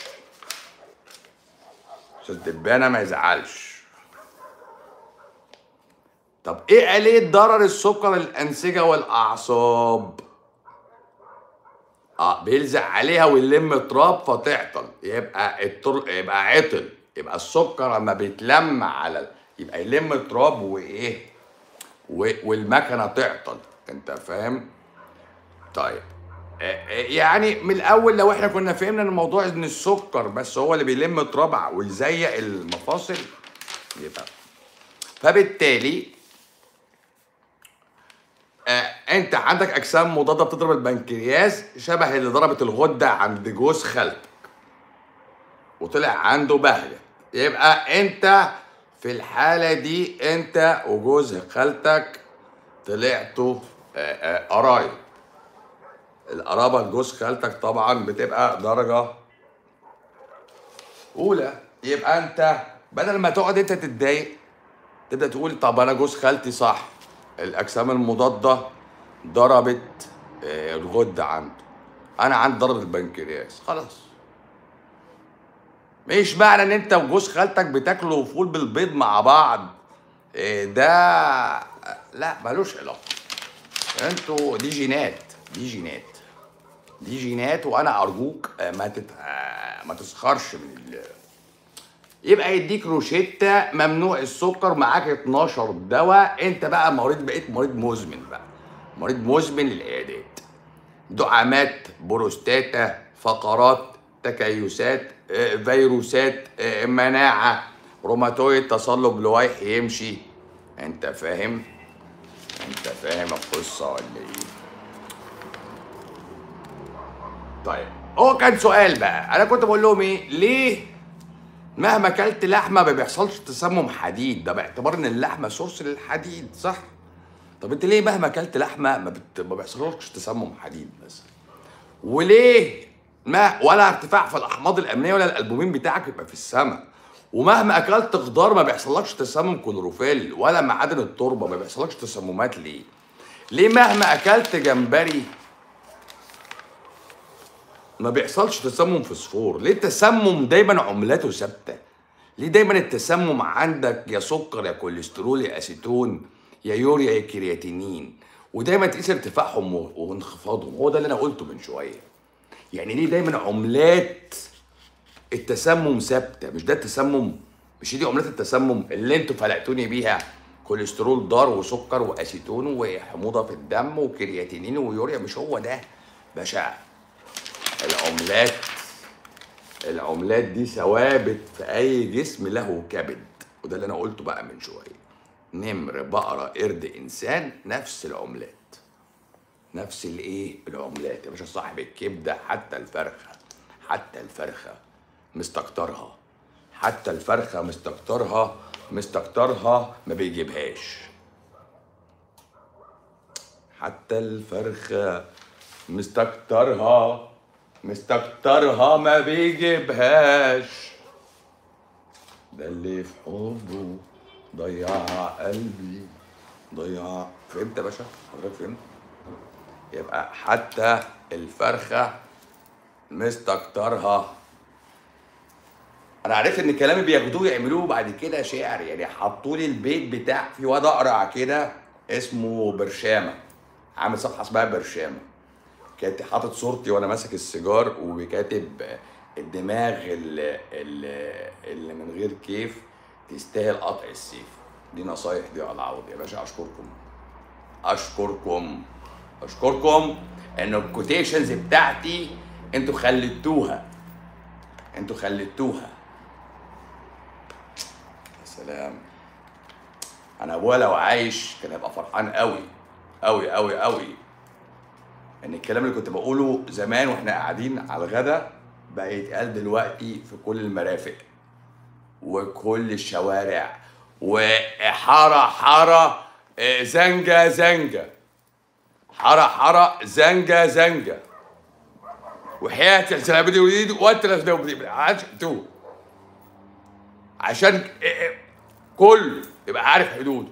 استاذ دبانه ما يزعلش طب ايه آلية ضرر السكر الأنسجة والأعصاب؟ اه بيلزق عليها ويلم تراب فتعطل يبقى التر... يبقى عطل يبقى السكر لما بيتلم على ال- يبقى يلم تراب وايه؟ و... والمكنه تعطل انت فاهم؟ طيب آه، آه، يعني من الاول لو احنا كنا فهمنا ان الموضوع ان السكر بس هو اللي بيلم تراب ويزيق المفاصل يبقى فبالتالي آه، انت عندك اجسام مضاده بتضرب البنكرياس شبه اللي ضربت الغده عند جوز خالتك وطلع عنده بهجه يبقى انت في الحاله دي انت وجوز خالتك طلعتوا آه، آه، قرايب القرابه لجوز خالتك طبعا بتبقى درجه اولى يبقى انت بدل ما تقعد انت تتضايق تبدا تقول طب انا جوز خالتي صح الاجسام المضاده ضربت آه، الغده عنده انا عندي ضربه البنكرياس خلاص مش معنى ان انت وجوز خالتك بتاكلوا فول بالبيض مع بعض آه، ده لا ملوش علاقه انتوا دي جينات دي جينات دي جينات وانا ارجوك آه، ما تت... آه، ما تسخرش من ال... يبقى يديك روشتة ممنوع السكر معاك 12 دواء انت بقى مريض بقيت مريض مزمن بقى مريض مزمن للعيادات دعامات بروستاتا فقرات تكيسات آه، فيروسات آه، مناعة روماتويد تصلب لويح يمشي انت فاهم انت فاهم القصة ولا ايه طيب هو كان سؤال بقى انا كنت بقول لهم ايه ليه مهما اكلت لحمه ما بيحصلش تسمم حديد ده باعتبار ان اللحمه سورس للحديد صح طب انت ليه مهما اكلت لحمه ما, بت... ما بيحصلش تسمم حديد بس وليه ما ولا ارتفاع في الاحماض الامينيه ولا الالبومين بتاعك يبقى في السماء ومهما اكلت خضار ما بيحصلكش تسمم كلوروفيل ولا معادن التربه ما بيحصلكش تسممات ليه ليه مهما اكلت جمبري ما بيحصلش تسمم فوسفور ليه التسمم دايما عملته ثابته ليه دايما التسمم عندك يا سكر يا كوليسترول يا اسيتون يا يوريا يا كرياتينين ودايما تقيس ارتفاعهم و- وانخفاضهم هو ده اللي انا قلته من شويه يعني ليه دايما عملات التسمم ثابته مش ده التسمم مش دي عملات التسمم اللي انتوا فلقتوني بيها كوليسترول ضار وسكر واسيتون وحموضه في الدم وكرياتينين ويوريا مش هو ده باشا العملات العملات دي ثوابت في اي جسم له كبد وده اللي انا قلته بقى من شويه نمر بقره قرد انسان نفس العملات نفس الايه العملات يا باشا صاحب الكبده حتى الفرخه حتى الفرخه مستكترها حتى الفرخه مستكترها مستكترها ما بيجيبهاش حتى الفرخة مستكترها مستكترها ما بيجيبهاش ده اللي في حبه ضيع قلبي ضيع فهمت يا باشا حضرتك فهمت يبقى حتى الفرخة مستكترها انا عرفت ان كلامي بياخدوه يعملوه بعد كده شعر يعني حطوا لي البيت بتاع في واد اقرع كده اسمه برشامه عامل صفحه اسمها برشامه كاتب حاطط صورتي وانا ماسك السيجار وكاتب الدماغ اللي, اللي, اللي من غير كيف تستاهل قطع السيف دي نصايح دي على العوض يا باشا اشكركم اشكركم اشكركم ان الكوتيشنز بتاعتي انتوا خليتوها انتوا خليتوها يا سلام انا ابويا لو عايش كان هيبقى فرحان قوي قوي قوي قوي ان الكلام اللي كنت بقوله زمان واحنا قاعدين على الغدا بقى يتقال دلوقتي في كل المرافق وكل الشوارع وحارة حارة آه، زنجة زنجة حارة حارة زنجة زنجة وحياة السلامة وليد وانت لا عشان عشان آه، آه، كل يبقى عارف حدوده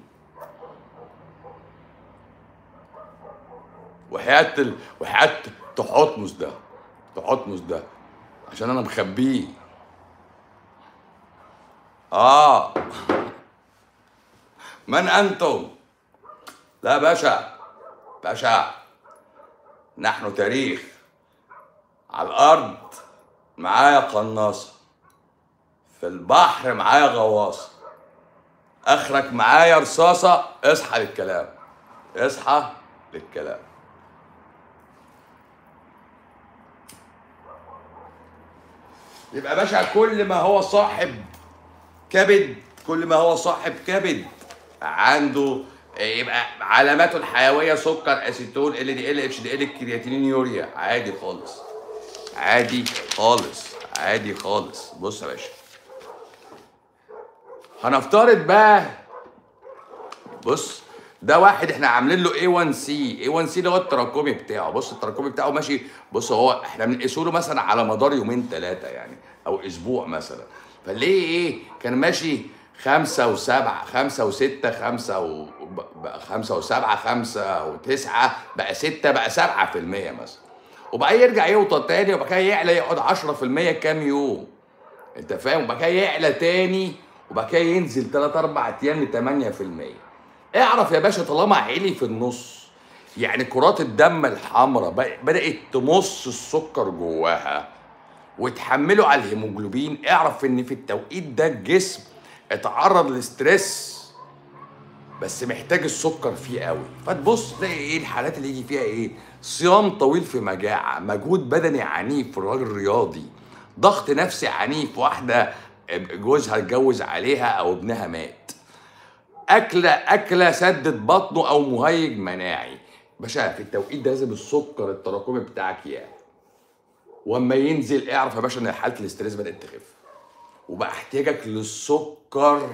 وحياة ال... وحياة تحتمس ده تحتمس ده عشان انا مخبيه اه من انتم لا باشا باشا نحن تاريخ على الارض معايا قناصه في البحر معايا غواصه اخرك معايا رصاصه اصحى للكلام اصحى للكلام يبقى باشا كل ما هو صاحب كبد كل ما هو صاحب كبد عنده يبقى علاماته الحيويه سكر اسيتون ال دي ال اتش دي ال الكرياتينين يوريا عادي خالص عادي خالص عادي خالص بص يا باشا هنفترض بقى بص ده واحد احنا عاملين له A1C A1C ده هو التراكمي بتاعه بص التراكمي بتاعه ماشي بص هو احنا بنقيسه له مثلا على مدار يومين ثلاثه يعني او اسبوع مثلا فليه ايه كان ماشي خمسة وسبعة خمسة وستة خمسة و بقى خمسة وسبعة خمسة وتسعة بقى ستة بقى سبعة في المية مثلا وبقى يرجع يوطى تاني وبقى كده يعلى يقعد عشرة في المية كام يوم انت فاهم وبقى كده يعلى تاني وبقى كده ينزل تلات أربع أيام لتمانية في المية اعرف يا باشا طالما عالي في النص يعني كرات الدم الحمراء بدأت تمص السكر جواها وتحمله على الهيموجلوبين اعرف ان في التوقيت ده الجسم اتعرض لستريس بس محتاج السكر فيه قوي فتبص تلاقي ايه الحالات اللي يجي فيها ايه صيام طويل في مجاعه مجهود بدني عنيف في الراجل رياضي ضغط نفسي عنيف واحده جوزها اتجوز عليها او ابنها مات اكله اكله سدت بطنه او مهيج مناعي باشا في التوقيت ده لازم السكر التراكمي بتاعك يعلى واما ينزل اعرف يا باشا ان حاله الاستريس بدات تخف وبقى احتياجك للسكر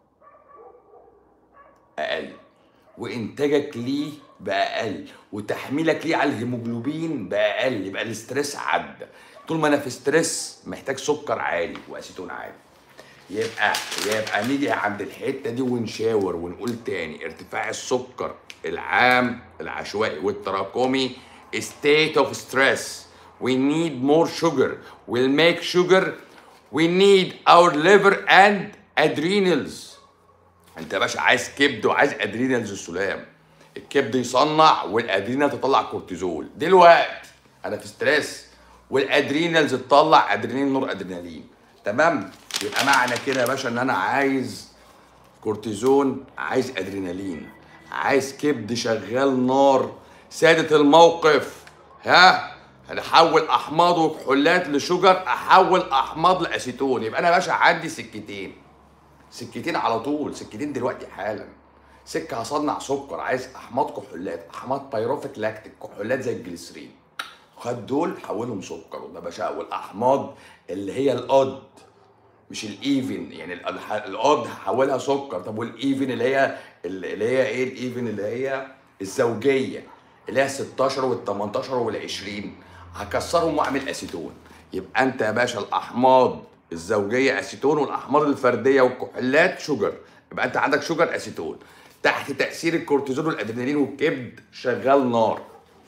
اقل وانتاجك ليه بقى اقل وتحميلك ليه على الهيموجلوبين بقى اقل يبقى الاستريس عدى طول ما انا في ستريس محتاج سكر عالي واسيتون عالي يبقى يبقى نيجي عند الحته دي ونشاور ونقول تاني ارتفاع السكر العام العشوائي والتراكمي state of stress we need more sugar we'll make sugar we need our liver and adrenals انت يا باشا عايز كبد وعايز ادرينالز السلام الكبد يصنع والادرينال تطلع كورتيزول دلوقتي انا في ستريس والادرينالز تطلع ادرينالين نور ادرينالين تمام يبقى معنى كده يا باشا ان انا عايز كورتيزون عايز ادرينالين عايز كبد شغال نار سادة الموقف ها هنحول احماض وكحولات لشجر احول احماض لاسيتون يبقى انا يا باشا عندي سكتين سكتين على طول سكتين دلوقتي حالا سكه هصنع سكر عايز احماض كحولات احماض بايروفيك لاكتيك كحولات زي الجليسرين خد دول حولهم سكر وده باشا والاحماض اللي هي القد مش الايفن يعني القد هحولها سكر طب والايفن اللي هي اللي هي ايه الايفن اللي هي الزوجيه اللي هي 16 وال 18 وال 20 هكسرهم واعمل اسيتون يبقى انت يا باشا الاحماض الزوجيه اسيتون والاحماض الفرديه والكحولات شجر يبقى انت عندك شجر اسيتون تحت تاثير الكورتيزون والادرينالين والكبد شغال نار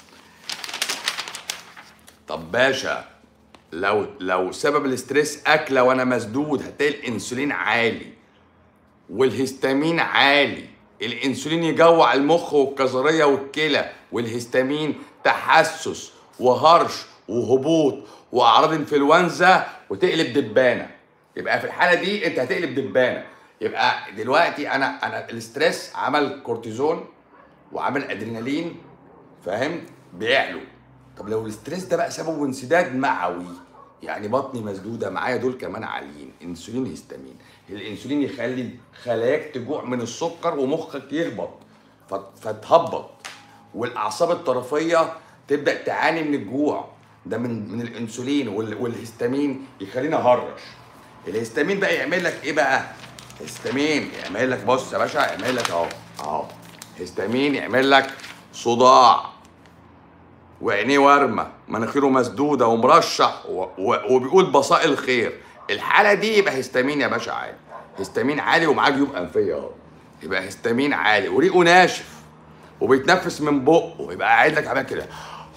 طب باشا لو لو سبب الاستريس اكله وانا مسدود هتلاقي الانسولين عالي والهستامين عالي الانسولين يجوع المخ والكظريه والكلى والهستامين تحسس وهرش وهبوط واعراض انفلونزا وتقلب دبانه يبقى في الحاله دي انت هتقلب دبانه يبقى دلوقتي انا انا الاستريس عمل كورتيزون وعامل ادرينالين فاهم بيعلو طب لو الاستريس ده بقى سببه انسداد معوي يعني بطني مسدوده معايا دول كمان عاليين انسولين هيستامين الانسولين يخلي خلاياك تجوع من السكر ومخك يهبط فت- فتهبط والاعصاب الطرفيه تبدا تعاني من الجوع ده من من الانسولين وال- والهستامين يخلينا هرش الهستامين بقى يعمل لك ايه بقى هستامين يعمل لك بص يا باشا يعمل لك اهو اهو هستامين يعمل لك صداع وعينيه وارمه مناخيره مسدوده ومرشح و... و... وبيقول بصائل الخير الحاله دي يبقى هستامين يا باشا عالي هستامين عالي ومعاه جيوب انفيه اهو يبقى هستامين عالي وريقه ناشف وبيتنفس من بقه ويبقى قاعد لك عمال كده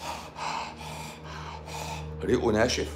ريقه ناشف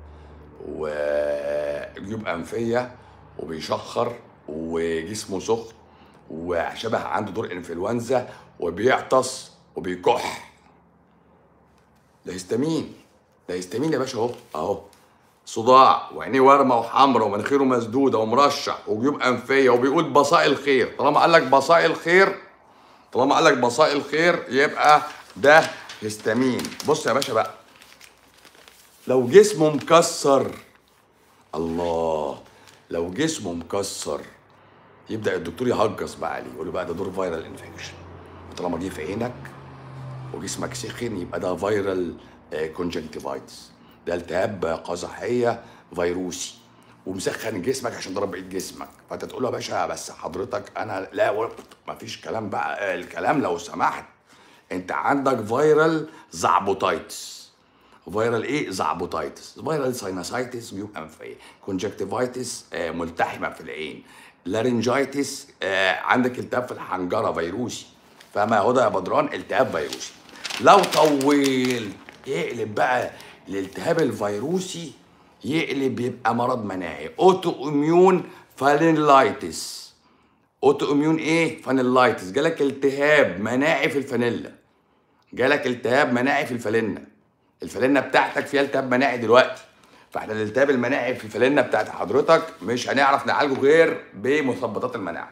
وجيوب انفيه وبيشخر وجسمه سخن وشبه عنده دور انفلونزا وبيعطس وبيكح ده هيستامين ده هيستامين يا باشا اهو اهو صداع وعينيه وارمه وحمرا ومناخيره مسدوده ومرشح وجيوب انفيه وبيقول بصائل خير طالما قال لك بصائل خير طالما قال لك بصائل خير يبقى ده هيستامين بص يا باشا بقى لو جسمه مكسر الله لو جسمه مكسر يبدا الدكتور يهجص بقى عليه يقول له بقى ده دور فيرال انفكشن طالما جه في عينك وجسمك سخن يبقى ده فيرال كونجنكتيفايتس ده التهاب قزحيه فيروسي ومسخن جسمك عشان ضرب بقيه جسمك فانت تقول له يا باشا بس حضرتك انا لا و- مفيش كلام بقى آه، الكلام لو سمحت انت عندك فيرال زعبوتايتس فيرال ايه زعبوتايتس فيرال ساينوسايتس جيوب انفيه كونجكتيفايتس آه ملتحمه في العين لارنجايتس آه عندك التهاب في الحنجره فيروسي فما هو ده يا بدران التهاب فيروسي لو طول يقلب بقى الالتهاب الفيروسي يقلب يبقى مرض مناعي اوتو اميون فانيلايتس اوتو اميون ايه فانيلايتس جالك التهاب مناعي في الفانيلا جالك التهاب مناعي في الفالنه الفالنه بتاعتك فيها التهاب مناعي دلوقتي فاحنا الالتهاب المناعي في الفالنه بتاعت حضرتك مش هنعرف نعالجه غير بمثبطات المناعه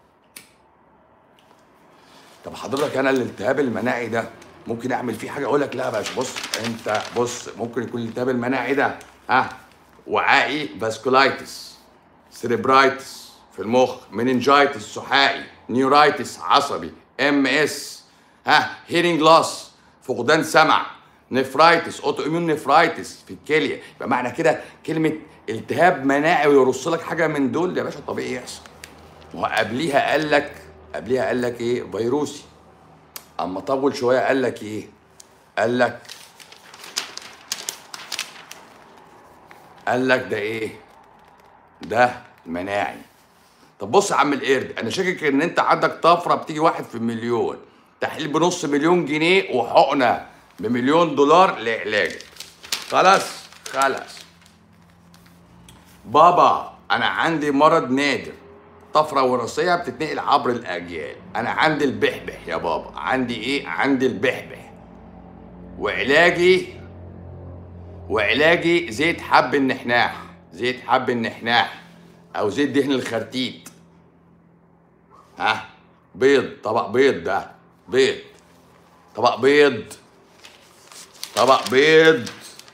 طب حضرتك انا الالتهاب المناعي ده ممكن اعمل فيه حاجه اقول لك لا يا باشا بص انت بص ممكن يكون الالتهاب المناعي ده ها وعائي فاسكولايتس سيريبرايتس في المخ مننجايتس سحائي نيورايتس عصبي ام اس ها هيرنج لوس فقدان سمع نفرايتس اوتو اميون نفرايتس في الكليه يبقى معنى كده كلمه التهاب مناعي ويرص لك حاجه من دول يا باشا طبيعي يحصل وقبليها قال لك قبليها قال لك ايه فيروسي اما طول شويه قال لك ايه قال لك قال لك ده ايه ده مناعي طب بص يا عم القرد انا شاكك ان انت عندك طفره بتيجي واحد في المليون تحليل بنص مليون جنيه وحقنه بمليون دولار لعلاجك خلاص خلاص بابا انا عندي مرض نادر طفره وراثيه بتتنقل عبر الاجيال انا عندي البحبح يا بابا عندي ايه عندي البحبح وعلاجي وعلاجي زيت حب النحناح زيت حب النحناح او زيت دهن الخرتيت ها بيض طبق بيض ده بيض طبق بيض طبق بيض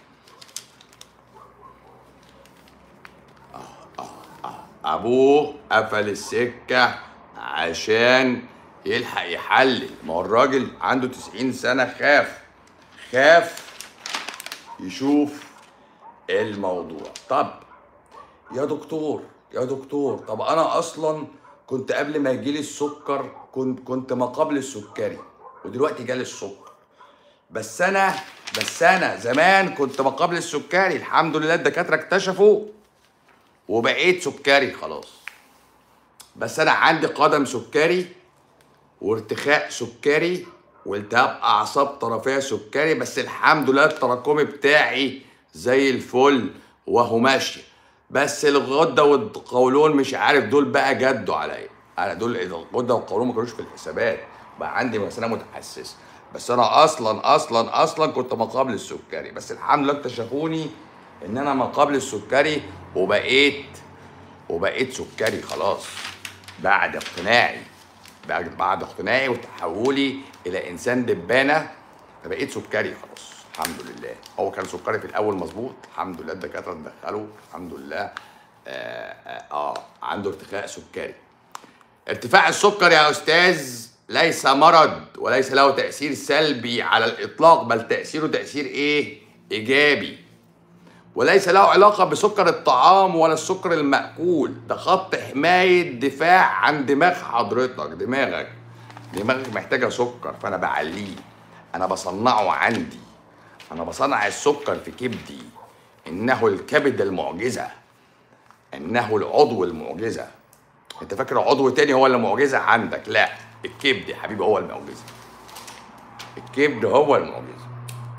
ابوه قفل السكه عشان يلحق يحلل ما هو الراجل عنده 90 سنه خاف خاف يشوف الموضوع طب يا دكتور يا دكتور طب انا اصلا كنت قبل ما يجيلي السكر كنت كنت ما قبل السكري ودلوقتي جالي السكر بس انا بس انا زمان كنت ما قبل السكري الحمد لله الدكاتره اكتشفوا وبقيت سكري خلاص بس انا عندي قدم سكري وارتخاء سكري والتهاب اعصاب طرفيه سكري بس الحمد لله التراكمي بتاعي زي الفل وهو ماشي بس الغده والقولون مش عارف دول بقى جدوا عليا انا دول الغده والقولون ما كانوش في الحسابات بقى عندي مساله متحسسه بس انا اصلا اصلا اصلا كنت ما قبل السكري بس الحمد لله اكتشفوني ان انا ما قبل السكري وبقيت وبقيت سكري خلاص بعد اقتناعي بعد بعد اقتناعي وتحولي الى انسان دبانه فبقيت سكري خلاص الحمد لله هو كان سكري في الاول مظبوط الحمد لله الدكاتره اتدخلوا الحمد لله آه, آه, اه عنده ارتخاء سكري ارتفاع السكر يا استاذ ليس مرض وليس له تاثير سلبي على الاطلاق بل تاثيره تاثير ايه ايجابي وليس له علاقة بسكر الطعام ولا السكر المأكول ده خط حماية دفاع عن دماغ حضرتك دماغك دماغك محتاجة سكر فأنا بعليه أنا بصنعه عندي أنا بصنع السكر في كبدي إنه الكبد المعجزة إنه العضو المعجزة أنت فاكر عضو تاني هو اللي معجزة عندك لا الكبد يا حبيبي هو المعجزة الكبد هو المعجزة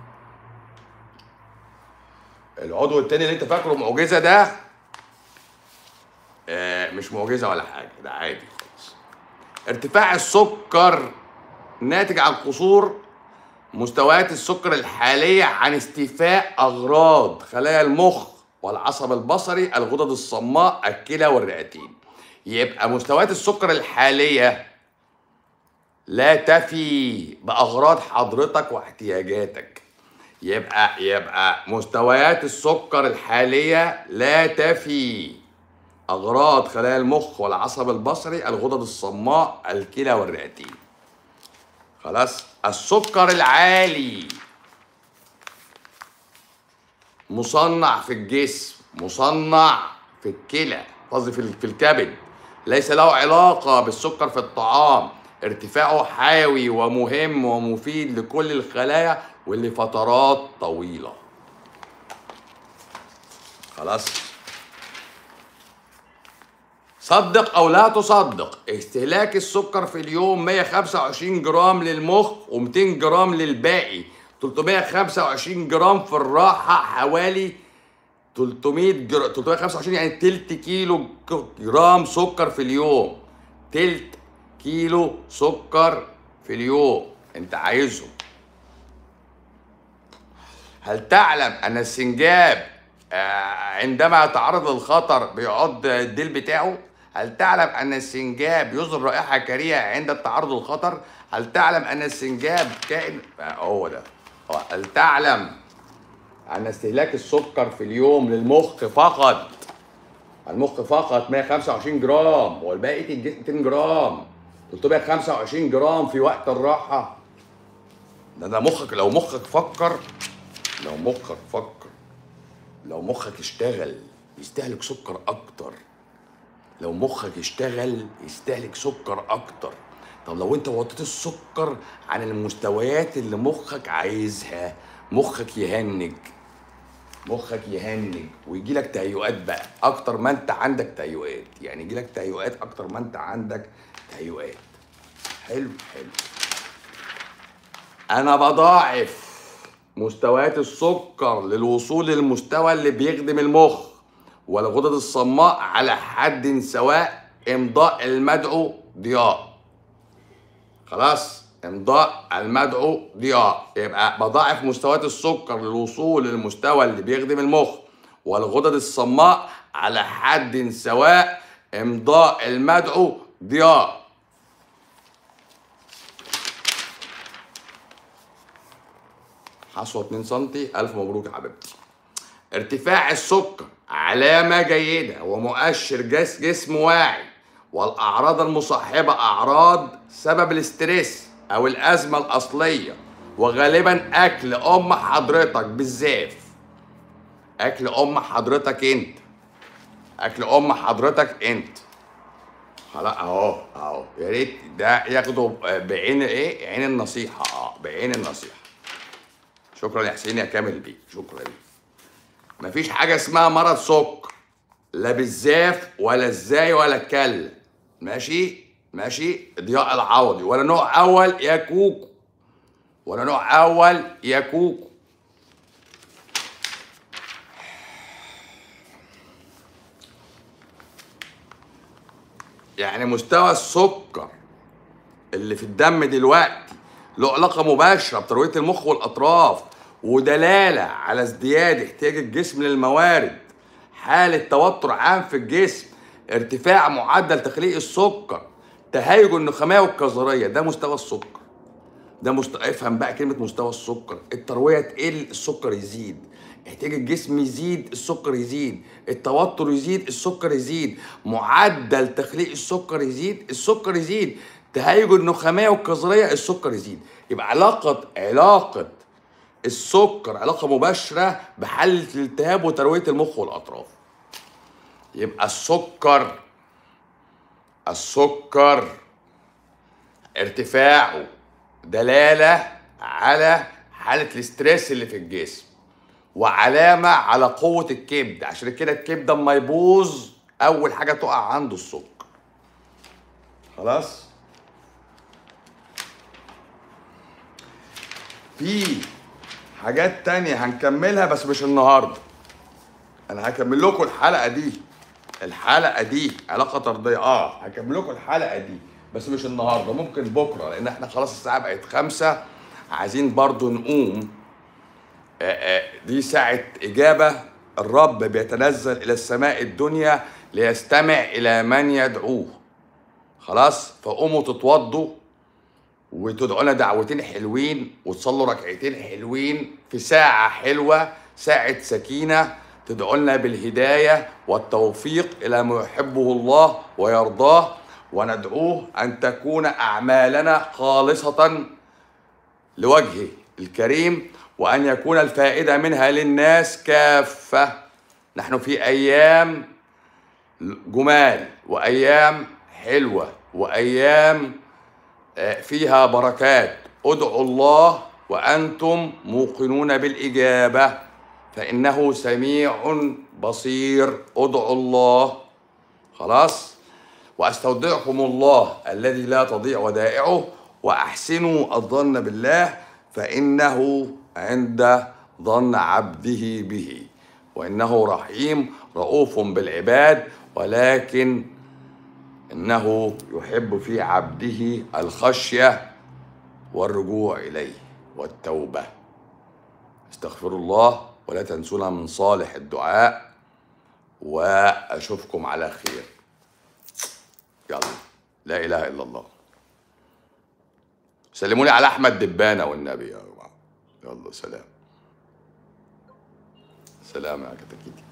العضو التاني اللي انت فاكره معجزه ده آه مش معجزه ولا حاجه ده عادي خالص ارتفاع السكر ناتج عن قصور مستويات السكر الحاليه عن استيفاء اغراض خلايا المخ والعصب البصري الغدد الصماء الكلى والرئتين يبقى مستويات السكر الحاليه لا تفي باغراض حضرتك واحتياجاتك يبقى يبقى مستويات السكر الحاليه لا تفي اغراض خلايا المخ والعصب البصري الغدد الصماء الكلى والرئتين خلاص السكر العالي مصنع في الجسم مصنع في الكلى قصدي في في الكبد ليس له علاقه بالسكر في الطعام ارتفاعه حيوي ومهم ومفيد لكل الخلايا ولفترات طويلة خلاص صدق أو لا تصدق استهلاك السكر في اليوم 125 جرام للمخ و200 جرام للباقي 325 جرام في الراحة حوالي 300 جرام 325 يعني تلت كيلو جرام سكر في اليوم تلت كيلو سكر في اليوم انت عايزهم هل تعلم ان السنجاب عندما يتعرض للخطر بيعض الديل بتاعه هل تعلم ان السنجاب يصدر رائحه كريهه عند التعرض للخطر هل تعلم ان السنجاب كائن هو ده هل تعلم ان استهلاك السكر في اليوم للمخ فقط المخ فقط 125 جرام والباقي 200 جرام 325 جرام في وقت الراحه ده ده مخك لو مخك فكر لو مخك فكر لو مخك اشتغل يستهلك سكر اكتر لو مخك اشتغل يستهلك سكر اكتر طب لو انت وطيت السكر عن المستويات اللي مخك عايزها مخك يهنج مخك يهنج ويجي لك تهيؤات بقى اكتر ما انت عندك تهيؤات يعني يجي لك تهيؤات اكتر ما انت عندك تهيؤات حلو حلو انا بضاعف مستويات السكر للوصول للمستوى اللي بيخدم المخ والغدد الصماء على حد سواء امضاء المدعو ضياء خلاص امضاء المدعو ضياء يبقى بضاعف مستويات السكر للوصول للمستوى اللي بيخدم المخ والغدد الصماء على حد سواء امضاء المدعو ضياء حصوة 2 سم ألف مبروك يا حبيبتي ارتفاع السكر علامة جيدة ومؤشر جس جسم واعي والأعراض المصاحبة أعراض سبب الاسترس أو الأزمة الأصلية وغالبا أكل أم حضرتك بالزاف أكل أم حضرتك أنت أكل أم حضرتك أنت خلاص أهو أهو يا ريت ده ياخده بعين إيه؟ عين النصيحة أه بعين النصيحة شكرا يا حسين يا كامل بيه شكرا ليك مفيش حاجه اسمها مرض سكر لا بالزاف ولا ازاي ولا الكل ماشي ماشي ضياء العوضي ولا نوع اول يا كوكو ولا نوع اول يا كوكو يعني مستوى السكر اللي في الدم دلوقتي له علاقة مباشرة بتروية المخ والأطراف ودلالة على ازدياد احتياج الجسم للموارد حالة توتر عام في الجسم ارتفاع معدل تخليق السكر تهيج النخاميه والكظريه ده مستوى السكر ده مست... افهم بقى كلمه مستوى السكر الترويه تقل السكر يزيد احتياج الجسم يزيد السكر يزيد التوتر يزيد السكر يزيد معدل تخليق السكر يزيد السكر يزيد تهيج النخاميه والكظريه السكر يزيد يبقى علاقه علاقه السكر علاقه مباشره بحل الالتهاب وترويه المخ والاطراف يبقى السكر السكر ارتفاعه دلاله على حاله الاستريس اللي في الجسم وعلامه على قوه الكبد عشان كده الكبد اما يبوظ اول حاجه تقع عنده السكر خلاص في حاجات تانية هنكملها بس مش النهارده انا هكمل لكم الحلقه دي الحلقه دي علاقه طرديه اه هكمل لكم الحلقه دي بس مش النهارده ممكن بكره لان احنا خلاص الساعه بقت خمسة عايزين برضو نقوم آه، آه، دي ساعة إجابة الرب بيتنزل إلى السماء الدنيا ليستمع إلى من يدعوه خلاص فقوموا تتوضوا وتدعوا لنا دعوتين حلوين وتصلوا ركعتين حلوين في ساعة حلوة ساعة سكينة تدعوا لنا بالهداية والتوفيق إلى ما يحبه الله ويرضاه وندعوه أن تكون أعمالنا خالصة لوجهه الكريم وأن يكون الفائدة منها للناس كافة نحن في أيام جمال وأيام حلوة وأيام آه، فيها بركات ادعوا الله وأنتم موقنون بالإجابة فإنه سميع بصير ادعوا الله خلاص واستودعكم الله الذي لا تضيع ودائعه واحسنوا الظن بالله فانه عند ظن عبده به وانه رحيم رؤوف بالعباد ولكن انه يحب في عبده الخشيه والرجوع اليه والتوبه استغفروا الله ولا تنسونا من صالح الدعاء واشوفكم على خير يلا لا اله الا الله سلموا لي على احمد دبانه والنبي يا جماعه يلا سلام سلام يا كتاكيتي